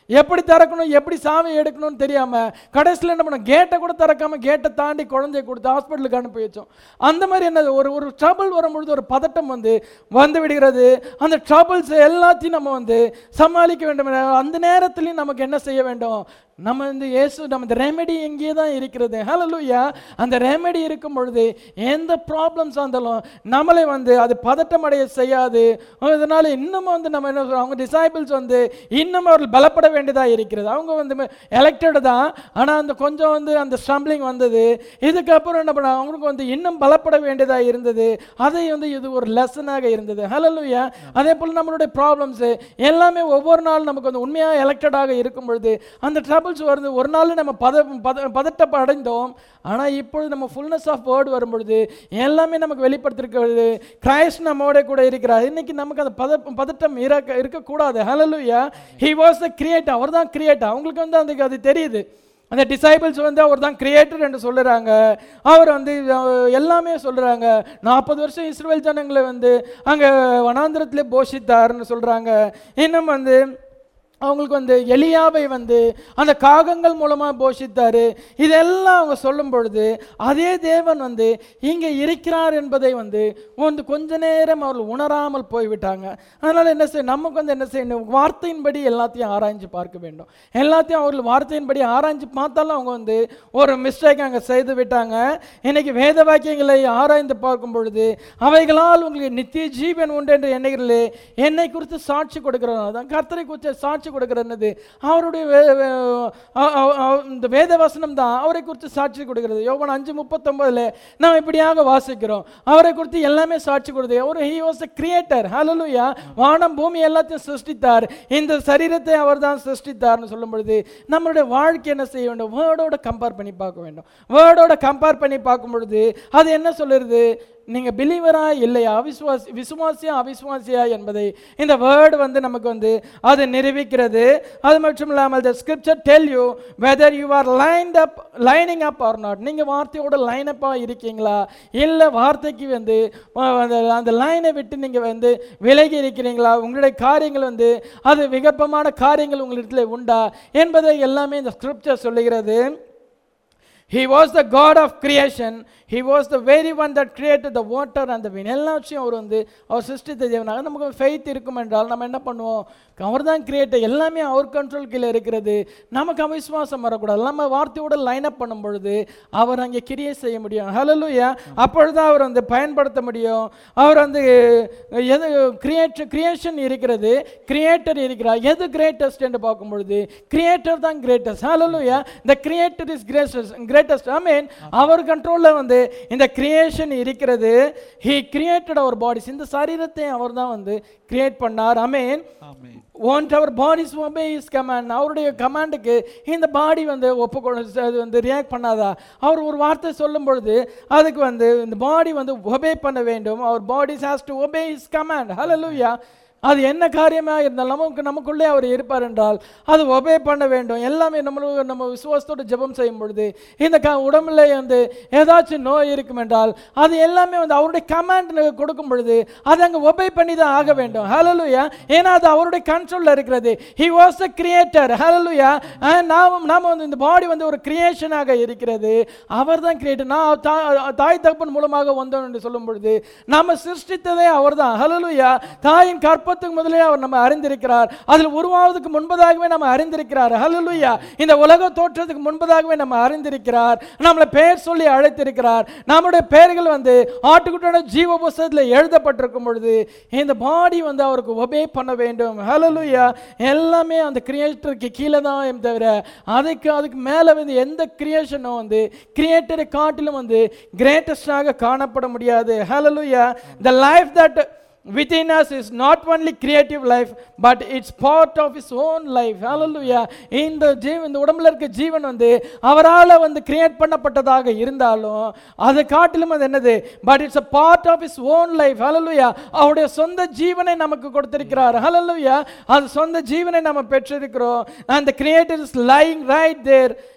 S3: எப்படி திறக்கணும் எப்படி சாவி எடுக்கணும்னு தெரியாம கடைசியில் என்ன பண்ணோம் கேட்டை கூட திறக்காம கேட்டை தாண்டி குழந்தைய கொடுத்து ஹாஸ்பிட்டலுக்கு அனுப்பி வச்சோம் அந்த மாதிரி என்ன ஒரு ஒரு ட்ரபிள் வரும்பொழுது ஒரு பதட்டம் வந்து வந்து விடுகிறது அந்த ட்ரபிள்ஸ் எல்லாத்தையும் நம்ம வந்து சமாளிக்க வேண்டும் என அந்த நேரத்துலையும் நமக்கு என்ன செய்ய வேண்டும் நம்ம இந்த இயேசு நம்ம இந்த ரெமெடி எங்கேயே தான் இருக்கிறது ஹalleluya அந்த ரெமெடி இருக்கும் பொழுது எந்த ப்ராப்ளம்ஸ் இருந்தாலும் நம்மளை வந்து அது பதட்டம் அடைய செய்யாது இதனால இன்னும் வந்து நம்ம என்ன சொல்றோம் அவங்க டிசைபிள்ஸ் வந்து இன்னும் அவர்கள் பலப்பட வேண்டியதாக இருக்கிறது அவங்க வந்து எலெக்டட் தான் ஆனால் அந்த கொஞ்சம் வந்து அந்த ஸ்டம்பிளிங் வந்தது இதுக்கப்புறம் என்ன பண்ண அவங்களுக்கு வந்து இன்னும் பலப்பட வேண்டியதாக இருந்தது அதை வந்து இது ஒரு லெசனாக இருந்தது ஹalleluya அதே போல் நம்மளுடைய ப்ராப்ளம்ஸ் எல்லாமே ஒவ்வொரு நாள் நமக்கு வந்து உண்மையாக எலெக்டடாக இருக்கும் பொழுது அந்த ட்ரபிள்ஸ் வருது ஒரு நாள் நம்ம பத பத பதட்டம் அடைந்தோம் ஆனால் இப்பொழுது நம்ம ஃபுல்னஸ் ஆஃப் வேர்டு வரும்பொழுது எல்லாமே நமக்கு வெளிப்படுத்திருக்கிறது கிரைஸ்ட் நம்மோட கூட இருக்கிறார் இன்னைக்கு நமக்கு அந்த பத பதட்டம் இருக்க இருக்கக்கூடாது hallelujah he was the creator அவர் தான் கிரியேட்டர் அவங்களுக்கு வந்து அந்த அது தெரியுது அந்த டிசைபிள்ஸ் வந்து அவர் தான் கிரியேட்டர் என்று சொல்லுறாங்க அவர் வந்து அஹ், எல்லாமே சொல்றாங்க நாற்பது வருஷம் இஸ்ரேல் ஜனங்களை வந்து அங்கே வனாந்திரத்திலே போஷித்தார்னு சொல்றாங்க இன்னும் வந்து அவங்களுக்கு வந்து எலியாவை வந்து அந்த காகங்கள் மூலமாக போஷித்தாரு இதெல்லாம் அவங்க சொல்லும் பொழுது அதே தேவன் வந்து இங்கே இருக்கிறார் என்பதை வந்து வந்து கொஞ்ச நேரம் அவர்கள் உணராமல் போய்விட்டாங்க அதனால் என்ன செய்ய நமக்கு வந்து என்ன செய்யணும் வார்த்தையின்படி எல்லாத்தையும் ஆராய்ஞ்சு பார்க்க வேண்டும் எல்லாத்தையும் அவர்கள் வார்த்தையின்படி ஆராய்ஞ்சு பார்த்தாலும் அவங்க வந்து ஒரு மிஸ்டேக் அங்கே செய்து விட்டாங்க இன்னைக்கு வேத வாக்கியங்களை ஆராய்ந்து பார்க்கும் பொழுது அவைகளால் உங்களுக்கு நித்திய ஜீவன் உண்டு என்று எண்ணுகிறீர்களே என்னை குறித்து சாட்சி கொடுக்கிறோம் அதான் கர்த்தரை குறித்து சாட்சி கொடுக்கிறது அவருடைய வே- வே- அ- அ- அ- இந்த வேத வசனம் தான் அவரை குறித்து சாட்சி கொடுக்கிறது யோவான் அஞ்சு முப்பத்தொன்பதுல நாம் இப்படியாக வாசிக்கிறோம் அவரை குறித்து எல்லாமே சாட்சி கொடுது அவர் he was a creator hallelujah வானம் பூமி எல்லாத்தையும் சிருஷ்டித்தார் இந்த சரீரத்தை அவர் தான் சிருஷ்டித்தார்னு சொல்லும் பொழுது நம்மளுடைய வாழ்க்கை என்ன செய்ய வேண்டும் வேர்டோட கம்பேர் பண்ணி பார்க்க வேண்டும் வேர்டோட கம்பேர் பண்ணி பார்க்கும் பொழுது அது என்ன சொல்லுறது நீங்க பிலீவரா இல்லையா அவிசுவாசி விசுவாசியா அவிசுவாசியா என்பதை இந்த வேர்டு வந்து நமக்கு வந்து அது நிரூபிக்கிறது அது மட்டும் இல்லாமல் the scripture tell you whether you are lined up lining up or not நீங்க வார்த்தையோட லைன் அப்பா இருக்கீங்களா இல்ல வார்த்தைக்கு வந்து அஹ், அந்த அந்த லைனை விட்டு நீங்க வந்து விலகி இருக்கிறீங்களா உங்களுடைய காரியங்கள் வந்து அது விகற்பமான காரியங்கள் உங்களிடத்துல உண்டா என்பதை எல்லாமே இந்த ஸ்கிரிப்சர் சொல்லுகிறது He was the God of creation. He was the very one that created the water and the wind. எல்லா விஷயம் அவர் வந்து அவர் சிருஷ்டித்த தேவனாக நமக்கு ஃபெய்த் இருக்கும் என்றால் நம்ம என்ன பண்ணுவோம் அவர் தான் கிரியேட்டர் எல்லாமே அவர் கண்ட்ரோல் கீழே இருக்கிறது நமக்கு அவிசுவாசம் வரக்கூடாது நம்ம வார்த்தையோட லைன் அப் பண்ணும் பொழுது அவர் அங்கே கிரியை செய்ய முடியும் ஹலலூயா அப்பொழுது அவர் வந்து பயன்படுத்த முடியும் அவர் வந்து எது கிரியேட் கிரியேஷன் இருக்கிறது கிரியேட்டர் இருக்கிறார் எது கிரேட்டஸ்ட் என்று பார்க்கும் பொழுது கிரியேட்டர் தான் greatest hallelujah the creator is greatest greatest i mean அவர் கண்ட்ரோல்ல வந்து இந்த கிரியேஷன் இருக்கிறது he created our bodies இந்த சரீரத்தை அவர் தான் வந்து கிரியேட் பண்ணார் i mean
S2: amen
S3: want our bodies to obey his command அவருடைய கமாண்டுக்கு இந்த பாடி வந்து ஒப்புக்கொள்ள அது வந்து ரியாக்ட் பண்ணாதா அவர் ஒரு வார்த்தை சொல்லும் பொழுது அதுக்கு வந்து இந்த பாடி வந்து ஒபே பண்ண வேண்டும் அவர் bodies has to obey his command hallelujah அது என்ன காரியமாக இருந்தாலும் நமக்கு நமக்குள்ளே அவர் இருப்பார் என்றால் அது ஒபே பண்ண வேண்டும் எல்லாமே நம்மளுக்கு நம்ம விசுவாசத்தோடு ஜெபம் செய்யும் பொழுது இந்த க உடம்புல வந்து ஏதாச்சும் நோய் இருக்கும் என்றால் அது எல்லாமே வந்து அவருடைய கமாண்ட் கொடுக்கும் பொழுது அது அங்கே ஒபே பண்ணி தான் ஆக வேண்டும் ஹalleluya ஏன்னா அது அவருடைய கண்ட்ரோலில் இருக்கிறது he was a creator hallelujah நாம் நாம் வந்து இந்த பாடி வந்து ஒரு கிரியேஷனாக இருக்கிறது அவர் தான் கிரியேட்டர் நான் தா- தாய் தகப்பன் மூலமாக வந்தோம் என்று சொல்லும் பொழுது நாம சிருஷ்டித்ததே அவர் தான் ஹalleluya தாயின் கற்பத்துக்கு முதலே அவர் நம்ம அறிந்திருக்கிறார் அதில் உருவாவதுக்கு முன்பதாகவே நம்ம அறிந்திருக்கிறார் ஹalleluya இந்த உலக தோற்றத்துக்கு முன்பதாகவே நம்ம அறிந்திருக்கிறார் நம்மளை பெயர் சொல்லி அழைத்திருக்கிறார் நம்முடைய பெயர்கள் வந்து ஆட்டுக்குட்டான ஜீவ புஸ்தகத்தில் எழுதப்பட்டிருக்கும் பொழுது இந்த பாடி வந்து அவருக்கு ஒபே பண்ண வேண்டும் ஹalleluya எல்லாமே அந்த கிரியேட்டருக்கு கீழே தான் தவிர அதுக்கு அதுக்கு மேலே வந்து எந்த கிரியேஷனும் வந்து கிரியேட்டரை காட்டிலும் வந்து கிரேட்டஸ்டாக காணப்பட முடியாது ஹalleluya the life that within us is not only creative life but it's part of his own life hallelujah இந்த ஜீவ இந்த உடம்புல இருக்க ஜீவன் வந்து அவரால் வந்து கிரியேட் பண்ணப்பட்டதாக இருந்தாலும் அதை காட்டிலும் அது என்னது but it's a part of his own life hallelujah அவருடைய சொந்த ஜீவனை நமக்கு கொடுத்திருக்கிறார் hallelujah அது சொந்த ஜீவனை நம்ம பெற்றிருக்கிறோம் and the creator is lying right there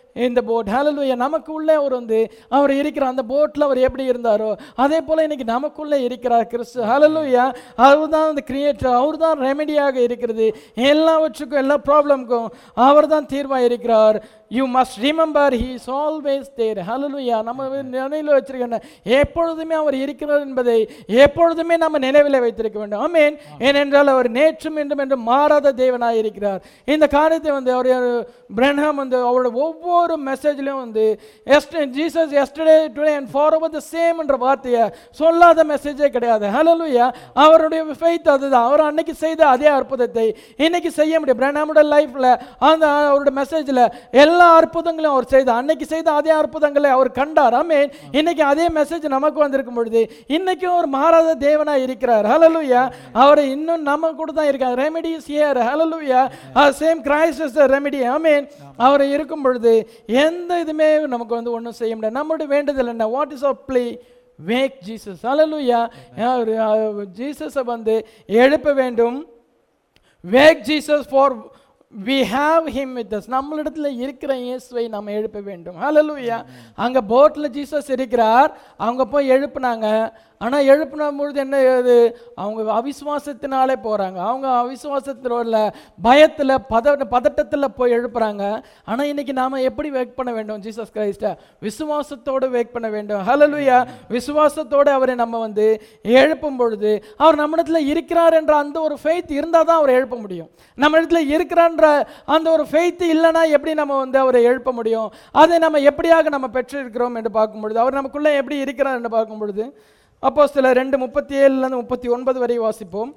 S3: இந்த போட் ஹalleluya நமக்கு உள்ளே அவர் வந்து அவர் இருக்கிறார் அந்த போட்டில் அவர் எப்படி இருந்தாரோ அதே போல் இன்னைக்கு நமக்குள்ளே இருக்கிறார் கிறிஸ்து ஹalleluya அவர் தான் அந்த கிரியேட்டர் அவர் தான் ரெமெடியாக இருக்கிறது எல்லாவற்றுக்கும் எல்லா ப்ராப்ளம்க்கும் அவர் தான் தீர்வாக இருக்கிறார் you must remember he is always there hallelujah நம்ம நினைவில் வச்சிருக்கேன் எப்பொழுதுமே அவர் இருக்கிறார் என்பதை எப்பொழுதுமே நம்ம நினைவில் வைத்திருக்க வேண்டும் ஆமென் ஏனென்றால் அவர் நேற்றும் இன்றும் என்று மாறாத தேவனாய் இருக்கிறார் இந்த காரியத்தை வந்து அவர் பிரன்ஹாம் வந்து அவரோட ஒவ்வொரு மெசேஜ்லையும் வந்து எஸ்ட் Jesus yesterday today and forever the same என்ற வார்த்தையை சொல்லாத மெசேஜே கிடையாது ஹalleluya அவருடைய ஃபெய்த் அதுதான் அவர் அன்னைக்கு செய்த அதே அற்புதத்தை இன்னைக்கு செய்ய முடியும் பிரனாமோட லைஃப்ல அந்த அவரோட மெசேஜ்ல எல்லா அற்புதங்களையும் அவர் செய்த அன்னைக்கு செய்த அதே அற்புதங்களை அவர் கண்டார் ஆமென் இன்னைக்கு அதே மெசேஜ் நமக்கு வந்திருக்கும் பொழுது இன்னைக்கும் ஒரு மாறாத தேவனா இருக்கிறார் ஹalleluya அவர் இன்னும் நம்ம கூட தான் இருக்கார் remedy is here hallelujah same Christ is the remedy amen அவர் இருக்கும் பொழுது எந்த இதுமே நமக்கு வந்து ஒன்றும் செய்ய முடியாது நம்மளுடைய வேண்டுதல் என்ன what is of play wake Jesus hallelujah ஜீசஸை வந்து எழுப்ப வேண்டும் wake Jesus for we have him with us நம்மளிடத்துல இருக்கிற இயேசுவை நாம் எழுப்ப வேண்டும் ஹalleluya அங்க போட்டில் ஜீசஸ் இருக்கிறார் அவங்க போய் எழுப்புனாங்க ஆனா எழுப்பின பொழுது என்ன இது அவங்க அவிசுவாசத்தினாலே போறாங்க அவங்க அவிசுவாசத்தில பயத்துல பத பதட்டத்துல போய் எழுப்புறாங்க ஆனா இன்னைக்கு நாம எப்படி வேக் பண்ண வேண்டும் ஜீசஸ் கிரைஸ்ட விசுவாசத்தோடு வேக் பண்ண வேண்டும் ஹalleluya விசுவாசத்தோடு அவரை நம்ம வந்து எழுப்பும் பொழுது அவர் நம்ம இடத்துல இருக்கிறார் என்ற அந்த ஒரு ஃபெய்த் இருந்தால் தான் அவரை எழுப்ப முடியும் நம்ம இடத்துல இருக்கிறான்ற அந்த ஒரு ஃபெய்த் இல்லைன்னா எப்படி நம்ம வந்து அவரை எழுப்ப முடியும் அதை நம்ம எப்படியாக நம்ம பெற்றிருக்கிறோம் என்று பார்க்கும் பொழுது அவர் நமக்குள்ளே எப்படி இருக்கிறார் என்று பார்க்கும் பொழுது அப்போ சில ரெண்டு முப்பத்தி ஏழுலேருந்து முப்பத்தி ஒன்பது வரை வாசிப்போம்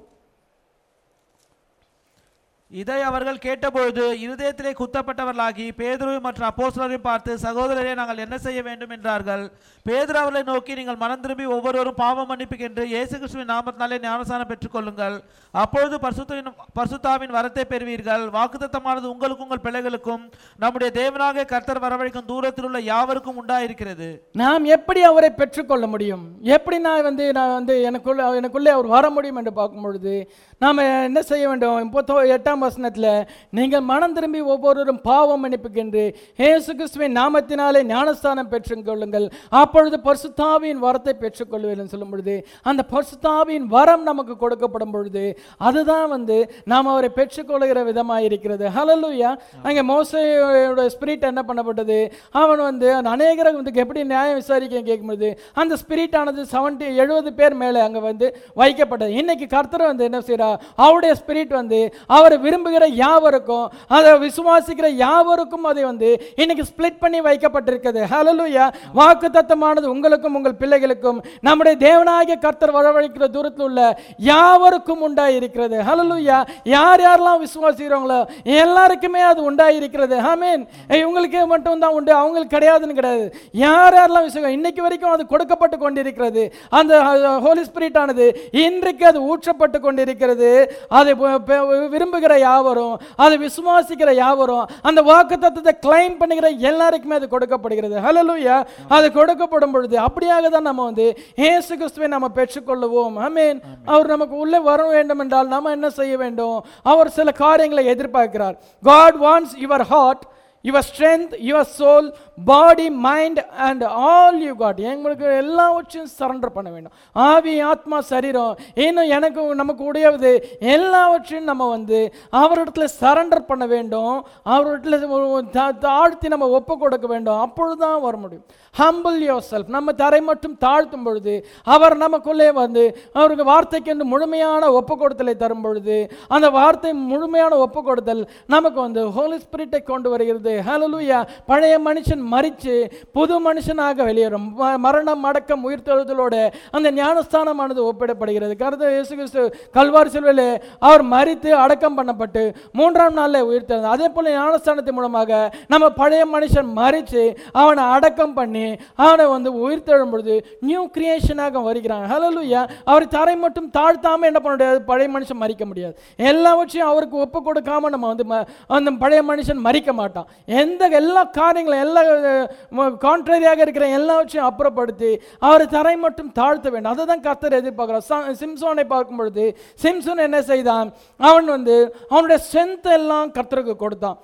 S2: இதை அவர்கள் கேட்டபொழுது இருதயத்திலே குத்தப்பட்டவர்களாகி பேதுருவை மற்றும் அப்போஸ்தலரையும் பார்த்து சகோதரரே நாங்கள் என்ன செய்ய வேண்டும் என்றார்கள் பேதுரு அவர்களை நோக்கி நீங்கள் மனம் திரும்பி ஒவ்வொருவரும் பாவம் மன்னிப்புக்கென்று இயேசு கிறிஸ்துவின் நாமத்தினாலே ஞானசானம் பெற்றுக்கொள்ளுங்கள் அப்பொழுது பரிசுத்தின் பரிசுத்தாவின் வரத்தை பெறுவீர்கள் வாக்குத்தத்தமானது உங்களுக்கும் உங்கள் பிள்ளைகளுக்கும் நம்முடைய தேவனாக கர்த்தர் வரவழைக்கும் தூரத்தில் உள்ள யாவருக்கும் உண்டாயிருக்கிறது
S3: நாம் எப்படி அவரை பெற்றுக்கொள்ள முடியும் எப்படி நான் வந்து நான் வந்து எனக்குள்ள எனக்குள்ளே அவர் வர முடியும் என்று பார்க்கும் பொழுது நாம் என்ன செய்ய வேண்டும் இப்போ எட்டாம் வசனத்தில் நீங்கள் மனம் திரும்பி ஒவ்வொருவரும் பாவம் மன்னிப்புக்கென்று இயேசு கிறிஸ்துவின் நாமத்தினாலே ஞானஸ்தானம் பெற்றுக்கொள்ளுங்கள் அப்பொழுது பரிசுத்தாவின் வரத்தை பெற்றுக்கொள்வீர்கள் சொல்லும் பொழுது அந்த பரிசுத்தாவின் வரம் நமக்கு கொடுக்கப்படும் பொழுது அதுதான் வந்து நாம் அவரை பெற்றுக்கொள்கிற விதமாக இருக்கிறது ஹalleluya அங்கே மோசையோட ஸ்பிரிட் என்ன பண்ணப்பட்டது அவன் வந்து அந்த அநேகரை வந்து எப்படி நியாயம் விசாரிக்க கேட்கும்போது அந்த ஸ்பிரிட் ஆனது செவன்டி எழுபது பேர் மேலே அங்கே வந்து வைக்கப்பட்டது இன்னைக்கு கர்த்தர் வந்து என்ன செய்றா அவருடைய ஸ்பிரிட் வந்து அவரை விரும்புகிற யாவருக்கும் அதை விசுவாசிக்கிற யாவருக்கும் அதை வந்து இன்னைக்கு ஸ்பிளிட் பண்ணி வைக்கப்பட்டிருக்கிறது ஹalleluya வாக்கு தத்தமானது உங்களுக்கும் உங்கள் பிள்ளைகளுக்கும் நம்முடைய தேவனாகிய கர்த்தர் வரவழைக்கிற தூரத்தில் உள்ள யாவருக்கும் உண்டாயிருக்கிறது ஹalleluya யார் யாரெல்லாம் விசுவாசிக்கிறவங்களோ எல்லாருக்குமே அது உண்டாயிருக்கிறது ஆமென் இவங்களுக்கு மட்டும் தான் உண்டு அவங்களுக்கு கிடையாதுன்னு கிடையாது யார் யாரெல்லாம் விசுவாசம் இன்னைக்கு வரைக்கும் அது கொடுக்கப்பட்டு கொண்டிருக்கிறது அந்த ஹோலி ஸ்பிரிட் ஆனது இன்றைக்கு அது ஊற்றப்பட்டு கொண்டிருக்கிறது அதை ப- ப- விரும்புகிற யாவரும் அதை விசுவாசிக்கிற யாவரும் அந்த வாக்கு தத்துவத்தை கிளைம் பண்ணுகிற எல்லாருக்குமே அது கொடுக்கப்படுகிறது ஹalleluya அது கொடுக்கப்படும் பொழுது அப்படியாக தான் நம்ம வந்து இயேசு கிறிஸ்துவை நம்ம பெற்றுக்கொள்ளுவோம் ஆமென் அவர் நமக்கு உள்ளே வர வேண்டும் என்றால் நம்ம என்ன செய்ய வேண்டும் அவர் சில காரியங்களை எதிர்பார்க்கிறார் God wants your heart your strength your soul body mind and all you got எங்களுக்கு எல்லாவற்றையும் சரண்டர் பண்ண வேண்டும் ஆவி ஆத்மா சரீரம் இன்னும் எனக்கு நமக்கு உடையது எல்லாவற்றையும் நம்ம வந்து அவரிடத்துல சரண்டர் பண்ண வேண்டும் அவரிடத்துல ஒரு தா- தாழ்த்தி நம்ம ஒப்பு கொடுக்க வேண்டும் அப்பொழுது தான் வர முடியும் ஹம்பிள் யோர் செல்ஃப் நம்ம தரை மட்டும் தாழ்த்தும் பொழுது அவர் நமக்குள்ளே வந்து அவருக்கு வார்த்தைக்கு என்று முழுமையான ஒப்பு கொடுத்தலை தரும் பொழுது அந்த வார்த்தை முழுமையான ஒப்பு கொடுத்தல் நமக்கு வந்து ஹோலி ஸ்பிரிட்டை கொண்டு வருகிறது ஹalleluya பழைய மனுஷன் மரித்து புது மனுஷனாக வெளியேறும் ம- மரணம் அடக்கம் உயிர்த்தெழுதலோட அந்த ஞானஸ்தானமானது ஒப்பிடப்படுகிறது கருத்து இயேசு கிறிஸ்து கல்வாரி செல்விலே அவர் மரித்து அடக்கம் பண்ணப்பட்டு மூன்றாம் நாளில் உயிர்த்தெழுந்தார் அதே போல ஞானஸ்தானத்தின் மூலமாக நம்ம பழைய மனுஷன் மரித்து அவனை அடக்கம் பண்ணி அவனை வந்து உயிர்த்தெழும் பொழுது நியூ கிரியேஷனாக வருகிறான் ஹalleluya அவர் தரை மட்டும் தாழ்த்தாம என்ன பண்ண முடியாது பழைய மனுஷன் மறிக்க முடியாது எல்லாவற்றையும் அவருக்கு ஒப்பு கொடுக்காம நம்ம வந்து ம- அந்த பழைய மனுஷன் மறிக்க மாட்டான் எந்த எல்லா காரியங்களும் எல்லா கான்ட்ரரியாக இருக்கிற எல்லாவற்றையும் அப்புறப்படுத்தி அவர் தரை மட்டும் தாழ்த்த வேண்டும் அதை தான் கர்த்தர் எதிர்பார்க்கிறார் ச- சிம்சோனை பார்க்கும் பொழுது சிம்சோன் என்ன செய்தான் அவன் வந்து அவனுடைய ஸ்ட்ரென்த் எல்லாம் கர்த்தருக்கு கொடுத்தான்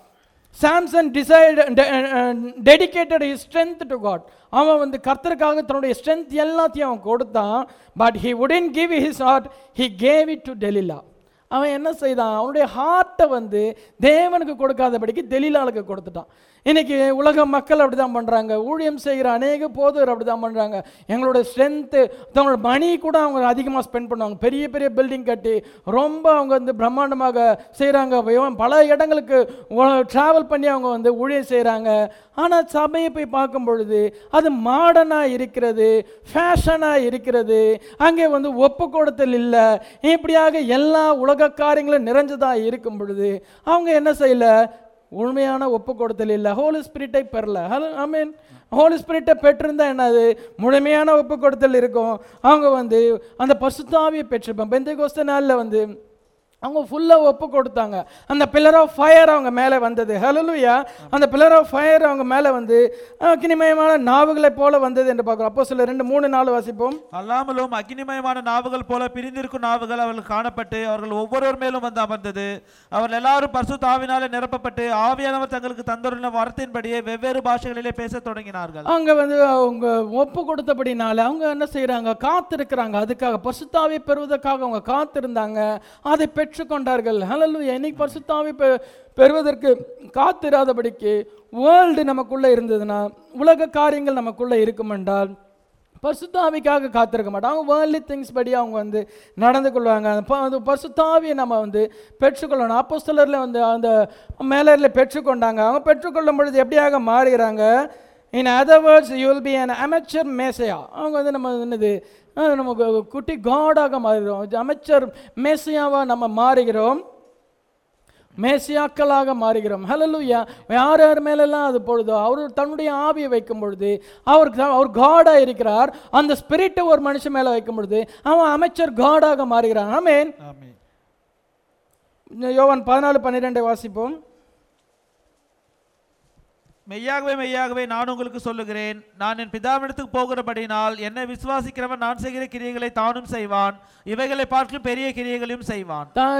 S3: Samson decide dedicated his strength to God அவன் வந்து கர்த்தருக்காக தன்னுடைய ஸ்ட்ரென்த் எல்லாத்தையும் அவன் கொடுத்தான் but he wouldn't give his heart he gave it to Delilah அவன் என்ன செய்தான் அவனுடைய ஹார்ட்டை வந்து தேவனுக்கு கொடுக்காதபடிக்கு தெலிலாளுக்கு கொடுத்துட்டான் இன்னைக்கு உலக மக்கள் அப்படி தான் பண்ணுறாங்க ஊழியம் செய்கிற அநேக போதர் அப்படி தான் பண்ணுறாங்க எங்களோட ஸ்ட்ரென்த்து தங்களோட மணி கூட அவங்க அதிகமாக ஸ்பெண்ட் பண்ணுவாங்க பெரிய பெரிய பில்டிங் கட்டி ரொம்ப அவங்க வந்து பிரம்மாண்டமாக செய்கிறாங்க பல இடங்களுக்கு ட்ராவல் பண்ணி அவங்க வந்து ஊழியம் செய்கிறாங்க ஆனால் சபையை போய் பார்க்கும் பொழுது அது மாடர்னாக இருக்கிறது ஃபேஷனாக இருக்கிறது அங்கே வந்து ஒப்பு கொடுத்தல் இல்லை இப்படியாக எல்லா உலக காரியங்களும் நிறைஞ்சதாக இருக்கும் பொழுது அவங்க என்ன செய்யல உண்மையான ஒப்பு கொடுத்தல் இல்லை ஹோலி ஸ்பிரிட்டை பெறல ஹலோ ஐ மீன் ஹோலி ஸ்பிரிட்டை பெற்றிருந்தா என்னது முழுமையான ஒப்பு கொடுத்தல் இருக்கும் அவங்க வந்து அந்த பசுத்தாவியை பெற்றிருப்பாங்க பெந்த கோஸ்த நாளில் வந்து அவங்க ஃபுல்லாக ஒப்பு கொடுத்தாங்க அந்த பில்லர் ஆஃப் ஃபயர் அவங்க மேலே வந்தது ஹலலுயா அந்த பில்லர் ஆஃப் ஃபயர் அவங்க மேலே வந்து அக்னிமயமான நாவுகளைப் போல வந்தது என்று பார்க்குறோம் அப்போ சில ரெண்டு மூணு நாள் வாசிப்போம்
S2: அல்லாமலும் அக்னிமயமான நாவுகள் போல பிரிந்திருக்கும் நாவுகள் அவர்களுக்கு காணப்பட்டு அவர்கள் ஒவ்வொருவர் மேலும் வந்து அமர்ந்தது அவர்கள் எல்லாரும் பரிசுத்த ஆவினாலே நிரப்பப்பட்டு ஆவியானவர் தங்களுக்கு தந்துள்ள வரத்தின்படியே வெவ்வேறு பாஷைகளிலே பேசத் தொடங்கினார்கள்
S3: அவங்க வந்து அவங்க ஒப்பு கொடுத்தபடினால அவங்க என்ன செய்கிறாங்க காத்திருக்கிறாங்க அதுக்காக பரிசுத்தாவை பெறுவதற்காக அவங்க காத்திருந்தாங்க அதை பெற்றுக்கொண்டார்கள் ஹalleluya இன்னைக்கு பரிசுத்தாவை பெ பெறுவதற்கு காத்திராதபடிக்கு வேர்ல்டு நமக்குள்ளே இருந்ததுன்னா உலக காரியங்கள் நமக்குள்ளே இருக்கும் என்றால் பசுத்தாவிக்காக காத்திருக்க மாட்டாங்க அவங்க வேர்ல்ட்லி திங்ஸ் படி அவங்க வந்து நடந்து கொள்வாங்க அந்த ப- அந்த பசுத்தாவியை நம்ம வந்து பெற்றுக்கொள்ளணும் அப்போ சிலரில் வந்து அந்த மேலரில் பெற்றுக்கொண்டாங்க அவங்க பெற்றுக்கொள்ளும் பொழுது எப்படியாக மாறுகிறாங்க in other words you will be an amateur Messiah அவங்க வந்து நம்ம என்னது அஹ் நமக்கு குட்டி காடாக மாறுகிறோம் அமைச்சர் மேசையாவாக நம்ம மாறுகிறோம் மேசியாக்களாக மாறுகிறோம் ஹலலுயா யார் யார் மேலெல்லாம் அது பொழுதோ அவர் தன்னுடைய ஆவியை வைக்கும் பொழுது அவர் அவர் காடாக இருக்கிறார் அந்த ஸ்பிரிட்டை ஒரு மனுஷன் மேலே வைக்கும் பொழுது அவன் அமைச்சர் காடாக மாறுகிறான் ஆமேன்
S2: ஆமென்.
S3: யோவான் பதினாலு பன்னிரெண்டை வாசிப்போம்
S2: மெய்யாகவே மெய்யாகவே நான் உங்களுக்கு சொல்லுகிறேன் நான் என் பிதாவிடத்துக்கு போகிறபடினால் என்னை விசுவாசிக்கிறவன் நான் செய்கிற கிரியைகளை தானும் செய்வான் இவைகளை பார்க்கும் பெரிய கிரியைகளையும் செய்வான்
S3: தான்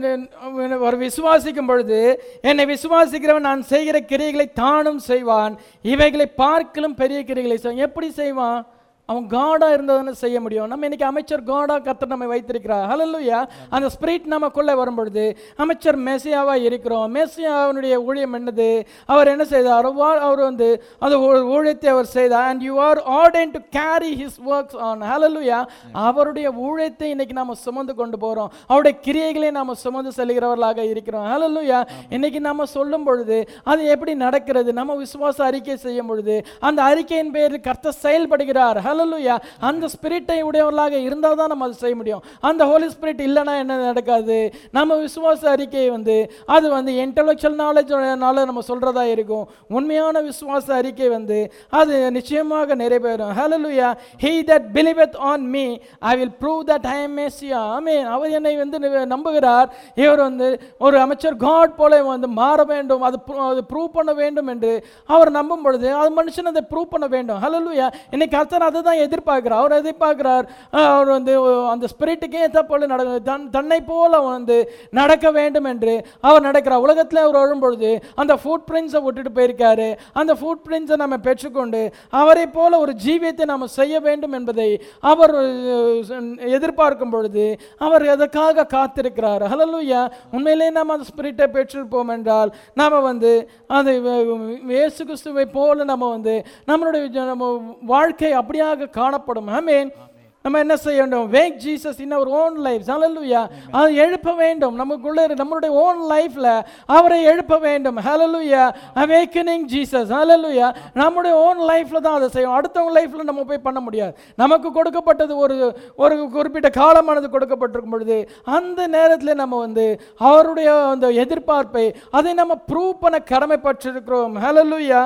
S3: இவ ஒரு விசுவாசிக்கும் பொழுது என்னை விசுவாசிக்கிறவன் நான் செய்கிற கிரியைகளை தானும் செய்வான் இவைகளை பார்க்கலும் பெரிய கிரியைகளை செய்வான் எப்படி செய்வான் அவன் காடாக இருந்ததுன்னு செய்ய முடியும் நம்ம இன்னைக்கு அமைச்சர் காடாக கத்தர் நம்ம வைத்திருக்கிறார் ஹalleluya அந்த ஸ்பிரிட் நமக்குள்ளே வரும் பொழுது அமைச்சர் மெசியாவாக இருக்கிறோம் மெசியாவினுடைய ஊழியம் என்னது அவர் என்ன செய்தார் வா- அவர் வந்து அந்த ஊ- ஊழியத்தை அவர் செய்தார் and you are ordained to carry his works on hallelujah அவருடைய ஊழியத்தை இன்னைக்கு நாம சுமந்து கொண்டு போறோம் அவருடைய கிரியைகளை நாம சுமந்து செல்கிறவர்களாக இருக்கிறோம் ஹalleluya இன்னைக்கு நாம சொல்லும் பொழுது அது எப்படி நடக்கிறது நம்ம விசுவாச அறிக்கை செய்யும் பொழுது அந்த அறிக்கையின் பேரில் கர்த்தர் செயல்படுகிறார் ஹalleluya அந்த ஸ்பிரிட்டை உடையவர்களாக இருந்தால் தான் நம்ம அதை செய்ய முடியும் அந்த ஹோலி ஸ்பிரிட் இல்லைன்னா என்ன நடக்காது நம்ம விசுவாச அறிக்கையை வந்து அது வந்து இன்டலெக்சுவல் நாலேஜ்னால நம்ம சொல்றதா இருக்கும் உண்மையான விசுவாச அறிக்கை வந்து அது நிச்சயமாக நிறைவேறும் ஹalleluya he that believeth on me i will prove that i am messiah ஆமென் அவர் என்னை வந்து நி- நம்புகிறார் இவர் வந்து ஒரு அமைச்சர் காட் போல வந்து மாற வேண்டும் அது pro- அது ப்ரூவ் பண்ண வேண்டும் என்று அவர் நம்பும் பொழுது அது மனுஷன் அதை ப்ரூவ் பண்ண வேண்டும் ஹalleluya இன்னைக்கு கர்த்தர் அதை தான் எதிர்பார்க்கிறார் அவர் எதிர்பார்க்கிறார் அஹ், அவர் வந்து அந்த ஸ்பிரிட்டுக்கே ஏற்ற போல நட தன் தன்னை போல அவன் வந்து நடக்க வேண்டும் என்று அவர் நடக்கிறார் உலகத்தில் அவர் வரும்பொழுது அந்த ஃபுட் பிரிண்ட்ஸை விட்டுட்டு போயிருக்காரு அந்த ஃபுட் பிரிண்ட்ஸை நம்ம பெற்றுக்கொண்டு அவரை போல ஒரு ஜீவியத்தை நாம் செய்ய வேண்டும் என்பதை அவர் அஹ், எதிர்பார்க்கும் பொழுது அவர் எதற்காக காத்திருக்கிறார் ஹalleluya உண்மையிலே நாம் அந்த ஸ்பிரிட்டை பெற்றிருப்போம் என்றால் நாம் வந்து அதை வ- இயேசு கிறிஸ்துவை போல நம்ம வந்து நம்மளுடைய ஜ- நம்ம வாழ்க்கை அப்படியாக காணப்படும் ஆமென் நம்ம என்ன செய்ய வேண்டும் wake Jesus in our own life hallelujah அதை எழுப்ப வேண்டும் நமக்குள்ள இரு- நம்மளுடைய ஓன் லைஃப்ல அவரை எழுப்ப வேண்டும் ஹalleluya அவேக்கனிங் ஜீசஸ் ஹalleluya நம்முடைய ஓன் லைஃப்ல தான் அதை செய்யும் அடுத்தவங்க லைஃப்ல நம்ம போய் பண்ண முடியாது நமக்கு கொடுக்கப்பட்டது ஒரு ஒரு குறிப்பிட்ட காலமானது கொடுக்கப்பட்டிருக்கும் பொழுது அந்த நேரத்தில் நம்ம வந்து அவருடைய அந்த எதிர்பார்ப்பை அதை நம்ம ப்ரூவ் பண்ண கடமைப்பட்டிருக்கிறோம் ஹalleluya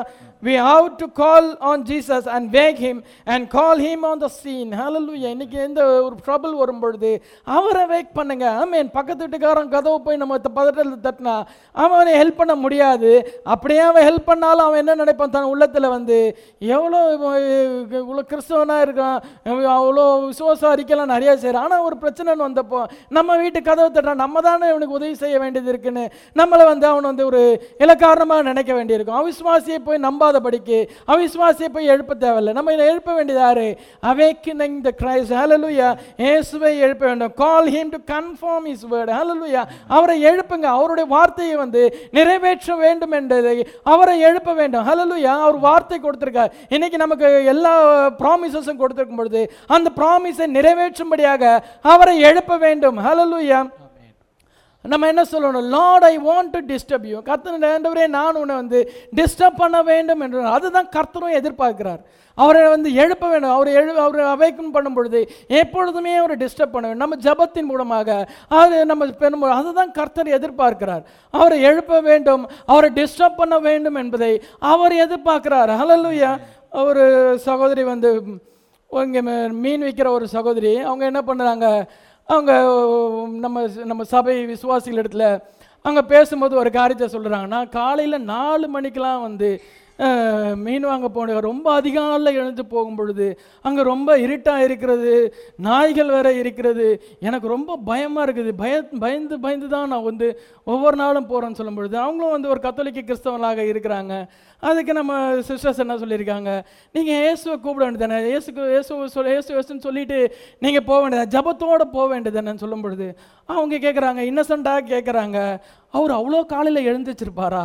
S3: we have to call on Jesus and wake him and call him on the scene hallelujah இன்னைக்கு எந்த ஒரு ட்ரபிள் வரும் பொழுது அவரை வேக் பண்ணுங்க ஆமேன் பக்கத்து வீட்டுக்காரன் கதவை போய் நம்ம த- பதட்டத்தில் தட்டினா அவனை ஹெல்ப் பண்ண முடியாது அப்படியே அவன் ஹெல்ப் பண்ணாலும் அவன் என்ன நினைப்பான் தன் உள்ளத்தில் வந்து எவ்வளோ இவ்வளோ கிறிஸ்தவனாக இருக்கான் இவன் அவ்வளோ விசுவாசம் அறிக்கலாம் நிறைய செய்கிறான் ஆனால் ஒரு பிரச்சனைன்னு வந்தப்போ நம்ம வீட்டு கதவை தட்டுறான் நம்ம தானே இவனுக்கு உதவி செய்ய வேண்டியது இருக்குன்னு நம்மளை வந்து அவன் வந்து ஒரு இலக்காரணமாக நினைக்க வேண்டியிருக்கும் அவிசுவாசியை போய் நம்பாதபடிக்கு அவிசுவாசியை போய் எழுப்ப தேவையில்லை நம்ம இதை எழுப்ப வேண்டியது யாரு அவேக்கினிங் த கிரைஸ்ட் ஹalleluya இயேசுவை எழுப்ப வேண்டும் call him to confirm his word hallelujah அவரை எழுப்புங்க அவருடைய வார்த்தையை வந்து நிறைவேற்ற வேண்டும் என்றதை அவரை எழுப்ப வேண்டும் ஹalleluya அவர் வார்த்தை கொடுத்திருக்கார் இன்னைக்கு நமக்கு எல்லா ப்ராமிசஸும் கொடுத்திருக்கும் பொழுது அந்த ப்ராமிஸை நிறைவேற்றும்படியாக அவரை எழுப்ப வேண்டும் ஹalleluya நம்ம என்ன சொல்லணும் lord I want to disturb you கர்த்தன் ஆண்டவரே நான் உன்னை வந்து டிஸ்டர்ப் பண்ண வேண்டும் என்று அதுதான் கர்த்தரும் எதிர்பார்க்கிறார் அவரை வந்து எழுப்ப வேண்டும் அவரை எழு அவரை அவைக்கும் பண்ணும் பொழுது எப்பொழுதுமே அவரை டிஸ்டர்ப் பண்ண வேண்டும் நம்ம ஜபத்தின் மூலமாக அது நம்ம பெறும்போது அதுதான் கர்த்தர் எதிர்பார்க்கிறார் அவரை எழுப்ப வேண்டும் அவரை டிஸ்டர்ப் பண்ண வேண்டும் என்பதை அவர் எதிர்பார்க்கிறார் ஹalleluya ஒரு சகோதரி வந்து இங்கே மீன் விற்கிற ஒரு சகோதரி அவங்க என்ன பண்ணுறாங்க அவங்க நம்ம நம்ம சபை விசுவாசிகள் இடத்துல அங்கே பேசும்போது ஒரு காரியத்தை சொல்கிறாங்க நான் காலையில் நாலு மணிக்கெலாம் வந்து அஹ், மீன் வாங்க போனேன் ரொம்ப அதிகாலையில் எழுந்து போகும் பொழுது அங்கே ரொம்ப இருட்டாக இருக்கிறது நாய்கள் வேற இருக்கிறது எனக்கு ரொம்ப பயமாக இருக்குது பய பயந்து பயந்து தான் நான் வந்து ஒவ்வொரு நாளும் போகிறேன்னு சொல்லும் பொழுது அவங்களும் வந்து ஒரு கத்தோலிக்க கிறிஸ்தவனாக இருக்கிறாங்க அதுக்கு நம்ம சிஸ்டர்ஸ் என்ன சொல்லியிருக்காங்க நீங்கள் இயேசுவை கூப்பிட வேண்டியதானே இயேசுக்கு இயேசு சொல் இயேசு இயேசுன்னு சொல்லிட்டு நீங்கள் போக வேண்டியது ஜபத்தோட போக வேண்டியதானேன்னு சொல்லும் பொழுது அவங்க கேட்குறாங்க இன்னசென்ட்டாக கேட்குறாங்க அவர் அவ்வளோ காலையில் எழுந்திருச்சிருப்பாரா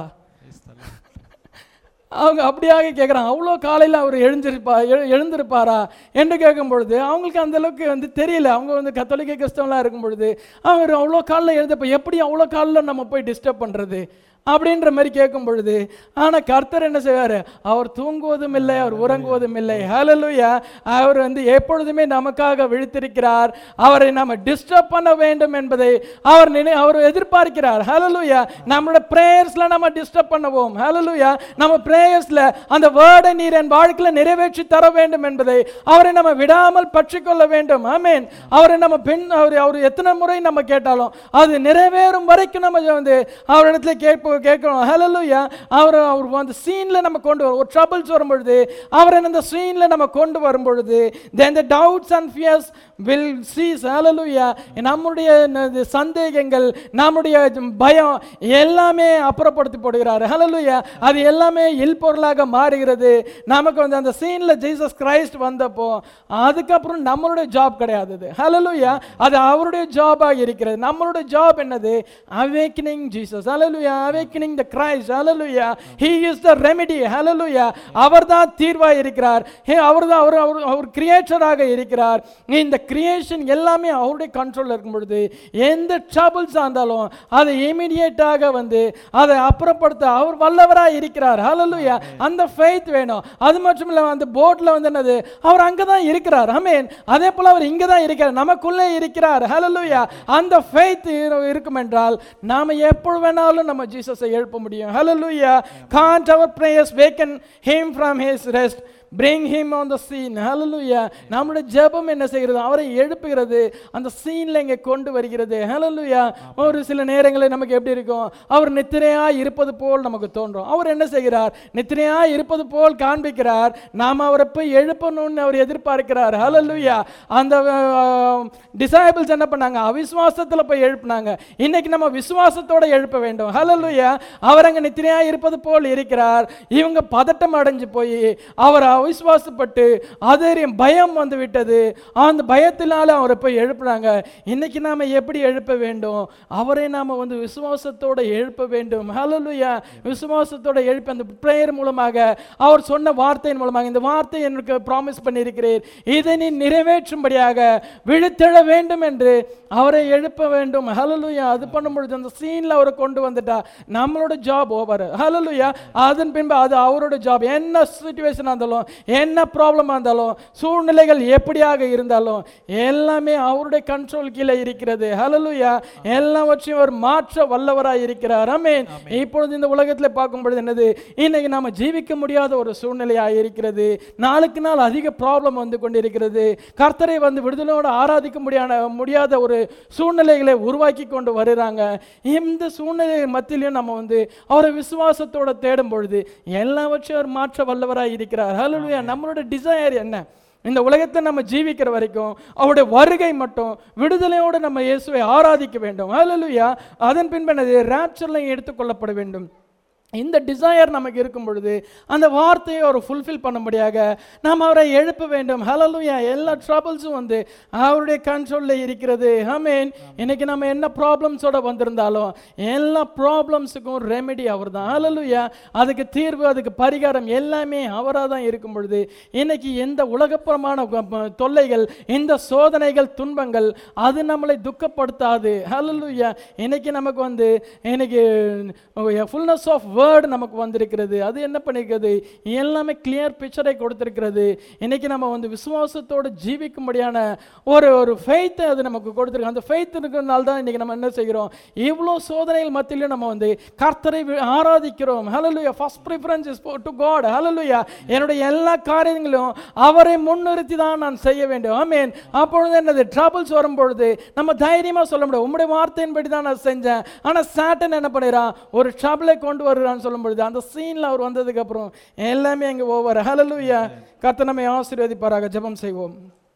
S3: அவங்க அப்படியாக கேட்குறாங்க அவ்வளோ காலையில் அவர் எழுந்திருப்பா எழு எழுந்திருப்பாரா என்று கேட்கும் பொழுது அவங்களுக்கு அந்த அளவுக்கு வந்து தெரியல அவங்க வந்து கத்தோலிக்க கிறிஸ்தவங்களாக இருக்கும் பொழுது அவர் அவ்வளோ காலையில் எழுந்தப்போ எப்படி அவ்வளோ காலையில் நம்ம போய் டிஸ்டர்ப் பண்ணுறது அப்படின்ற மாதிரி கேட்கும் பொழுது ஆனால் கர்த்தர் என்ன செய்வார் அவர் தூங்குவதும் இல்லை அவர் உறங்குவதும் இல்லை ஹalleluya அவர் வந்து எப்பொழுதுமே நமக்காக விழித்திருக்கிறார் அவரை நம்ம டிஸ்டர்ப் பண்ண வேண்டும் என்பதை அவர் நினை அவர் எதிர்பார்க்கிறார் ஹalleluya நம்மளோட ப்ரேயர்ஸில் நம்ம டிஸ்டர்ப் பண்ணுவோம் ஹalleluya நம்ம ப்ரேயர்ஸில் அந்த வேர்டை நீர் என் வாழ்க்கையில் நிறைவேற்றி தர வேண்டும் என்பதை அவரை நம்ம விடாமல் பற்றிக்கொள்ள வேண்டும் ஆமென் அவரை நம்ம பெண் அவர் அவர் எத்தனை முறை நம்ம கேட்டாலும் அது நிறைவேறும் வரைக்கும் நம்ம வந்து அவரிடத்துல கேட்போம் கேட்கணும் ஹalleluya அவர் அவர் அந்த சீனில் நம்ம கொண்டு வரும் ஒரு ட்ரபிள்ஸ் வரும் பொழுது அவரை அந்த சீனில் நம்ம கொண்டு வரும் பொழுது then the doubts and fears will cease hallelujah நம்முடைய ந- சந்தேகங்கள் நம்முடைய பயம் எல்லாமே அப்புறப்படுத்தி போடுகிறார் ஹalleluya அது எல்லாமே இல்பொருளாக மாறுகிறது நமக்கு வந்து அந்த சீனில் ஜீசஸ் கிரைஸ்ட் வந்தப்போ அதுக்கப்புறம் நம்மளுடைய ஜாப் கிடையாது அது ஹalleluya அது அவருடைய ஜாபாக இருக்கிறது நம்மளுடைய ஜாப் என்னது அவேக்கனிங் ஜீசஸ் ஹalleluya அவேக்கனிங் த கிரைஸ்ட் ஹalleluya he is the remedy hallelujah அவர்தான் தீர்வாய் இருக்கிறார் ஹே அவர்தான் அவர் அவர் அவர் கிரியேட்டராக இருக்கிறார் இந்த கிரியேஷன் எல்லாமே அவருடைய கண்ட்ரோலில் இருக்கும் பொழுது எந்த ட்ரபிள்ஸாக இருந்தாலும் அதை இமீடியட்டாக வந்து அதை அப்புறப்படுத்த அவர் வல்லவராக இருக்கிறார் ஹalleluya அந்த ஃபெய்த் வேணும் அது மட்டும் இல்லாமல் அந்த போட்டில் வந்து என்னது அவர் அங்கே தான் இருக்கிறார் ஆமென் அதே போல் அவர் இங்கே தான் இருக்கிறார் நமக்குள்ளே இருக்கிறார் ஹalleluya அந்த ஃபெய்த் இருக்கும் என்றால் நாம எப்பொழுது வேணாலும் நம்ம ஜீசஸை எழுப்ப முடியும் ஹalleluya can't our prayers waken him from his rest bring him on the scene hallelujah நம்முடைய ஜெபம் என்ன செய்கிறது அவரை எழுப்புகிறது அந்த சீன்ல இங்கே கொண்டு வருகிறது hallelujah ஒரு சில நேரங்களில் நமக்கு எப்படி இருக்கும் அவர் நித்திரையா இருப்பது போல் நமக்கு தோன்றும் அவர் என்ன செய்கிறார் நித்திரையா இருப்பது போல் காண்பிக்கிறார் நாம் அவரை போய் எழுப்பணும்னு அவர் எதிர்பார்க்கிறார் hallelujah அந்த டிசைபிள்ஸ் என்ன பண்ணாங்க அவிசுவாசத்துல போய் எழுப்புனாங்க இன்னைக்கு நம்ம விசுவாசத்தோட எழுப்ப வேண்டும் hallelujah அவர் அங்க நித்திரையா இருப்பது போல் இருக்கிறார் இவங்க பதட்டம் அடைஞ்சு போய் அவர் அவிசுவாசப்பட்டு அதரியம் பயம் வந்து விட்டது அந்த பயத்தினால அவரை போய் எழுப்புனாங்க இன்னைக்கு நாம எப்படி எழுப்ப வேண்டும் அவரை நாம வந்து விசுவாசத்தோட எழுப்ப வேண்டும் ஹalleluya விசுவாசத்தோட எழுப்ப அந்த பிரேயர் மூலமாக அவர் சொன்ன வார்த்தையின் மூலமாக இந்த வார்த்தை எனக்கு ப்ராமிஸ் பண்ணியிருக்கிறீர் இதை நீ நிறைவேற்றும்படியாக விழித்தெழ வேண்டும் என்று அவரை எழுப்ப வேண்டும் ஹalleluya அது பண்ணும் பொழுது அந்த சீன்ல அவரை கொண்டு வந்துட்டா நம்மளோட ஜாப் ஓவர் ஹalleluya அதன் பின்பு அது அவரோட ஜாப் என்ன சுச்சுவேஷனாக இருந்தாலும் என்ன ப்ராப்ளமாக இருந்தாலும் சூழ்நிலைகள் எப்படியாக இருந்தாலும் எல்லாமே அவருடைய கண்ட்ரோல் கீழே இருக்கிறது ஹalleluya எல்லாவற்றையும் அவர் மாற்ற வல்லவராய் இருக்கிறார் ஆமென் இப்பொழுது இந்த உலகத்தில் பார்க்கும் பொழுது என்னது இன்னைக்கு நாம ஜீவிக்க முடியாத ஒரு சூழ்நிலையாக இருக்கிறது நாளுக்கு நாள் அதிக ப்ராப்ளம் வந்து கொண்டிருக்கிறது கர்த்தரை வந்து விடுதலையோடு ஆராதிக்க முடியாத முடியாத ஒரு சூழ்நிலைகளை உருவாக்கி கொண்டு வருகிறாங்க இந்த சூழ்நிலை மத்தியிலையும் நம்ம வந்து அவரை விசுவாசத்தோட தேடும் பொழுது எல்லாவற்றையும் அவர் மாற்ற வல்லவராய் இருக்கிறார் ஹalleluya நம்மளோட டிசையர் என்ன இந்த உலகத்தை நம்ம ஜீவிக்கிற வரைக்கும் அவருடைய வருகை மட்டும் விடுதலையோடு நம்ம இயேசுவை ஆராதிக்க வேண்டும் ஹalleluya அதன் பின்பு என்னது ராப்சர்லையும் எடுத்துக்கொள்ளப்பட வேண்டும் இந்த டிசையர் நமக்கு இருக்கும் பொழுது அந்த வார்த்தையை அவர் ஃபுல்ஃபில் பண்ணும்படியாக நாம் அவரை எழுப்ப வேண்டும் ஹalleluya எல்லா ட்ரபிள்ஸும் வந்து அவருடைய கண்ட்ரோலில் இருக்கிறது ஆமென் இன்னைக்கு நம்ம என்ன ப்ராப்ளம்ஸோட வந்திருந்தாலும் எல்லா ப்ராப்ளம்ஸுக்கும் ரெமெடி அவர் தான் ஹalleluya அதுக்கு தீர்வு அதுக்கு பரிகாரம் எல்லாமே அவராக தான் இருக்கும் பொழுது இன்னைக்கு எந்த உலகப்புறமான க- ப- தொல்லைகள் இந்த சோதனைகள் துன்பங்கள் அது நம்மளை துக்கப்படுத்தாது ஹalleluya இன்னைக்கு நமக்கு வந்து இன்னைக்கு ஃபுல்னஸ் ஆஃப் வேர்டு நமக்கு வந்திருக்கிறது அது என்ன பண்ணிருக்கிறது எல்லாமே கிளியர் பிக்சரை கொடுத்திருக்கிறது இன்னைக்கு நம்ம வந்து விசுவாசத்தோடு ஜீவிக்கும்படியான ஒரு ஒரு ஃபெய்த்தை அது நமக்கு கொடுத்திருக்கு அந்த ஃபெய்த் இருக்கிறதுனால தான் இன்னைக்கு நம்ம என்ன செய்கிறோம் இவ்வளோ சோதனைகள் மத்தியிலும் நம்ம வந்து கர்த்தரை வி- ஆராதிக்கிறோம் ஹalleluya first preference is to God ஹalleluya என்னுடைய எல்லா காரியங்களும் அவரை முன்னிறுத்தி தான் நான் செய்ய வேண்டும் ஆமென் அப்பொழுது என்னது ட்ரபிள்ஸ் வரும்பொழுது நம்ம தைரியமா சொல்ல முடியும் உம்முடைய வார்த்தையின்படி தான் நான் செஞ்சேன் ஆனா சாட்டன் என்ன பண்ணிடுறான் ஒரு ட்ரபிளை கொண்டு வருகிறான்னு சொல்லும் பொழுது அந்த சீன்ல அவர் வந்ததுக்கு அப்புறம் எல்லாமே அங்க ஓவர் ஹalleluya கர்த்தர் நம்மை ஆசீர்வதிப்பாராக ஜெபம் செய்வோம்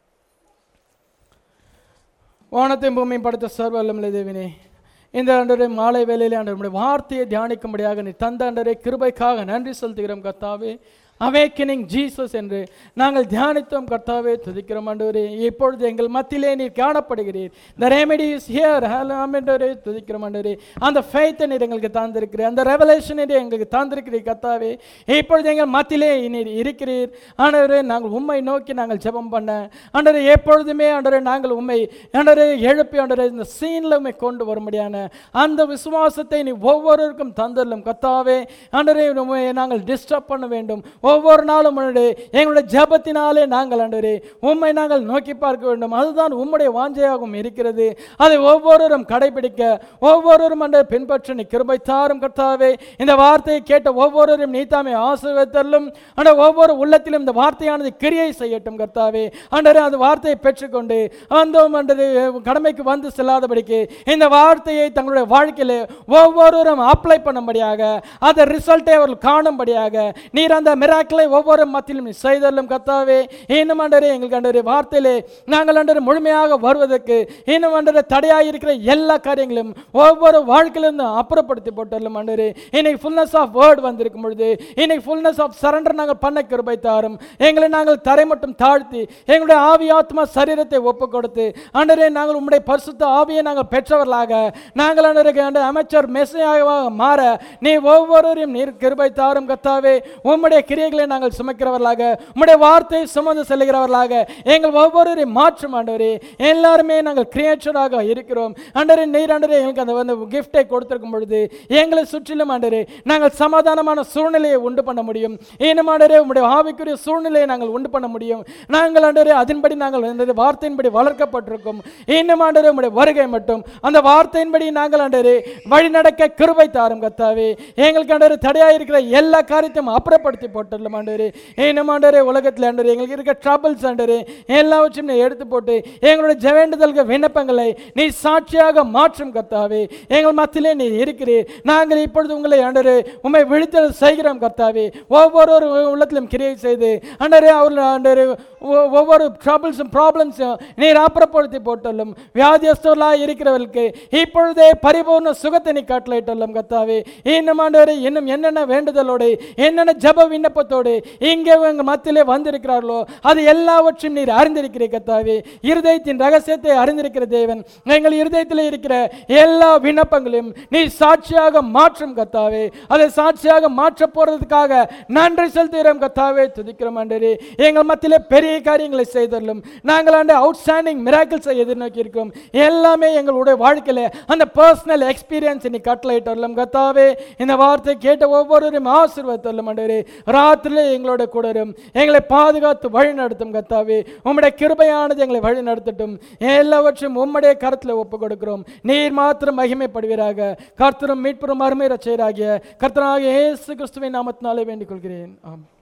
S3: வானத்தையும் பூமியும் படுத்த சர்வ வல்லமுள்ள தேவனே இந்த ஆண்டரை மாலை வேளையிலே ஆண்டவருடைய வார்த்தையை தியானிக்கும்படியாக நீ தந்த ஆண்டரை கிருபைக்காக நன்றி செலுத்துகிறோம் கர்த்தாவே அவேக்கனிங் ஜீசஸ் என்று நாங்கள் தியானித்தோம் கர்த்தாவே துதிக்கிறோம் ஆண்டவரே இப்பொழுது எங்கள் மத்தியிலே நீர் காணப்படுகிறீர் the remedy is here hello ஆமெண்டவரே துதிக்கிறோம் ஆண்டவரே அந்த ஃபெய்த்தை நீர் எங்களுக்கு தந்திருக்கிறீர் அந்த ரெவலேஷனை எங்களுக்கு தந்திருக்கிறீர் கர்த்தாவே இப்பொழுது எங்கள் மத்தியிலே நீர் இருக்கிறீர் ஆண்டவரே நாங்கள் உம்மை நோக்கி நாங்கள் ஜெபம் பண்ண ஆண்டவரே எப்பொழுதுமே ஆண்டவரே நாங்கள் உம்மை ஆண்டவரே எழுப்பி ஆண்டவரே இந்த சீனில் உம்மை கொண்டு வரும்படியான அந்த விசுவாசத்தை நீ ஒவ்வொருவருக்கும் தந்துடலும் கர்த்தாவே ஆண்டவரே உம்மை நாங்கள் டிஸ்டர்ப் பண்ண வேண்டும் ஒவ்வொரு நாளும் ஆண்டவரே எங்களுடைய ஜெபத்தினாலே நாங்கள் ஆண்டவரே உம்மை நாங்கள் நோக்கி பார்க்க வேண்டும் அதுதான் உம்முடைய வாஞ்சையாகவும் இருக்கிறது அதை ஒவ்வொருவரும் கடைபிடிக்க ஒவ்வொருவரும் ஆண்டவரே பின்பற்ற நீ கிருபை தாரும் கர்த்தாவே இந்த வார்த்தையை கேட்ட ஒவ்வொருவரும் நீ தாமே ஆசீர்வதித்தல்லும் ஆண்டவர் ஒவ்வொரு உள்ளத்திலும் இந்த வார்த்தையானது கிரியை செய்யட்டும் கர்த்தாவே ஆண்டவரே அந்த வார்த்தையை பெற்றுக்கொண்டு வந்தோம் ஆண்டவரே கடமைக்கு வந்து செல்லாதபடிக்கு இந்த வார்த்தையை தங்களுடைய வாழ்க்கையிலே ஒவ்வொருவரும் அப்ளை பண்ணும்படியாக அந்த ரிசல்ட்டை அவர்கள் காணும்படியாக நீர் அந்த மிராக்களை ஒவ்வொரு மத்தியிலும் நீ செய்தல்லும் கர்த்தாவே இன்னும் ஆண்டவரே எங்களுக்கு ஆண்டவரே வார்த்தையிலே நாங்கள் ஆண்டவரே முழுமையாக வருவதற்கு இன்னும் ஆண்டவரே தடையாக இருக்கிற எல்லா காரியங்களும் ஒவ்வொரு வாழ்க்கையிலிருந்து அப்புறப்படுத்தி போட்டாலும் ஆண்டவரே இன்னைக்கு ஃபுல்னஸ் ஆஃப் வேர்ட் வந்திருக்கும் பொழுது இன்னைக்கு ஃபுல்னஸ் ஆஃப் சரண்டர் நாங்கள் பண்ண கிருபை தாரும் எங்களை நாங்கள் தரை மட்டும் தாழ்த்தி எங்களுடைய ஆவி ஆத்மா சரீரத்தை ஒப்பு கொடுத்து ஆண்டவரே நாங்கள் உம்முடைய பரிசுத்த ஆவியை நாங்கள் பெற்றவர்களாக நாங்கள் ஆண்டவரே ஆண்டவரே அமைச்சர் மெஸ்ஸையாக மாற நீ ஒவ்வொருவரையும் நீர் கிருபை தாரும் கத்தாவே உம்முடைய கிரியைகளை நாங்கள் சுமக்கிறவர்களாக உம்முடைய வார்த்தையை சுமந்து செல்கிறவர்களாக எங்கள் ஒவ்வொருவரையும் மாற்றும் ஆண்டவரே எல்லாருமே நாங்கள் கிரியேட்டராக இருக்கிறோம் ஆண்டவரே நீர் ஆண்டவரே எங்களுக்கு அந்த வந்து கிஃப்டை கொடுத்திருக்கும் பொழுது எங்களை சுற்றிலும் ஆண்டவரே நாங்கள் சமாதானமான சூழ்நிலையை உண்டு பண்ண முடியும் இன்னும் ஆண்டவரே உம்முடைய ஆவிக்குரிய சூழ்நிலையை நாங்கள் உண்டு பண்ண முடியும் நாங்கள் ஆண்டவரே அதன்படி நாங்கள் ஆண்டவரே வார்த்தையின்படி வளர்க்கப்பட்டிருக்கும் இன்னும் ஆண்டவரே உம்முடைய வருகை மட்டும் அந்த வார்த்தையின்படி நாங்கள் ஆண்டவரே வழி நடக்க கிருபை தாரும் கத்தாவே எங்களுக்கு ஆண்டவரே தடையாக இருக்கிற எல்லா காரியத்தையும் அப்புறப்படுத்தி போட்டுள்ளோம் ஆண்டவரே இன்னும் ஆண்டவரே உலகத்தில் ஆண்டவரே எங்களுக்கு இருக்க ட்ரபிள்ஸ் ஆண்டவரே எல்லாவற்றையும் நீ எடுத்து போட்டு எங்களுடைய ஜெவேண்டுதல்கள் விண்ணப்பங்களை நீ சாட்சியாக மாற்றும் கர்த்தாவே எங்கள் மத்தியிலே நீ இருக்கிறீர் நாங்கள் இப்பொழுது உங்களை ஆண்டவரே உம்மை விழித்தல் செய்கிறோம் கர்த்தாவே ஒவ்வொரு உள்ளத்திலும் கிரியை செய்து ஆண்டவரே அவர்கள் ஆண்டவரே ஒ- ஒவ்வொரு ட்ரபிள்ஸும் ப்ராப்ளம்ஸும் நீர் அப்புறப்படுத்தி போட்டாலும் வியாதியஸ்தர்களாக இருக்கிறவர்களுக்கு இப்பொழுதே பரிபூர்ண சுகத்தை நீ கட்டளையிட்டாலும் கர்த்தாவே இன்னும் ஆண்டவரே இன்னும் என்னென்ன வேண்டுதலோடு என்னென்ன ஜெப விண்ணப்பத்தோடு இங்கே எங்கள் மத்தியிலே வந்திருக்கிறார்களோ அது எல்லாவற்றையும் நீர் அறிந்திருக்கிறீர் கர்த்தாவே இருதயத்தின் ரகசியத்தை அறிந்திருக்கிற தேவன் எங்கள் இருதயத்தில் இருக்கிற எல்லா விண்ணப்பங்களையும் நீ சாட்சியாக மாற்றும் கர்த்தாவே அதை சாட்சியாக மாற்ற போறதுக்காக நன்றி செலுத்துகிறோம் கர்த்தாவே துதிக்கிறோம் ஆண்டவரே எங்கள் மத்தியிலே பெரிய காரியங்களை செய்தரலும் நாங்கள் ஆண்டு அவுட்ஸ்டாண்டிங் மிராக்கிள்ஸை எதிர்நோக்கி இருக்கோம் எல்லாமே எங்களுடைய வாழ்க்கையில அந்த பர்சனல் எக்ஸ்பீரியன்ஸ் நீ கட்டளையிட்டரலும் கர்த்தாவே இந்த வார்த்தை கேட்ட ஒவ்வொருவரையும் ஆசீர்வதித்தரலும் ஆண்டவரே ரா ராத்திரிலே எங்களோட கூட இரும் எங்களை பாதுகாத்து வழி நடத்தும் கத்தாவே உம்முடைய கிருபையானது எங்களை வழி நடத்தட்டும் எல்லாவற்றையும் உம்முடைய கருத்தில் ஒப்பு கொடுக்கிறோம் நீர் மாத்திரம் மகிமைப்படுவீராக கர்த்தரும் மீட்புறம் அருமை ரச்சையராகிய கர்த்தராகிய இயேசு கிறிஸ்துவின் நாமத்தினாலே வேண்டிக் கொள்கிறேன் ஆம்